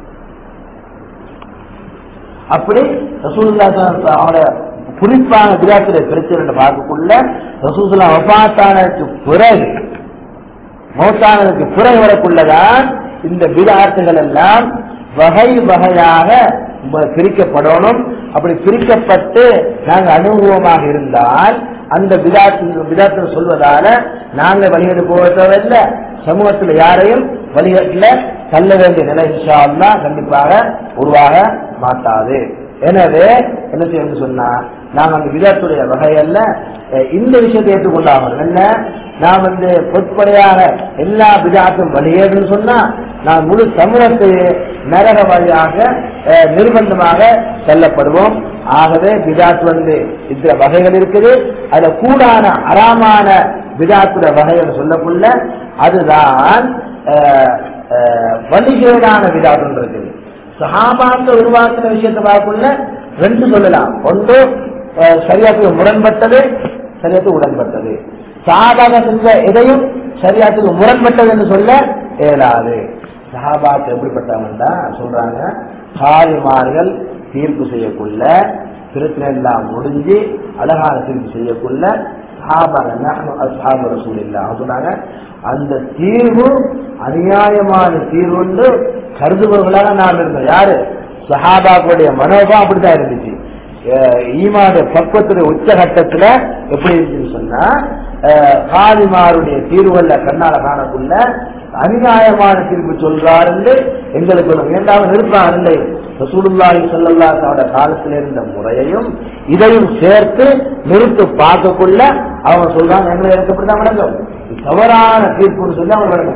[SPEAKER 1] அப்படி ரசூல்லா அவனோட குறிப்பான விதாத்துல பிரச்சனை பார்க்கக்குள்ள ரசூல்லா வபாத்தானதுக்கு பிறகு மௌத்தானதுக்கு பிறகு வரக்குள்ளதான் இந்த விதார்த்தங்கள் எல்லாம் வகை வகையாக பிரிக்கப்படணும் அப்படி பிரிக்கப்பட்டு நாங்க அனுபவமாக இருந்தால் அந்த விதாத்து விதாத்தில் சொல்வதால நாங்க வழிகட்டு போக தேவையில்ல சமூகத்தில் யாரையும் வழிகட்டில தள்ள வேண்டிய நிலை இன்ஷா அல்லாஹ் கண்டிப்பாக உருவாக மாட்டாது எனவே என்ன செய்யணும் சொன்னா நாம் அந்த விதத்துடைய வகையல்ல அஹ், இந்த விஷயத்தை ஏற்றுக்கொண்டாமல் என்ன நாம் வந்து பொதுப்படையாக எல்லா விதாத்தும் வழியேன்னு சொன்னா நான் முழு சமூகத்தையே நரக வழியாக அஹ், நிர்பந்தமாக செல்லப்படுவோம் ஆகவே விதாத் வந்து இத்தனை வகைகள் இருக்குது அதுல கூடான அறாமான விதாத்துட வகைகள் சொல்லக்குள்ள அதுதான் அஹ், அஹ், வழிகேடான விதாத்துன்னு இருக்குது சஹாபாக்கள் உருவாக்கின விஷயத்தை பார்க்கக்குள்ள ரெண்டு சொல்லலாம் ஒன்று அஹ், சரியாத்துக்கு முரண்பட்டது சரியாத்துக்கு உடன்பட்டது சஹாபாக செஞ்ச எதையும் சரியாத்துக்கு முரண்பட்டது என்று சொல்ல இயலாது சஹாபாக்கள் எப்படிப்பட்டவங்க சொல்றாங்க காரிமார்கள் தீர்ப்பு செய்யக்குள்ள பிரச்சனை எல்லாம் முடிஞ்சு அழகான தீர்ப்பு செய்யக்குள்ள சஹாபாக நஹ்னு அஸ்ஹாபு ரசூலில்லாஹ் அவங்க சொன்னாங்க அந்த தீர்வு அநியாயமான தீர்வு என்று கருதுபவர்களாக நாம் இருந்தோம் யாரு சஹாபாக்களுடைய மனோபம் அப்படித்தான் இருந்துச்சு அஹ் ஈமானுடைய பக்குவத்துடைய உச்சகட்டத்துல எப்படி இருந்துச்சுன்னு சொன்னா அஹ் காலிமாருடைய தீர்வுகள்ல கண்ணால காணக்குள்ள அநியாயமான தீர்ப்பு சொல்றாரு எங்களுக்கு ஒரு வேண்டாம நிற்பான் இல்லை ரசூலுல்லாஹி ஸல்லல்லாஹு அலைஹி காலத்தில் இருந்த முறையையும் இதையும் சேர்த்து நிறுத்து பார்க்கக்குள்ள அவங்க சொல்றாங்க எங்களை எனக்கு இப்படிதான் விளங்கும் இது தவறான தீர்ப்புன்னு சொல்லி அவங்க விளங்குவாங்க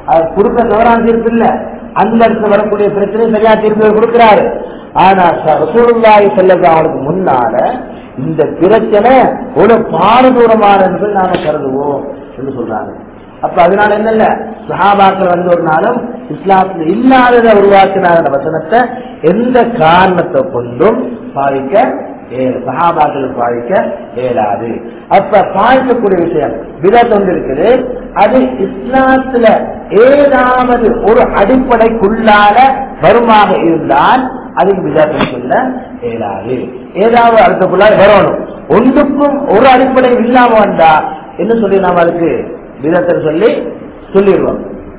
[SPEAKER 1] அது கொடுக்க தவறான தீர்ப்பு இல்ல அந்த இடத்துல வரக்கூடிய பிரச்சனை சரியா தீர்ப்பு கொடுக்கிறாரு ஆனா ரசூலுல்லாஹி ஸல்லல்லாஹு அவருக்கு முன்னால இந்த பிரச்சனை ஒரு பாரதூரமான என்பதை நாம கருதுவோம் என்று சொல்றாங்க அப்ப அதனால என்ன இல்ல சஹாபாக்கள் வந்து ஒரு நாளும் இஸ்லாத்துல இல்லாததை உருவாக்கினாங்க அந்த வசனத்தை எந்த காரணத்தை கொண்டும் பாதிக்க இயல- சஹாபாக்கள் பாதிக்க இயலாது அப்ப பாதிக்கக்கூடிய விஷயம் விதத் ஒன்று இருக்குது அது இஸ்லாத்துல ஏதாவது ஒரு அடிப்படைக்குள்ளால வருமாக இருந்தால் அதுக்கு விதத்தை சொல்ல இயலாது ஏதாவது அடுத்தக்குள்ளால வரணும் ஒன்றுக்கும் ஒரு அடிப்படை இல்லாம வந்தா என்ன சொல்லி நாம அதுக்கு விதத்தை சொல்லி சொல்லிடுவோம்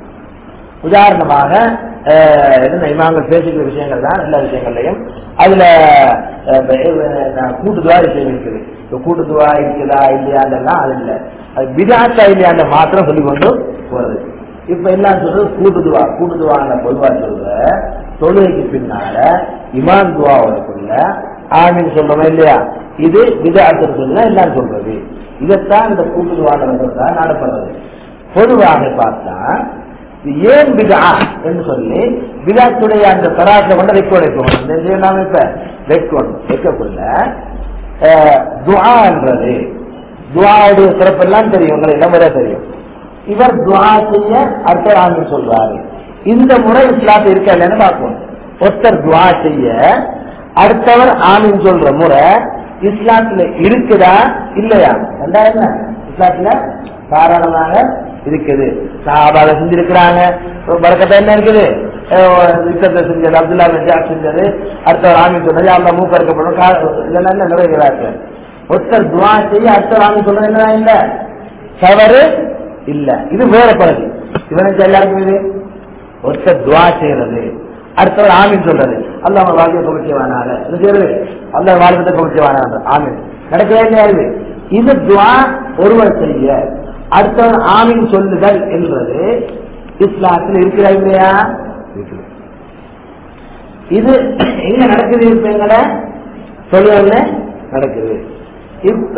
[SPEAKER 1] உதாரணமாக அஹ், என்ன இமாம்கள் பேசுகிற விஷயங்கள் தான் எல்லா விஷயங்கள்லையும் அதுல அஹ், அஹ், நான் கூட்டுதுவா விஷயம் இருக்குது இப்ப கூட்டுதுவா இருக்குதா இல்லையாண்டெல்லாம் அது இல்லை அது விதாத்தா இல்லையாண்ட மாத்திரம் சொல்லி கொண்டு போறது இப்ப எல்லாம் சொல்றது கூட்டுதுவா கூட்டுதுவான பொதுவா சொல்ற தொழுகைக்கு பின்னால இமான் துவாவுக்குள்ள ஆமீன் சொல்றோம் இல்லையா இது விதாத்தர் சொல்ல எல்லாம் சொல்றது இதைத்தான் இந்த கூட்டுதுவான தான் நடப்படுறது பொதுவாக பார்த்தா இது ஏன் பிதா என்று சொல்லி பிதாத்துடைய அந்த தராசை கொண்டு ரெக்கார்ட் வைக்கணும் இந்த இதை நாம இப்ப ரெக்கார்ட் வைக்கக்குள்ள அஹ், துஆன்றது துவாவுடைய சிறப்பெல்லாம் தெரியும் உங்களுக்கு என்ன முறை தெரியும் இவர் துவா செய்ய அர்த்தர் ஆமீன் சொல்றாரு இந்த முறை இஸ்லாத்து இருக்கா இல்லைன்னு பார்ப்போம் ஒருத்தர் துவா செய்ய அடுத்தவர் ஆமீன் சொல்ற முறை இஸ்லாத்துல இருக்குதா இல்லையா ரெண்டா என்ன இஸ்லாத்துல தாராளமாக இருக்குது சஹாபாக செஞ்சிருக்கிறாங்க பறக்கத்தை என்ன இருக்குது அஹ் யுத்தத்தை செஞ்சது அப்துல்லா பின் ஜாப் செஞ்சது அடுத்தவர் ஆமீன் சொன்னது அல்லா மூக்க இருக்கப்படும் கா- இதெல்லாம் என்ன நிறைவேறாரு ஒருத்தர் துவா செய்ய அடுத்தவர் ஆமீன் சொல்றது என்ன இல்ல தவறு இல்ல இது வேற பகுதி இவனுக்கு எல்லாருக்கும் இது ஒருத்தர் துவா செய்யறது அடுத்தவர் ஆமீன் சொல்றது அல்ல அவன் வாழ்க்கை புகழ்ச்சியவானாக இது செய்யறது அல்ல வாழ்க்கை புகழ்ச்சியவானாக ஆமீன் நடக்கவே இல்லையா இது இது துவா ஒருவர் செய்ய அடுத்தவர் ஆமீன் சொல்லுதல் என்பது இஸ்லாத்தில் இருக்கிறா இல்லையா இருக்குது. இது எங்க நடக்குது இப்ப எங்கட சொல்லுவாங்க நடக்குது இப்ப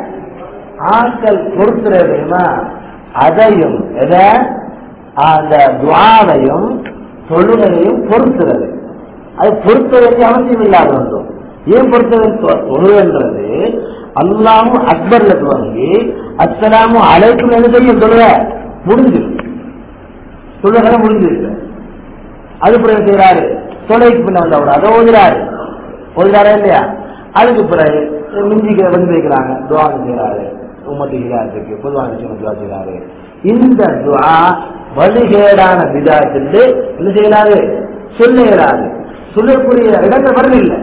[SPEAKER 1] ஆட்கள் பொறுத்துறது தெரியுமா அதையும் எதை அந்த துவாவையும் தொழுகையும் பொறுத்துறது அது பொறுத்த வேண்டிய அவசியம் இல்லாத ஒன்றும் ஏன் பொறுத்த தொழுகன்றது அல்லாமும் அக்பர்ல துவங்கி அஸ்ஸலாமும் அழைக்கும் என்ன செய்யும் தொழுக முடிஞ்சிடும் தொழுகை முடிஞ்சிருக்கு அது பிறகு செய்யறாரு தொலைக்கு பின்ன வந்தவர் அதை ஓதுறாரு ஓதுறாரா இல்லையா அதுக்கு பிறகு மிஞ்சிக்க வந்து வைக்கிறாங்க துவா செய்யறாரு உம்மத்து ஹிதாயத்துக்கு பொதுவான விஷயம் துவா செய்யறாரு இந்த துவா வழிகேடான விதாயத்திலிருந்து என்ன செய்யறாரு சொல்லுகிறாரு சொல்லக்கூடிய இடங்கள் வரவில்லை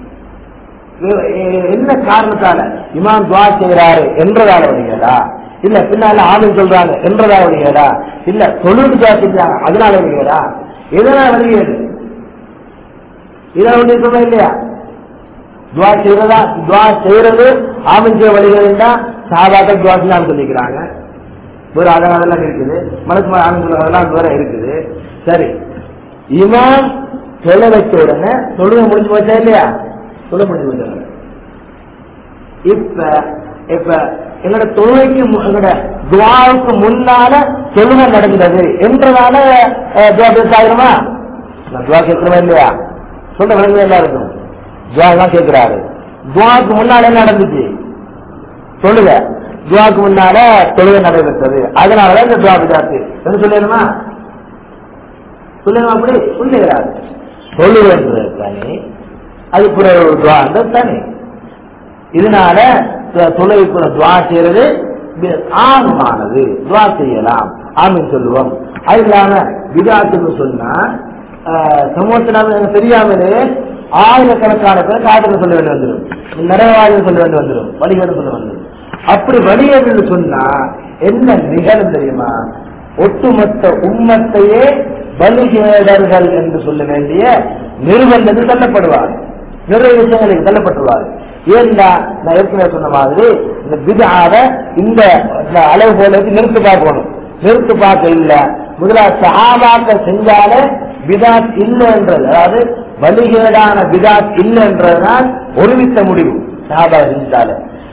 [SPEAKER 1] எ- என்ன காரணத்தால இமாம் துவா செய்யறாரு என்றதால வருகிறதா இல்ல பின்னால ஆளும் சொல்றாங்க என்றதால வருகிறதா இல்ல தொழில் துவா செஞ்சாங்க அதனால வருகிறதா எதனால வருகிறது இதை ஒன்று சொல்ல இல்லையா துவா செய்யறதா துவா செய்யறது ஆமிஞ்ச வழிகள் சாதாக்கள் துவா செய்யலாம் சொல்லிக்கிறாங்க வேற அதெல்லாம் இருக்குது மனசு ஆனந்த அதெல்லாம் வேற இருக்குது சரி இமாம் சொல்ல வச்ச உடனே தொழுகை முடிஞ்சு போச்சா இல்லையா சொல்ல முடிஞ்சு போச்சாங்க இப்ப இப்ப எங்களோட தொழுகைக்கு மு- எங்களோட துவாவுக்கு முன்னால தொழுகை நடந்தது என்றதால அஹ், துவா பேச ஆகிருமா நான் துவா கேட்கிறோமா இல்லையா சொல்ல விளங்குது எல்லாருக்கும் துவா தான் கேட்கிறாரு துவாவுக்கு முன்னால என்ன நடந்துச்சு தொழுக துவாக்கு முன்னால தொழுகை நடைபெற்றது அதனாலதான் இந்த துவா விதாத்து என்ன சொல்லிடுமா சொல்லுங்க அப்படி சொல்லுகிறார் சொல்லுவது தனி அது பிறகு ஒரு துவா அந்த தனி இதனால து- தொழுகைக்குள்ள துவா செய்யறது பி- ஆகமானது துவா செய்யலாம் ஆமீன் சொல்லுவோம் அது இல்லாம விதாத்துன்னு சொன்னா ஆஹ், சமூகத்துல நமக்கு தெரியாமலே ஆயிரக்கணக்கான பேர் காட்டுல சொல்ல வேண்டி வந்துடும் நிறைவாக சொல்ல வேண்டி வந்துடும் வழிகேடு சொல்ல வந்துடும் அப்படி வழிகேடு சொன்னா என்ன நிகழும் தெரியுமா ஒட்டுமொத்த உம்மத்தையே வழிகேடர்கள் என்று சொல்ல வேண்டிய நிறுவனத்தில் தள்ளப்படுவார் நிறைய விஷயங்களுக்கு தள்ளப்பட்டுருவார் ஏன்னா நான் ஏற்கனவே சொன்ன மாதிரி இந்த விதாத இந்த இந்த அளவுகோலுக்கு நிறுத்து பார்க்கணும் நிறுத்து பார்க்க இல்ல முதலாவது சஹாபாக்கள் செஞ்சாலே பிதாத் இல்லைன்றது அதாவது வழிகேடான பிதாத் இல்லைன்றதுதான் ஒருமித்த முடிவு சஹாபா செஞ்சாலே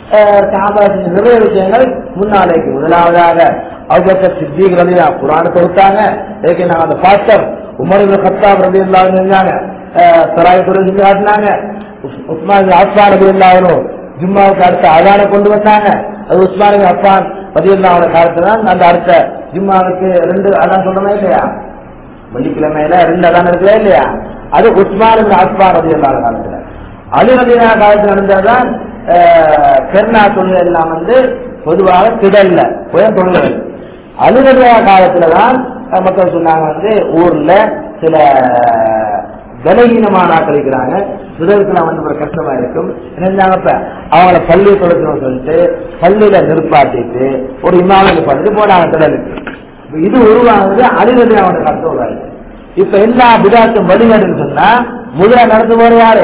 [SPEAKER 1] சாபா செஞ்ச நிறைய விஷயங்கள் முன்னாலேக்கு முதலாவதாக அவங்க சித்திக் ரலியா குரான் கொடுத்தாங்க ஏற்கனவே நாங்க அந்த பார்த்தோம் உமர் இப்னு கத்தாப் ரலி அல்லாஹ் செஞ்சாங்க சராய் துறை செஞ்சு காட்டினாங்க உஸ்- உஸ்மான் ஆஸ்மான் ரலி அல்லாஹ் ஜும்மாவுக்கு அடுத்த அதான கொண்டு வந்தாங்க அது உஸ்மான் அப்பான் ரலி அல்லாஹ் காலத்துல தான் அந்த அடுத்த ஜும்மாவுக்கு ரெண்டு அதான் சொல்றமே இல்லையா வெள்ளிக்கிழமையில ரெண்டு அதான் இருக்குதா இல்லையா அது உஸ்மான் இப்னு அஃபான் ரலியல்லாஹு காலத்துல அலி ரலியல்லாஹு காலத்துல நடந்ததுதான் அஹ், பெருநா தொழில் எல்லாம் வந்து பொதுவாக திடல்ல போய் தொழில்கள் அலி ரலியல்லாஹு காலத்துல தான் அஹ், மக்கள் சொன்னாங்க வந்து ஊர்ல சில பலகீனமான ஆட்கள் இருக்கிறாங்க சிலருக்குலாம் வந்து ஒரு கஷ்டமா இருக்கும் என்னங்க இப்ப அவங்கள பள்ளி கொடுக்கணும்னு சொல்லிட்டு பள்ளியில நிற்பாட்டிட்டு ஒரு இமாமி பண்ணிட்டு போனாங்க திடலுக்கு இப்ப இது உருவானது அழிவது அவனுக்கு கஷ்டம் உருவாது இப்ப எல்லா விதாத்தும் வழிகாட்டுன்னு சொன்னா முதலா நடந்து போற யாரு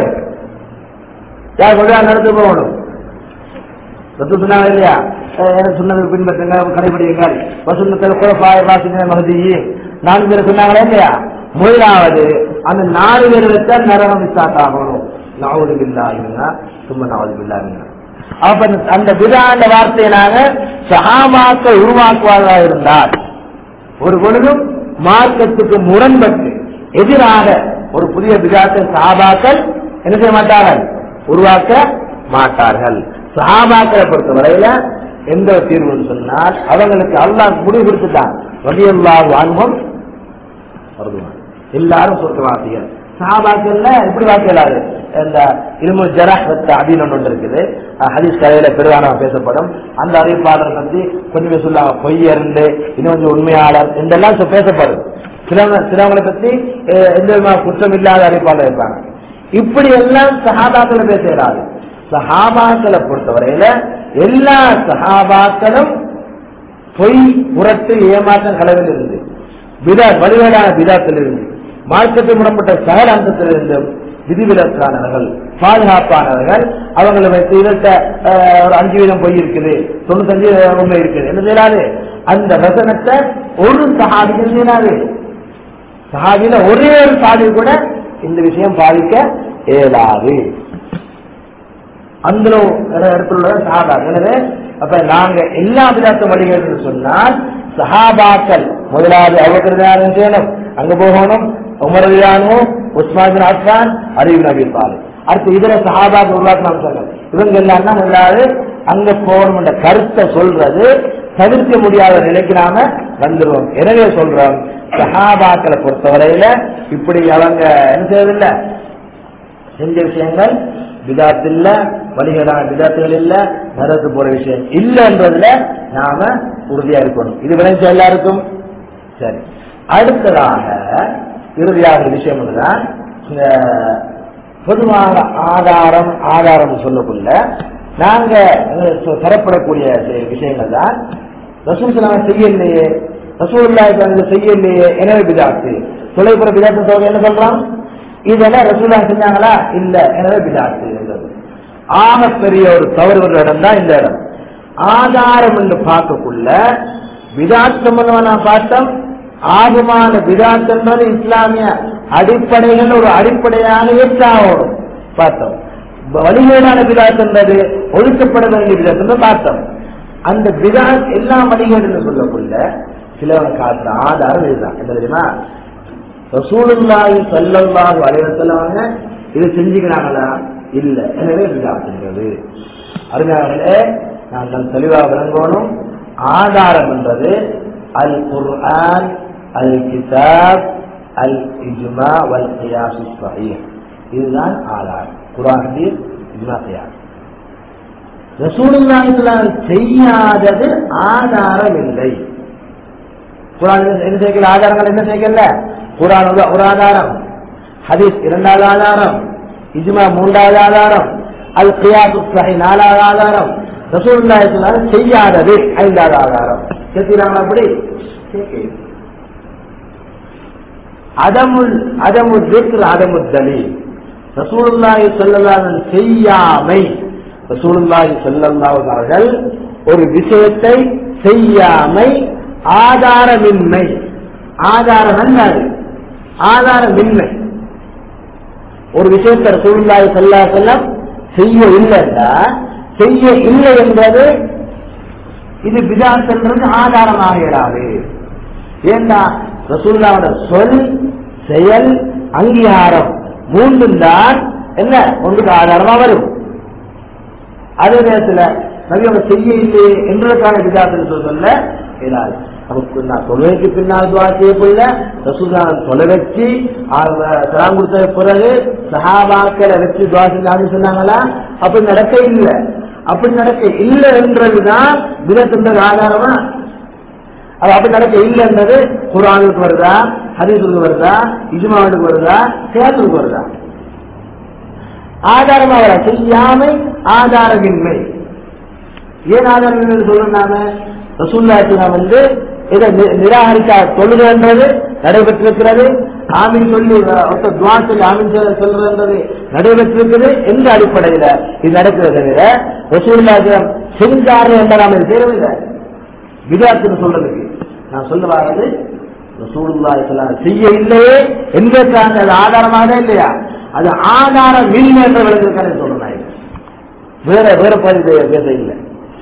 [SPEAKER 1] யார் முதலா நடந்து போகணும் ரத்து சொன்னாங்க இல்லையா அஹ் எனக்கு சொன்னது பின்பற்றுங்க கடைபிடிங்கள் வசந்தத்தில் குழப்பாய வாசிங்க மகதி நான்கு பேர் சொன்னாங்களே இல்லையா முதலாவது அந்த நாலு பேர் வச்சா நரகம் விசாட் ஆகணும் நாவது பில்லாங்கன்னா சும்மா நாவது பில்லாங்கன்னா அப்ப அந்த- அந்த விதாண்ட வார்த்தையை நாங்க சகாமாக்கள் உருவாக்குவதாக இருந்தால் ஒரு பொழுதும் மார்க்கத்துக்கு முரண்பட்டு எதிராக ஒரு புதிய விதாத்தை சஹாபாக்கள் என்ன செய்ய மாட்டார்கள் உருவாக்க மாட்டார்கள் சஹாபாக்களை பொறுத்தவரையில எந்த தீர்வுன்னு சொன்னால் அவங்களுக்கு அல்லாஹ் முடிவு கொடுத்துட்டான் வலியல்லா வான்மம் வருதுவான் எல்லாரும் சொர்க்கவாசிகள் சஹாபாக்கள்ல எப்படி வாக்கியலாது இந்த இல்மு ஜரஹ் வத்த அப்படின்னு ஒன்று இருக்குது அஹ் ஹதீஸ் கதையில பெருவானவன் பேசப்படும் அந்த அறிவிப்பாளர் பத்தி கொஞ்சமே சொல்லாங்க பொய்யர்ந்து இன்னும் கொஞ்சம் உண்மையாளர் இதெல்லாம் சொ- பேசப்படும் சிலவங்க சிலவங்களை பத்தி அஹ், எந்த விதமான குற்றம் இல்லாத அறிவிப்பாளர் இருப்பாங்க இப்படி எல்லாம் சஹாபாக்களை பேச இயலாது சஹாபாக்களை பொறுத்தவரையில எல்லா சஹாபாக்களும் பொய் புரட்டு ஏமாற்றம் களவில் இருந்து விதா வழிகேடான விதாத்திலிருந்து மார்க்கத்தில் முடப்பட்ட சகல அந்தத்திலிருந்தும் விதிவிலக்கானவர்கள் பாதுகாப்பானவர்கள் அவங்களை வைத்து இதட்ட அஹ், ஒரு அஞ்சு வீதம் பொய் இருக்குது தொண்ணூத்தஞ்சு உண்மை இருக்குது என்ன செய்யலாது அந்த வசனத்தை ஒரு சஹாபிகள் செய்யலாது சஹாபியில ஒரே ஒரு சாதி கூட இந்த விஷயம் பாதிக்க இயலாது அந்த இடத்துல உள்ள சஹாபா எனவே அப்ப நாங்க எல்லா விதத்து வழிகள் சொன்னால் சஹாபாக்கள் முதலாவது அவர்கள் செய்யணும் அங்க போகணும் உமரதியானோ உஸ்மான் பின் அஃபான் அலிபின் அபி தாலிப் அடுத்து இதர சஹாபாக்கள் உருவாக்கின சொன்னோம் இவங்க எல்லாம் தான் முதலாவது அங்க போகணும் என்ற கருத்தை சொல்றது தவிர்க்க முடியாத நிலைக்கு நாம வந்துருவோம் எனவே சொல்றோம் சஹாபாக்களை பொறுத்தவரையில இப்படி அவங்க என்ன செய்வதில்லை செஞ்ச விஷயங்கள் விதாத்து இல்ல வழிகளான விதாத்துகள் இல்ல நரத்து போற விஷயம் இல்லன்றதுல நாம உறுதியா இருக்கணும் இது விளைஞ்ச எல்லாருக்கும் சரி அடுத்ததாக இறுதியாக ஒரு விஷயம் ஒன்றுதான் இந்த பொதுவாக ஆதாரம் ஆதாரம் சொல்லக்குள்ள நாங்க அஹ், சொ- தரப்படக்கூடிய செ- விஷயங்கள் தான் ரசூல் சொல்லாம செய்யலையே ரசூல் இல்லாத செய்யலையே எனவே விதாத்து தொலைப்புற விதாத்து சொல்ற என்ன சொல்றான் இதெல்லாம் ரசூலா செஞ்சாங்களா இல்ல எனவே விதாத்து என்றது ஆக பெரிய ஒரு தவறு ஒரு இடம் தான் இந்த இடம் ஆதாரம் என்று பார்க்கக்குள்ள விதாத் சம்பந்தமா நான் பார்த்தோம் ஆகுமான விதாத் என்பது இஸ்லாமிய அடிப்படைகள் ஒரு அடிப்படையான ஏற்றாகும் பார்த்தோம் வழிகேடான விதாத் என்பது ஒழிக்கப்பட வேண்டிய விதாத் என்று பார்த்தோம் அந்த விதாத் எல்லா வழிகேடுன்னு சொல்லக்குள்ள சிலவங்க காட்டுற ஆதாரம் இதுதான் என்ன தெரியுமா ரசூலுல்லாஹி ஸல்லல்லாஹு அலைஹி வஸல்லம் இது செஞ்சுக்கிறாங்களா இல்ல எனவே விதாத்துங்கிறது அருமையாளர்களே நாங்கள் தெளிவாக விளங்கணும் ஆதாரம் என்றது அல் குர்ஆன் அல் கிதாப் அல் இஜ்மா வல் கியாஸ் ஸஹீஹ் இதுதான் ஆதாரம் குர்ஆன் ஹதீஸ் இஜ்மா கியாஸ் ரசூலுல்லாஹி ஸல்லல்லாஹு அலைஹி வஸல்லம் செய்யாதது ஆதாரம் இல்லை குரான் என்ன செய்யல ஆதாரங்கள் என்ன செய்யல குரான் ஒரு ஒரு ஆதாரம் ஹதீஸ் இரண்டாவது ஆதாரம் இஜ்மா மூன்றாவது ஆதாரம் அல் கியாசு சஹி நாலாவது ஆதாரம் ரசூலுல்லாஹி ஸல்லல்லாஹு அலைஹி வஸல்லம் செய்யாதது ஐந்தாவது ஆதாரம் கேட்கிறாங்க அப்படி கேட்கிறேன். அதமுல் அதமு திக்ர் அதமு தலீல் ரசூலுல்லாஹி ஸல்லல்லாஹு அலைஹி வஸல்லம் செய்யாமை ரசூலுல்லாஹி ஸல்லல்லாஹு அலைஹி அவர்கள் ஒரு விஷயத்தை செய்யாமை ஆதாரமின்மை ஆதாரம் அல்ல அது ஆதாரமின்மை ஒரு விஷயத்தை ரசூலுல்லாஹி ஸல்லல்லாஹு அலைஹி வஸல்லம் செய்ய இல்லைன்னா செய்ய இல்லை என்பது இது பிதாத்தன்றது ஆதாரமாக இராது ஏண்டா ரசூல்லாவோட சொல் செயல் அங்கீகாரம் மூன்றும் தான் என்ன ஒன்றுக்கு ஆதாரமா வரும் அதே நேரத்துல நபி அவங்க செய்ய இல்லையே என்றதற்கான விதாசத்தை சொல்ல இயலாது நமக்கு நான் தொழுகைக்கு பின்னால் துவா செய்யப்படல ரசூலான் தொலை வச்சு சலாம் கொடுத்த பிறகு சஹாபாக்களை வச்சு துவா செஞ்சாங்க சொன்னாங்களா அப்படி நடக்க இல்லை அப்படி நடக்க இல்லை என்றதுதான் விதத்தின் ஆதாரமா அது அப்படி நடக்க இல்லைன்றது குரானுக்கு வருதா ஹரிசுக்கு வருதா இஜ்மாவுக்கு வருதா சேத்துக்கு வருதா ஆதாரமா வர செய்யாமை ஆதாரமின்மை ஏன் ஆதாரமின்மை சொல்றோம் நாம ரசூல்லாச்சினா வந்து இதை நி- நிராகரிக்கா தொழுதுன்றது நடைபெற்றிருக்கிறது ஆமின் சொல்லி ஒருத்த துவா சொல்லி ஆமின் சொல்ல- சொல்றதுன்றது நடைபெற்றிருக்கிறது எந்த அடிப்படையில இது நடக்கிறது தவிர ரசூல்லாச்சிரம் செஞ்சாரு என்ற நாம இது செய்யறதில்லை விதாத்துன்னு சொல்றதுக்கு நான் சொல்ல வர்றது ரசூலுல்லாஹி ஸல்லல்லாஹு அலைஹி வஸல்லம் செய்ய இல்லையே என்பதற்கான அது ஆதாரமாக இல்லையா அது ஆதாரம் இல்லை என்ற விளக்கத்தை சொல்றேன் நான் இது. வேற வேற பதிவு பேச இல்லை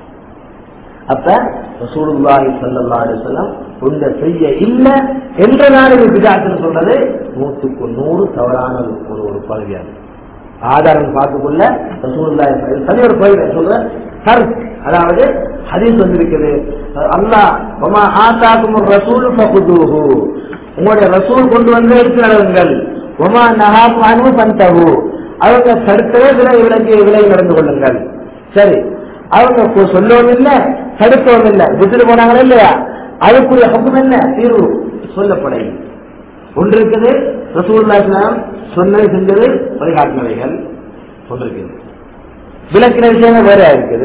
[SPEAKER 1] அப்ப ரசூலுல்லாஹி ஸல்லல்லாஹு அலைஹி வஸல்லம் உண்ட செய்ய இல்லை என்றனால இது விதாத்துன்னு சொல்றது நூற்றுக்கு நூறு தவறான ஒரு- ஒரு ஒரு பகுதியாகும் ஆதாரம் பார்த்துக்கொள்ள ரசூலுல்லாஹி ஸல்லல்லாஹு அலைஹி தனி ஒரு பகுதி சொல்றேன் கருத்து அதாவது ஹதீஸ் வந்திருக்குது அல்லாஹ் வமா ஆத்தாக்கும் ரசூல் ஃபகுதுஹு உங்களுடைய ரசூல் கொண்டு வந்து எடுத்து நடவுங்கள் ஒமா நகாக்கும் அனு பந்தகு அவங்க தடுக்கவே விலை விலங்கி விலை நடந்து கொள்ளுங்கள் சரி அவங்க கு- சொல்லவும் இல்லை தடுக்கவும் இல்லை விட்டுட்டு போனாங்களா இல்லையா அதுக்குரிய ஹக்கம் என்ன தீர்வு சொல்லப்படையும் ஒன்று இருக்குது ரசூல்லா இஸ்லாம் சொன்னது செஞ்சது வழிகாட்டினவைகள் ஒன்று இருக்குது விளக்கின விஷயங்கள் வேற இருக்குது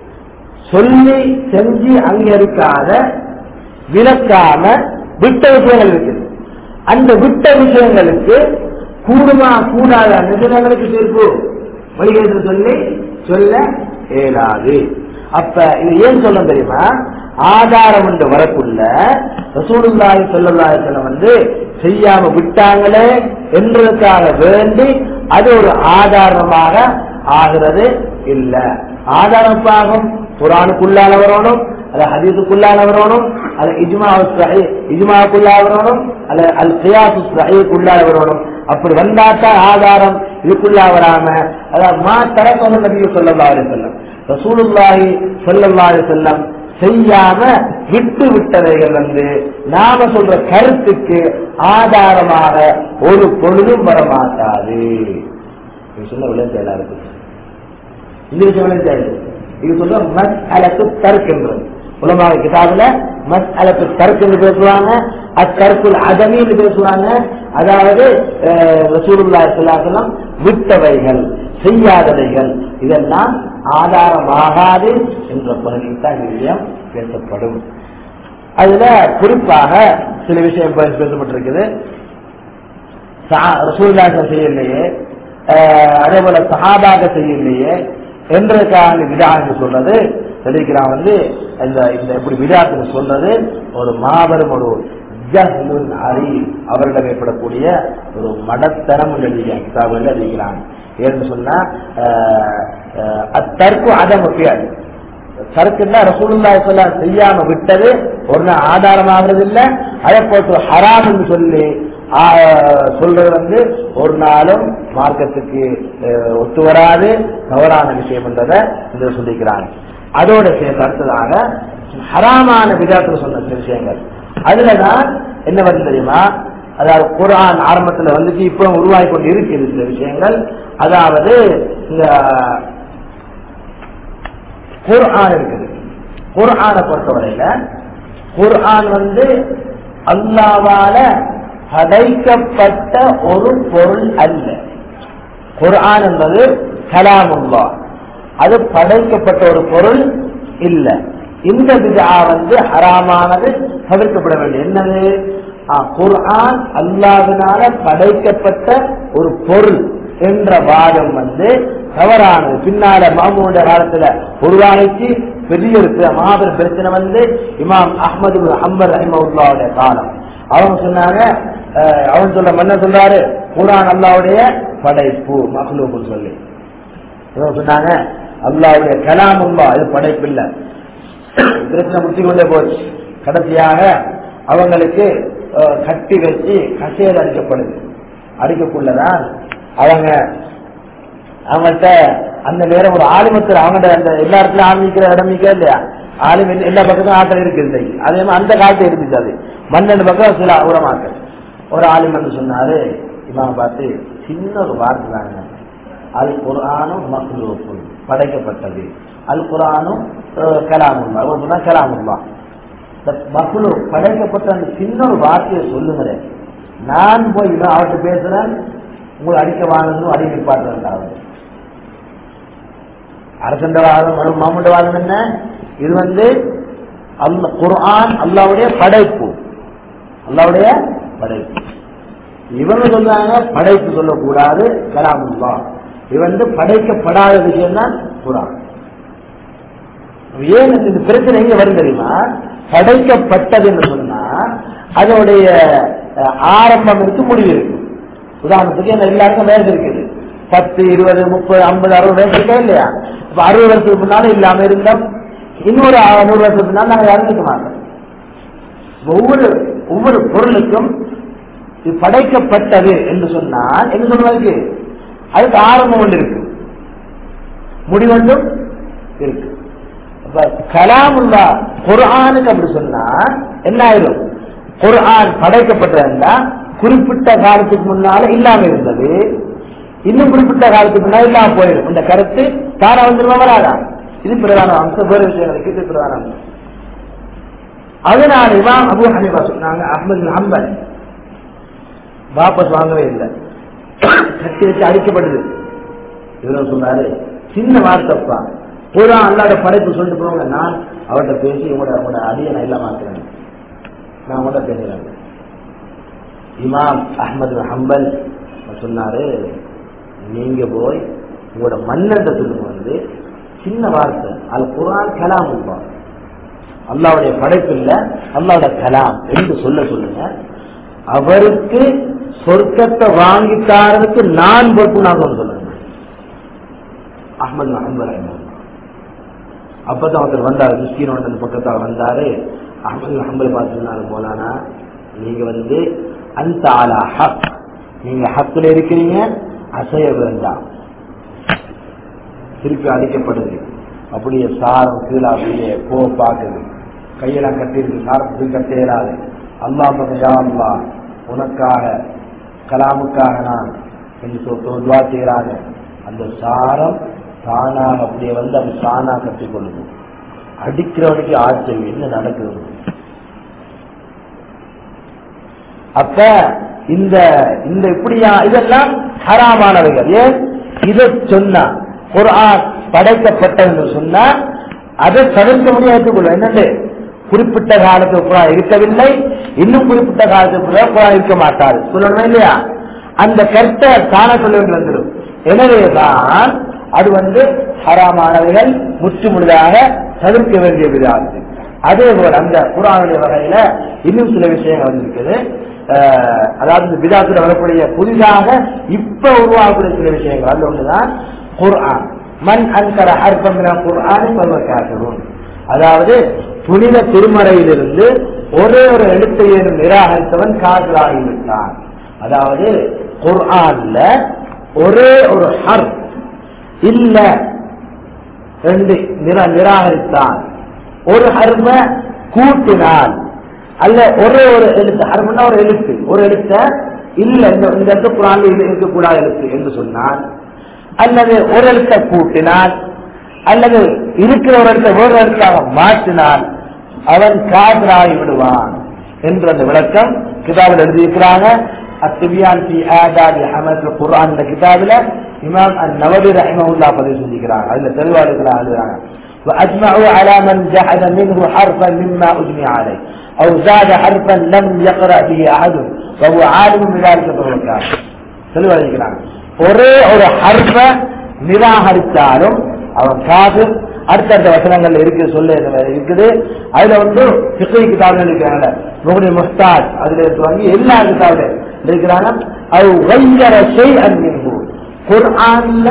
[SPEAKER 1] சொல்லி செஞ்சு அங்கீகரிக்காத விளக்காம விட்ட விஷயங்கள் இருக்குது அந்த விட்ட விஷயங்களுக்கு கூடுமா கூடாத நிபுணர்களுக்கு தீர்ப்பு வழிகாட்டு சொல்லி சொல்ல இயலாது அப்ப இது ஏன் சொல்ல தெரியுமா ஆதாரம் என்று வரக்குள்ள ரசூலுல்லாஹி ஸல்லல்லாஹு அலைஹி வஸல்லம் வந்து செய்யாம விட்டாங்களே என்றதுக்காக வேண்டி அது ஒரு ஆதாரமாக ஆகிறது இல்ல ஆதாரப்பாகும் குரானுக்குள்ளால வரணும் அது ஹதீஸுக்குள்ளால வரணும் அது இஜ்மா சஹி இஜ்மாவுக்குள்ளால வரணும் அல்ல அல் கியாசு சஹீக்குள்ளால வரணும் அப்படி வந்தாத்தான் ஆதாரம் இதுக்குள்ளா வராம அதாவது மா தரப்பது நபி ஸல்லல்லாஹு அலைஹி வஸல்லம் ரசூலுல்லாஹி ஸல்லல்லாஹு அலைஹி வஸல்லம் செய்யாம விட்டு விட்டவைகள் வந்து நாம சொல்ற கருத்துக்கு ஆதாரமாக ஒரு பொழுதும் வரமாட்டாது இது சொன்ன விளையாட்டு எல்லாருக்கும் இந்த விஷயம் விளையாட்டு இது சொல்ற மஸ் அலத்து தற்கின்றது உலமாக கிதாபுல மஸ் அலத்து தற்கு பேசுவாங்க அத்தற்குள் அதமின்னு பேசுவாங்க அதாவது அஹ், ரசூலுல்லாஹி ஸல்லல்லாஹு அலைஹி வஸல்லம் விட்டவைகள் செய்யாதவைகள் இதெல்லாம் ஆதாரமாகாது என்ற பகுதியில் தான் இந்த விஷயம் பேசப்படும் அதுல குறிப்பாக சில விஷயம் பே- பேசப்பட்டிருக்குது சா- ரசூலுல்லாஹி செய்யலையே அஹ், அதே போல சஹாபாக செய்யலையே என்றதுக்காக விதான்னு சொல்றது சொல்லிக்கிறான் வந்து இந்த இந்த இப்படி விதாத்துன்னு சொல்றது ஒரு மாபெரும் ஒரு ஜஹ்லுன் அரி அவரிடம் ஏற்படக்கூடிய ஒரு மடத்தனம் எழுதிக்கிறான் கிதாபுகள் எழுதிக்கிறாங்க ஏன்னு சொன்னா அஹ், அஹ், அத்தற்கு அதம் முக்கியம் சரக்குன்னா ரசூலுல்லா சொல்ல செய்யாம விட்டது ஒரு நாள் ஆதாரமாகிறது இல்ல அதை போட்டு ஹராம்னு சொல்லி ஆ, சொல்றது வந்து ஒரு நாளும் மார்க்கத்துக்கு அஹ், ஒத்து வராது தவறான விஷயம் என்றதை இந்த சொல்லிக்கிறாங்க அதோட சேர்த்து அடுத்ததாக ஹராமான விதத்தில் சொன்ன சில விஷயங்கள் அதுலதான் என்ன வந்து தெரியுமா அதாவது குர்ஆன் ஆரம்பத்துல வந்துச்சு இப்போ உருவாகி கொண்டு இருக்குது சில விஷயங்கள் அதாவது இந்த குர்ஆன் இருக்குது குர்ஆனை பொறுத்தவரையில குர்ஆன் வந்து அல்லாவால படைக்கப்பட்ட ஒரு பொருள் அல்ல குர்ஆன் என்பது கலாமுல்லா அது படைக்கப்பட்ட ஒரு பொருள் இல்ல இந்த பிதா வந்து ஹராமானது தவிர்க்கப்பட வேண்டிய என்னது ஆ, குர்ஆன் அல்லாவினால படைக்கப்பட்ட ஒரு பொருள் என்ற வாதம் வந்து தவறானது பின்னால மாமூனுடைய காலத்துல உருவாகிச்சு பெரிய ஒரு பிர- மாபெரும் பிரச்சனை வந்து இமாம் அஹ்மது அம்பர் ரஹிமவுல்லாவுடைய காலம் அவங்க சொன்னாங்க அஹ், அவன் சொல்ற என்ன சொல்றாரு குர்ஆன் அல்லாவுடைய படைப்பு மஹ்லூக்குன்னு சொல்லி இவங்க சொன்னாங்க அல்லாவுடைய கலாமுல்லா இது படைப்பில்லை பிரச்சனை முத்தி கொண்டே போச்சு கடைசியாக அவங்களுக்கு அஹ், கட்டி வச்சு கசையில் அடிக்கப்படுது அடிக்கக்குள்ளதான் அவங்க அவங்கள்ட்ட அந்த நேரம் ஒரு ஆலிமத்தில் அவங்கள்ட்ட அந்த எல்லா இடத்துலயும் ஆரம்பிக்கிற இடம் நிக்க இல்லையா ஆலிம் எல்லா- எல்லா பக்கத்தும் ஆட்கள் இருக்கு இன்னைக்கு அதே மாதிரி அந்த காலத்துல இருந்துச்சு அது மண்ணெண்டு பக்கம் சில உரமாக்கள் ஒரு ஆலிம் வந்து சொன்னாரு இவன் பார்த்து சின்ன ஒரு வார்த்தை தாங்க அல் குரானும் மக்லூக்கும் படைக்கப்பட்டது அல் குரானும் அஹ், கலாமுல்லா ஒரு சொன்னா கலாமுல்லா இந்த மக்ளூ படைக்கப்பட்ட அந்த சின்ன ஒரு வார்த்தையை சொல்லுங்களேன் நான் போய் இவன் அவர்கிட்ட பேசுறேன் உங்களை அடிக்க வாங்கணும் அடி நிப்பாட்டுறேன் அரசண்ட வாதம் மாமுண்ட வாதம் என்ன இது வந்து அல்ல குர்ஆன் அல்லாவுடைய படைப்பு அல்லாவுடைய படைப்பு இவங்க சொல்றாங்க படைப்பு சொல்லக்கூடாது கலாமுல்லா இது வந்து படைக்கப்படாத விஷயம் தான் குரான் ஏன் இந்த பிரச்சனை எங்க வரும் தெரியுமா படைக்கப்பட்டதுன்னு சொன்னா அதோடைய அஹ், ஆரம்பம் இருக்கு முடிவு இருக்கு உதாரணத்துக்கு என்ன எல்லாருக்கும் வயசு இருக்குது பத்து இருபது முப்பது ஐம்பது அறுபது வயசு இருக்கா இல்லையா இப்ப அறுபது வருஷத்துக்கு முன்னால இல்லாம இருந்தோம் இன்னொரு அஹ், நூறு வருஷத்துக்கு முன்னால நாங்க யாரும் இருக்க மாட்டோம் ஒவ்வொரு ஒவ்வொரு பொருளுக்கும் இது படைக்கப்பட்டது என்று சொன்னால் என்ன சொல்வதற்கு அதுக்கு ஆரம்பம் ஒன்று இருக்கு முடிவொன்றும் இருக்கு அப்ப கலாமுல்லா குர்ஆனுக்கு அப்படி சொன்னா என்ன ஆயிரும் குர்ஆன் படைக்கப்பட்டதா குறிப்பிட்ட காலத்துக்கு முன்னால இல்லாம இருந்தது இன்னும் குறிப்பிட்ட காலத்துக்கு முன்னால இல்லாம போயிடும் இந்த கருத்து தாரா வந்துருமா வராதா இது பிரதான அம்சம் வேறு விஷயங்களுக்கு இது பிரதான அம்சம் அதனால இமாம் அபு ஹனீஃபா சொன்னாங்க அஹ்மது பின் ஹம்பல் வாபஸ் வாங்கவே இல்லை கட்டி வச்சு அடிக்கப்படுது இவரும் சொன்னாரு சின்ன வார்த்தைப்பா பூரா அல்லாட படைப்பு சொல்லிட்டு போவாங்க நான் அவர்கிட்ட பேசி உங்களோட உங்களோட அடியை நான் இல்லாம ஆக்குறேன் நான் உங்கள்கிட்ட பேசுறேன் இமாம் அஹ்மது பின் ஹம்பல் சொன்னாரு நீங்க போய் உங்களோட மன்னர்கிட்ட சொல்லுங்க வந்து சின்ன வார்த்தை அது குரான் கலாம் அல்லாவுடைய படைப்பு இல்ல அல்லாவோட கலாம் என்று சொல்ல சொல்லுங்க அவருக்கு சொர்க்கத்தை வாங்கி தாரதுக்கு நான் பொறுப்பு நாங்க சொல்லுங்க அஹமது அஹமது ரஹ்மான் அப்பதான் ஒருத்தர் வந்தாரு மிஸ்கீன் ஒருத்தர் பக்கத்தால் வந்தாரு அஹமது அஹம்பல் பார்த்து சொன்னாரு போலானா நீங்க வந்து அந்த ஆலா ஹக் நீங்க ஹக்குல இருக்கிறீங்க அசைய வேண்டாம் திருப்பி அடிக்கப்படுது அப்படியே சாரம் கீழே அப்படியே போ பார்க்குது கையெல்லாம் கட்டிருக்கு சாரத்துக்கு கட்ட இயலாது அல்லா பகையா அல்லா உனக்காக கலாமுக்காக நான் என்று சொல்லிட்டு துவா செய்கிறாங்க அந்த சாரம் தானாக அப்படியே வந்து அது தானா கட்டிக்கொள்ளுது அடிக்கிறவனுக்கு ஆச்சரியம் என்ன நடக்குது அப்ப இந்த இந்த இப்படியா இதெல்லாம் ஹராமானவைகள் ஏன் இதை சொன்னா குர்ஆன் படைக்கப்பட்டது சொன்னா அதை தவிர்க்க முடியாது கொள்ளும் என்னண்டு குறிப்பிட்ட காலத்துக்கு குரான் இருக்கவில்லை இன்னும் குறிப்பிட்ட காலத்துக்கு கூட குரான் இருக்க மாட்டாரு சொல்லணும் இல்லையா அந்த கருத்தை தான சொல்ல வேண்டி வந்துடும் எனவேதான் அது வந்து ஹராமானவைகள் முற்றுமுழுதாக தவிர்க்க வேண்டிய விதாது அதே போல அந்த குரானுடைய வகையில இன்னும் சில விஷயங்கள் வந்திருக்குது அஹ், அதாவது இந்த விதாத்துல வரக்கூடிய புதிதாக இப்ப உருவாகக்கூடிய சில விஷயங்கள் அது ஒண்ணுதான் குர்ஆன் மண் அன்கர அர்ப்பமின குர்ஆனை பருவக்காசரும் அதாவது புனித திருமறையிலிருந்து ஒரே ஒரு எழுத்தையேனும் நிராகரித்தவன் காதலாகிவிட்டான் அதாவது குர்ஆன்ல ஒரே ஒரு ஹர் இல்ல ரெண்டு நிரா நிராகரித்தான் ஒரு ஹர்ம கூட்டினால் அல்ல ஒரே ஒரு எழுத்து ஹர்மன்னா ஒரு எழுத்து ஒரு எழுத்த இல்ல இந்த இந்த இடத்து குரான்ல இது இருக்கக்கூடாத எழுத்து என்று சொன்னான் அல்லது ஒரு எழுத்தை கூட்டினால் அல்லது இருக்கிற ஒரு இடத்தை வேறு இடத்தாக மாற்றினால் அவன் காதலாகி விடுவான் என்ற அந்த விளக்கம் கிதாபில் எழுதியிருக்கிறாங்க அத்திபியான் பி ஆதாதி அமர் குர்ஆன் இந்த கிதாபில் இமாம் நவபி ரஹிமஹுல்லா பதிவு செஞ்சுக்கிறாங்க அதுல தெளிவாளர்களாக எழுதுறாங்க وأجمعوا على من جحد منه حرفا مما أجمع عليه أو زاد حرفا لم يقرأ به أحد وهو عالم بذلك فهو كافر தெளிவாக ஒரே ஒரு ஹர்ஃப நிராகரித்தாலும் அவன் காபிர் அடுத்தடுத்த வசனங்கள்ல இருக்கு சொல்ல இருக்குது அதுல வந்து பிகை கிதாபுகள் இருக்கிறாங்க முகடி முஸ்தாத் அதுல வாங்கி எல்லா கிதாபுல இருக்கிறாங்க அது வைகர செய் அன்பின்பு குர்ஆன்ல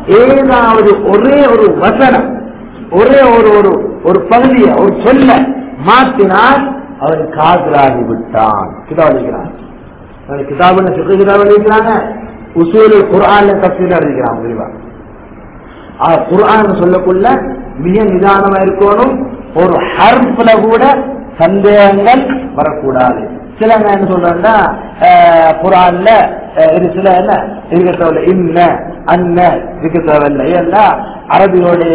[SPEAKER 1] ஏதாவது ஒரே ஒரு வசனம் ஒரே ஒரு ஒரு ஒரு பகுதியை ஒரு சொல்ல மாற்றினால் அவன் காதலாகி விட்டான் கிதாப் எழுதிக்கிறான் அவன் கிதாபுன்னு சொல்லி கிதாப் எழுதிக்கிறாங்க உசூல் குரான் தப்சீல் எழுதிக்கிறான் விரிவா குரான் சொல்லக்குள்ள மிக நிதானமா இருக்கணும் ஒரு ஹர்ப்ல கூட சந்தேகங்கள் வரக்கூடாது சில என்ன சொல்றாங்கன்னா குரான்ல இது சில என்ன இருக்க தேவையில்ல இன்ன அன்ன இருக்க தேவையில்லை ஏன்னா அரபியோடைய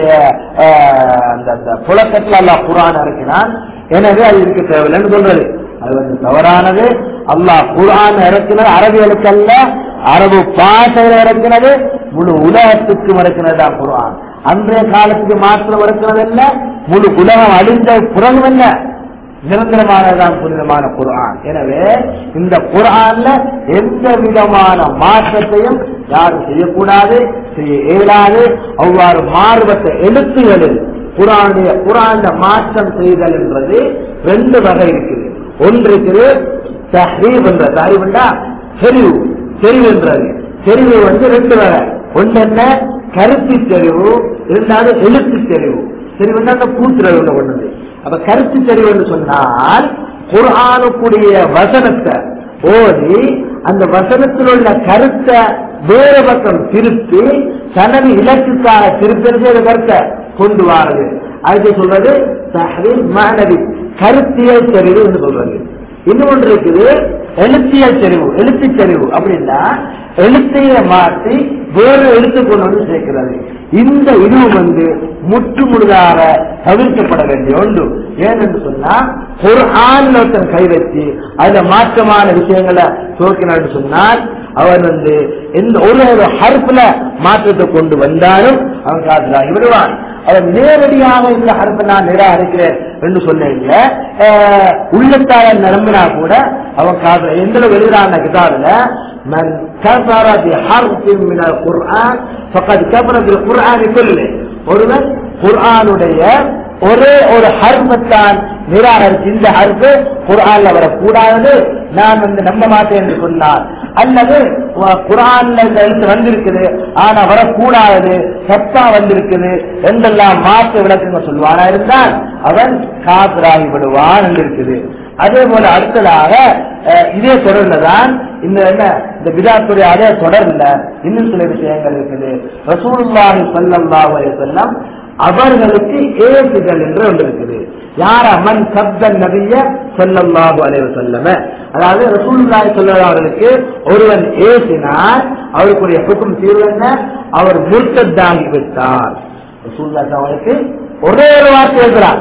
[SPEAKER 1] அந்த அந்த புழக்கத்துல எல்லாம் குரான் இறக்கினான் எனவே அது இருக்க தேவையில்லைன்னு சொல்றது அது வந்து தவறானது அல்லாஹ் குரான் இறக்கினது அரபிகளுக்கு அல்ல அரபு பாஷையில இறக்கினது முழு உலகத்துக்கும் இறக்கினது தான் குரான் அன்றைய காலத்துக்கு மாற்றம் இறக்கினது அல்ல முழு உலகம் அழிந்த புறகும் அல்ல நிரந்தரமானதான் புனிதமான குரான் எனவே இந்த குரான்ல எந்த விதமான மாற்றத்தையும் யாரும் செய்யக்கூடாது செய்ய இயலாது அவ்வாறு மாறுபட்ட எழுத்துகளில் குரானுடைய குரான மாற்றம் செய்தல் என்றது ரெண்டு வகை இருக்குது ஒன்று இருக்குது தஹ்ரீப் என்ற தஹ்ரீப்னா தெரிவு தெரிவு என்றது தெரிவு வந்து ரெண்டு வகை ஒன்று என்ன கருத்து தெரிவு இரண்டாவது எழுத்து தெரிவு தெரிவுன்னா அந்த கூத்துறவு ஒன்று அப்ப கருத்து தெரிவு என்று சொன்னால் குரானுக்குரிய வசனத்தை ஓதி அந்த வசனத்தில் உள்ள கருத்தை வேறு பக்கம் திருப்பி தனது இலக்குக்காக திருப்பி கருத்தை கொண்டு வாருது அதுக்கு சொல்றது தஹ்ரீம் மாணவி கருத்தியல் தெரிவு என்று சொல்றது இன்னொன்று இருக்குது எழுத்தியல் தெரிவு எழுத்து தெரிவு அப்படின்னா எழுத்தைய மாற்றி வேறு எழுத்து கொண்டு வந்து சேர்க்கிறது இந்த இதுவும் வந்து முற்று முழுதாக தவிர்க்கப்பட வேண்டிய ஒன்று ஏனென்று சொன்னா ஒரு ஆண் ஒருத்தன் கை வச்சு அதுல மாற்றமான விஷயங்களை துவக்கினான்னு சொன்னால் அவன் வந்து எந்த ஒரு ஒரு ஹர்ப்ல மாற்றத்தை கொண்டு வந்தாலும் அவன் காதலாகி விடுவான் அவன் நேரடியாக இந்த ஹர்ப்பை நான் நிராகரிக்கிறேன் என்று சொன்னீங்க உள்ளத்தால நிரம்பினா கூட அவன் காதல எந்த எழுதுறான கிதாபில من كفر بحرف من القرآن فقد كفر بالقرآن كله ஒருவன் குர்ஆனுடைய ஒரே ஒரு ஹர்பத்தான் நிராகரிச்சு இந்த ஹர்பு குர்ஆன்ல வரக்கூடாது நான் வந்து நம்ப மாட்டேன் என்று சொன்னார் அல்லது குரான்ல இந்த எழுத்து வந்திருக்குது ஆனா வரக்கூடாது சத்தா வந்திருக்குது என்றெல்லாம் மாற்ற விளக்குங்க சொல்வானா இருந்தால் அவன் காப்பிராகி விடுவான் என்று இருக்குது அதே போல அடுத்ததாக இதே தொடர்ல தான் இந்த என்ன இந்த விதாத்துடைய அதே தொடர்ல இன்னும் சில விஷயங்கள் இருக்குது ரசூலுல்லாஹி ஸல்லல்லாஹு அலைஹி வஸல்லம் அவர்களுக்கு ஏசுதல் என்று ஒன்று இருக்குது யார மன் சப்தன் நபிய சொல்லல்லாஹு அலைஹி வஸல்லம அதாவது ரசூலுல்லாஹி ஸல்லல்லாஹு அவர்களுக்கு ஒருவன் ஏசினால் அவருக்குரிய ஹுக்கும் தீர்வு என்ன அவர் முர்த்தத்தாகி விட்டார் ரசூலுல்லாஹி அவர்களுக்கு ஒரே ஒரு வார்த்தை எழுதுறார்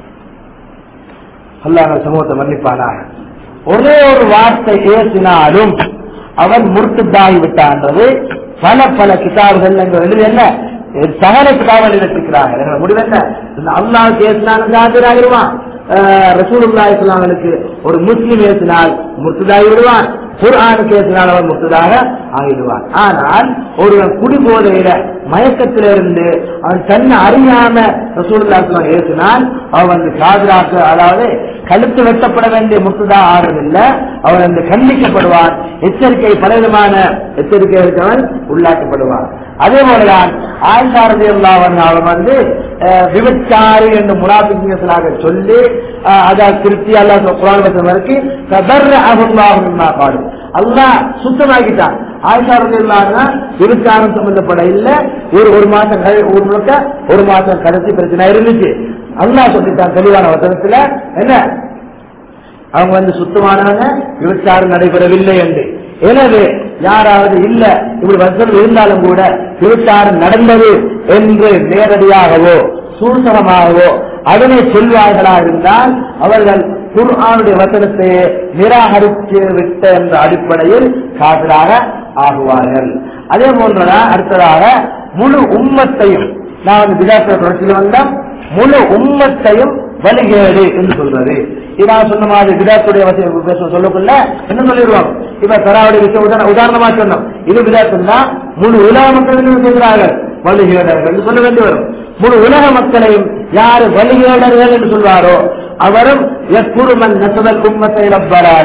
[SPEAKER 1] அல்லாஹ் சமூகத்தை மன்னிப்பானாக ஒரே ஒரு வார்த்தை ஏசினாலும் அவன் முர்த்தத்தாகி விட்டான்றது பல பல கிதாபுகள் எங்க எழுதி என்ன சகல கிதாபுகள் எழுதிருக்கிறாங்க முடிவு என்ன அல்லாஹ் பேசினாலும் ஆஜராகிடுவான் ரசூலுல்லாஹி இஸ்லாமனுக்கு ஒரு முஸ்லீம் ஏசினால் முர்த்ததாகி விடுவான் குர்ஆனுக்கு ஏசினால் அவன் முர்த்ததாக ஆகிடுவான் ஆனால் ஒருவன் குடிபோதையில மயக்கத்திலிருந்து அவன் தன்னை அறியாம ரசூலுல்லாஹி இஸ்லாம் ஏசினால் அவன் வந்து காதலாக்க அதாவது கழுத்து வெட்டப்பட வேண்டிய முர்த்ததா ஆறதில்லை அவன் வந்து கண்டிக்கப்படுவான் எச்சரிக்கை பலவிதமான எச்சரிக்கைகளுக்கு அவன் உள்ளாக்கப்படுவான் அதே போலதான் ஆயிஷாரதி அவன் அவன் வந்து விபச்சாரி என்று முனாபிங்களாக சொல்லி அதாவது திருப்தி அல்லா குரான் வசனம் வரைக்கும் கதர் அகுல்லாஹுமா பாடு அல்லாஹ் சுத்தமாக்கிட்டான் ஆயிஷாரதி இல்லாம விபச்சாரம் சம்பந்தப்பட இல்ல ஒரு ஒரு மாசம் ஒரு முழுக்க ஒரு மாசம் கடைசி பிரச்சனை இருந்துச்சு அல்லாஹ் சொல்லிட்டான் தெளிவான வசனத்துல என்ன அவங்க வந்து சுத்தமானவங்க விபச்சாரம் நடைபெறவில்லை என்று எனவே யாராவது இல்ல இப்படி வசனம் இருந்தாலும் கூட விபச்சாரம் நடந்தது என்று நேரடியாகவோ சூசகமாகவோ அதனை சொல்வார்களா இருந்தால் அவர்கள் குர்ஆனுடைய வசனத்தை நிராகரித்து விட்ட என்ற அடிப்படையில் காதலாக ஆகுவார்கள் அதே போன்றதான் அடுத்ததாக முழு உம்மத்தையும் நான் வந்து விதாச தொடர்ச்சியில் வந்தோம் முழு உம்மத்தையும் வழிகேடு என்று சொல்றது இதான் சொன்ன மாதிரி விதாத்துடைய சொல்லக்குள்ள என்ன சொல்லிடுவாங்க இப்ப தராவுடைய விஷயம் உதாரண- உதாரணமா சொன்னோம் இது விதாத்துன்னா முழு உலக மக்கள் என்ன சொல்கிறார்கள் வழிகேடர்கள் என்று சொல்ல வேண்டி வரும் முழு உலக மக்களையும் யாரு வழிகேடர்கள் என்று சொல்வாரோ அவரும் எக்குருமன் நசதல் உம்மத்தை ரப்பராடா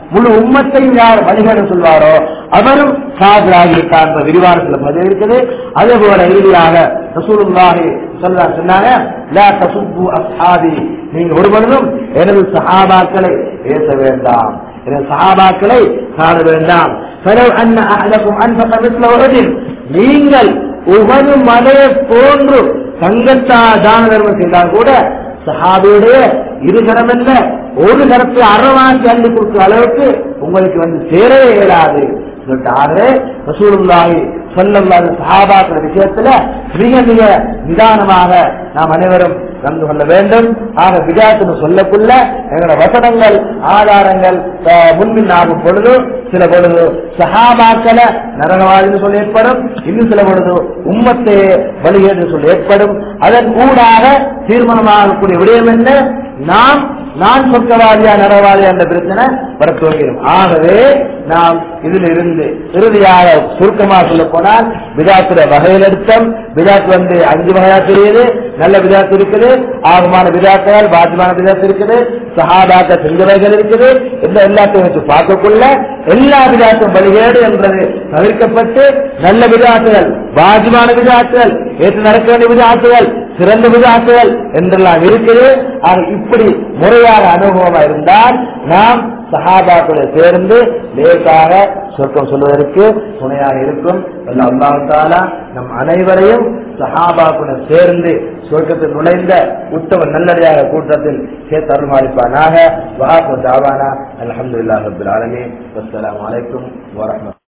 [SPEAKER 1] முழு உம்மத்தையும் யார் வழிகாட சொல்வாரோ அவரும் காதலாகி இருக்கார் என்ற விரிவாரத்தில் பதிவு இருக்குது அதே போல இறுதியாக ரசூலுல்லாஹி சொல்ல சொன்னாங்க லா தசுப்பு அஸ்ஹாபி நீங்க ஒரு பொழுதும் எனது சஹாபாக்களை பேச வேண்டாம் எனது சஹாபாக்களை காண வேண்டாம் فلو أن أحدكم أنفق مثل أحد நீங்கள் உகது மலையை போன்று தங்கத்தா தான தர்மம் செய்தால் கூட சஹாபியுடைய இரு கரம் என்ன ஒரு கரத்தை அறவாக்கி அள்ளி கொடுக்கிற அளவுக்கு உங்களுக்கு வந்து சேரவே இயலாது சொல்லிட்டாரு ரசூலுல்லாஹி சொல்லல்லாத சஹாபாக்கள் விஷயத்துல மிக மிக நிதானமாக நாம் அனைவரும் கண்டு கொள்ள வேண்டும் ஆக விஜயத்துன்னு சொல்லக்குள்ள எங்களோட வசனங்கள் ஆதாரங்கள் அஹ், முன்பின் ஆகும் பொழுது சில பொழுது சஹாபாக்களை நரகவாதின்னு சொல்லி ஏற்படும் இன்னும் சில பொழுது உம்மத்தை வழிகேடு சொல்லி ஏற்படும் அதன் ஊடாக தீர்மானமாகக்கூடிய விடயம் என்ன நாம் நான் சொர்க்கவாதியா நரவாதியா என்ற பிரச்சனை வர துவங்கிடும் ஆகவே நாம் இதில் இருந்து இறுதியாக சுருக்கமாக சொல்ல போனால் விதாத்துற வகையில் எடுத்தோம் விதாத்து வந்து அஞ்சு வகையா தெரியுது நல்ல விதாத்து இருக்குது ஆகமான விதாக்கள் பாஜமான விதாத்து இருக்குது சஹாபாக்க செஞ்சவைகள் இருக்குது இந்த எல்லாத்தையும் வச்சு பார்க்கக்குள்ள எல்லா விதாத்தும் வழிகேடு என்றது தவிர்க்கப்பட்டு நல்ல விதாத்துகள் பாஜமான விதாத்துகள் ஏற்று நடக்க வேண்டிய விதாத்துகள் சிறந்த விதாத்துகள் என்றெல்லாம் இருக்குது ஆக இப்படி முறையாக அனுபவமா இருந்தால் நாம் சஹாபாக்களை சேர்ந்து லேசாக சொர்க்கம் சொல்வதற்கு துணையாக இருக்கும் வல்ல அல்லாஹ் தாலா நம் அனைவரையும் சஹாபாக்குடன் சேர்ந்து சொர்க்கத்தில் நுழைந்த உத்தம நல்லடியாக கூட்டத்தில் சேர்த்து அருள்மாளிப்பானாக வாக்கு தாவானா அலமதுல்லாஹ் ரபுல் ஆலமீன் அஸ்ஸலாமு அலைக்கும் வரஹ்மத்துல்லாஹி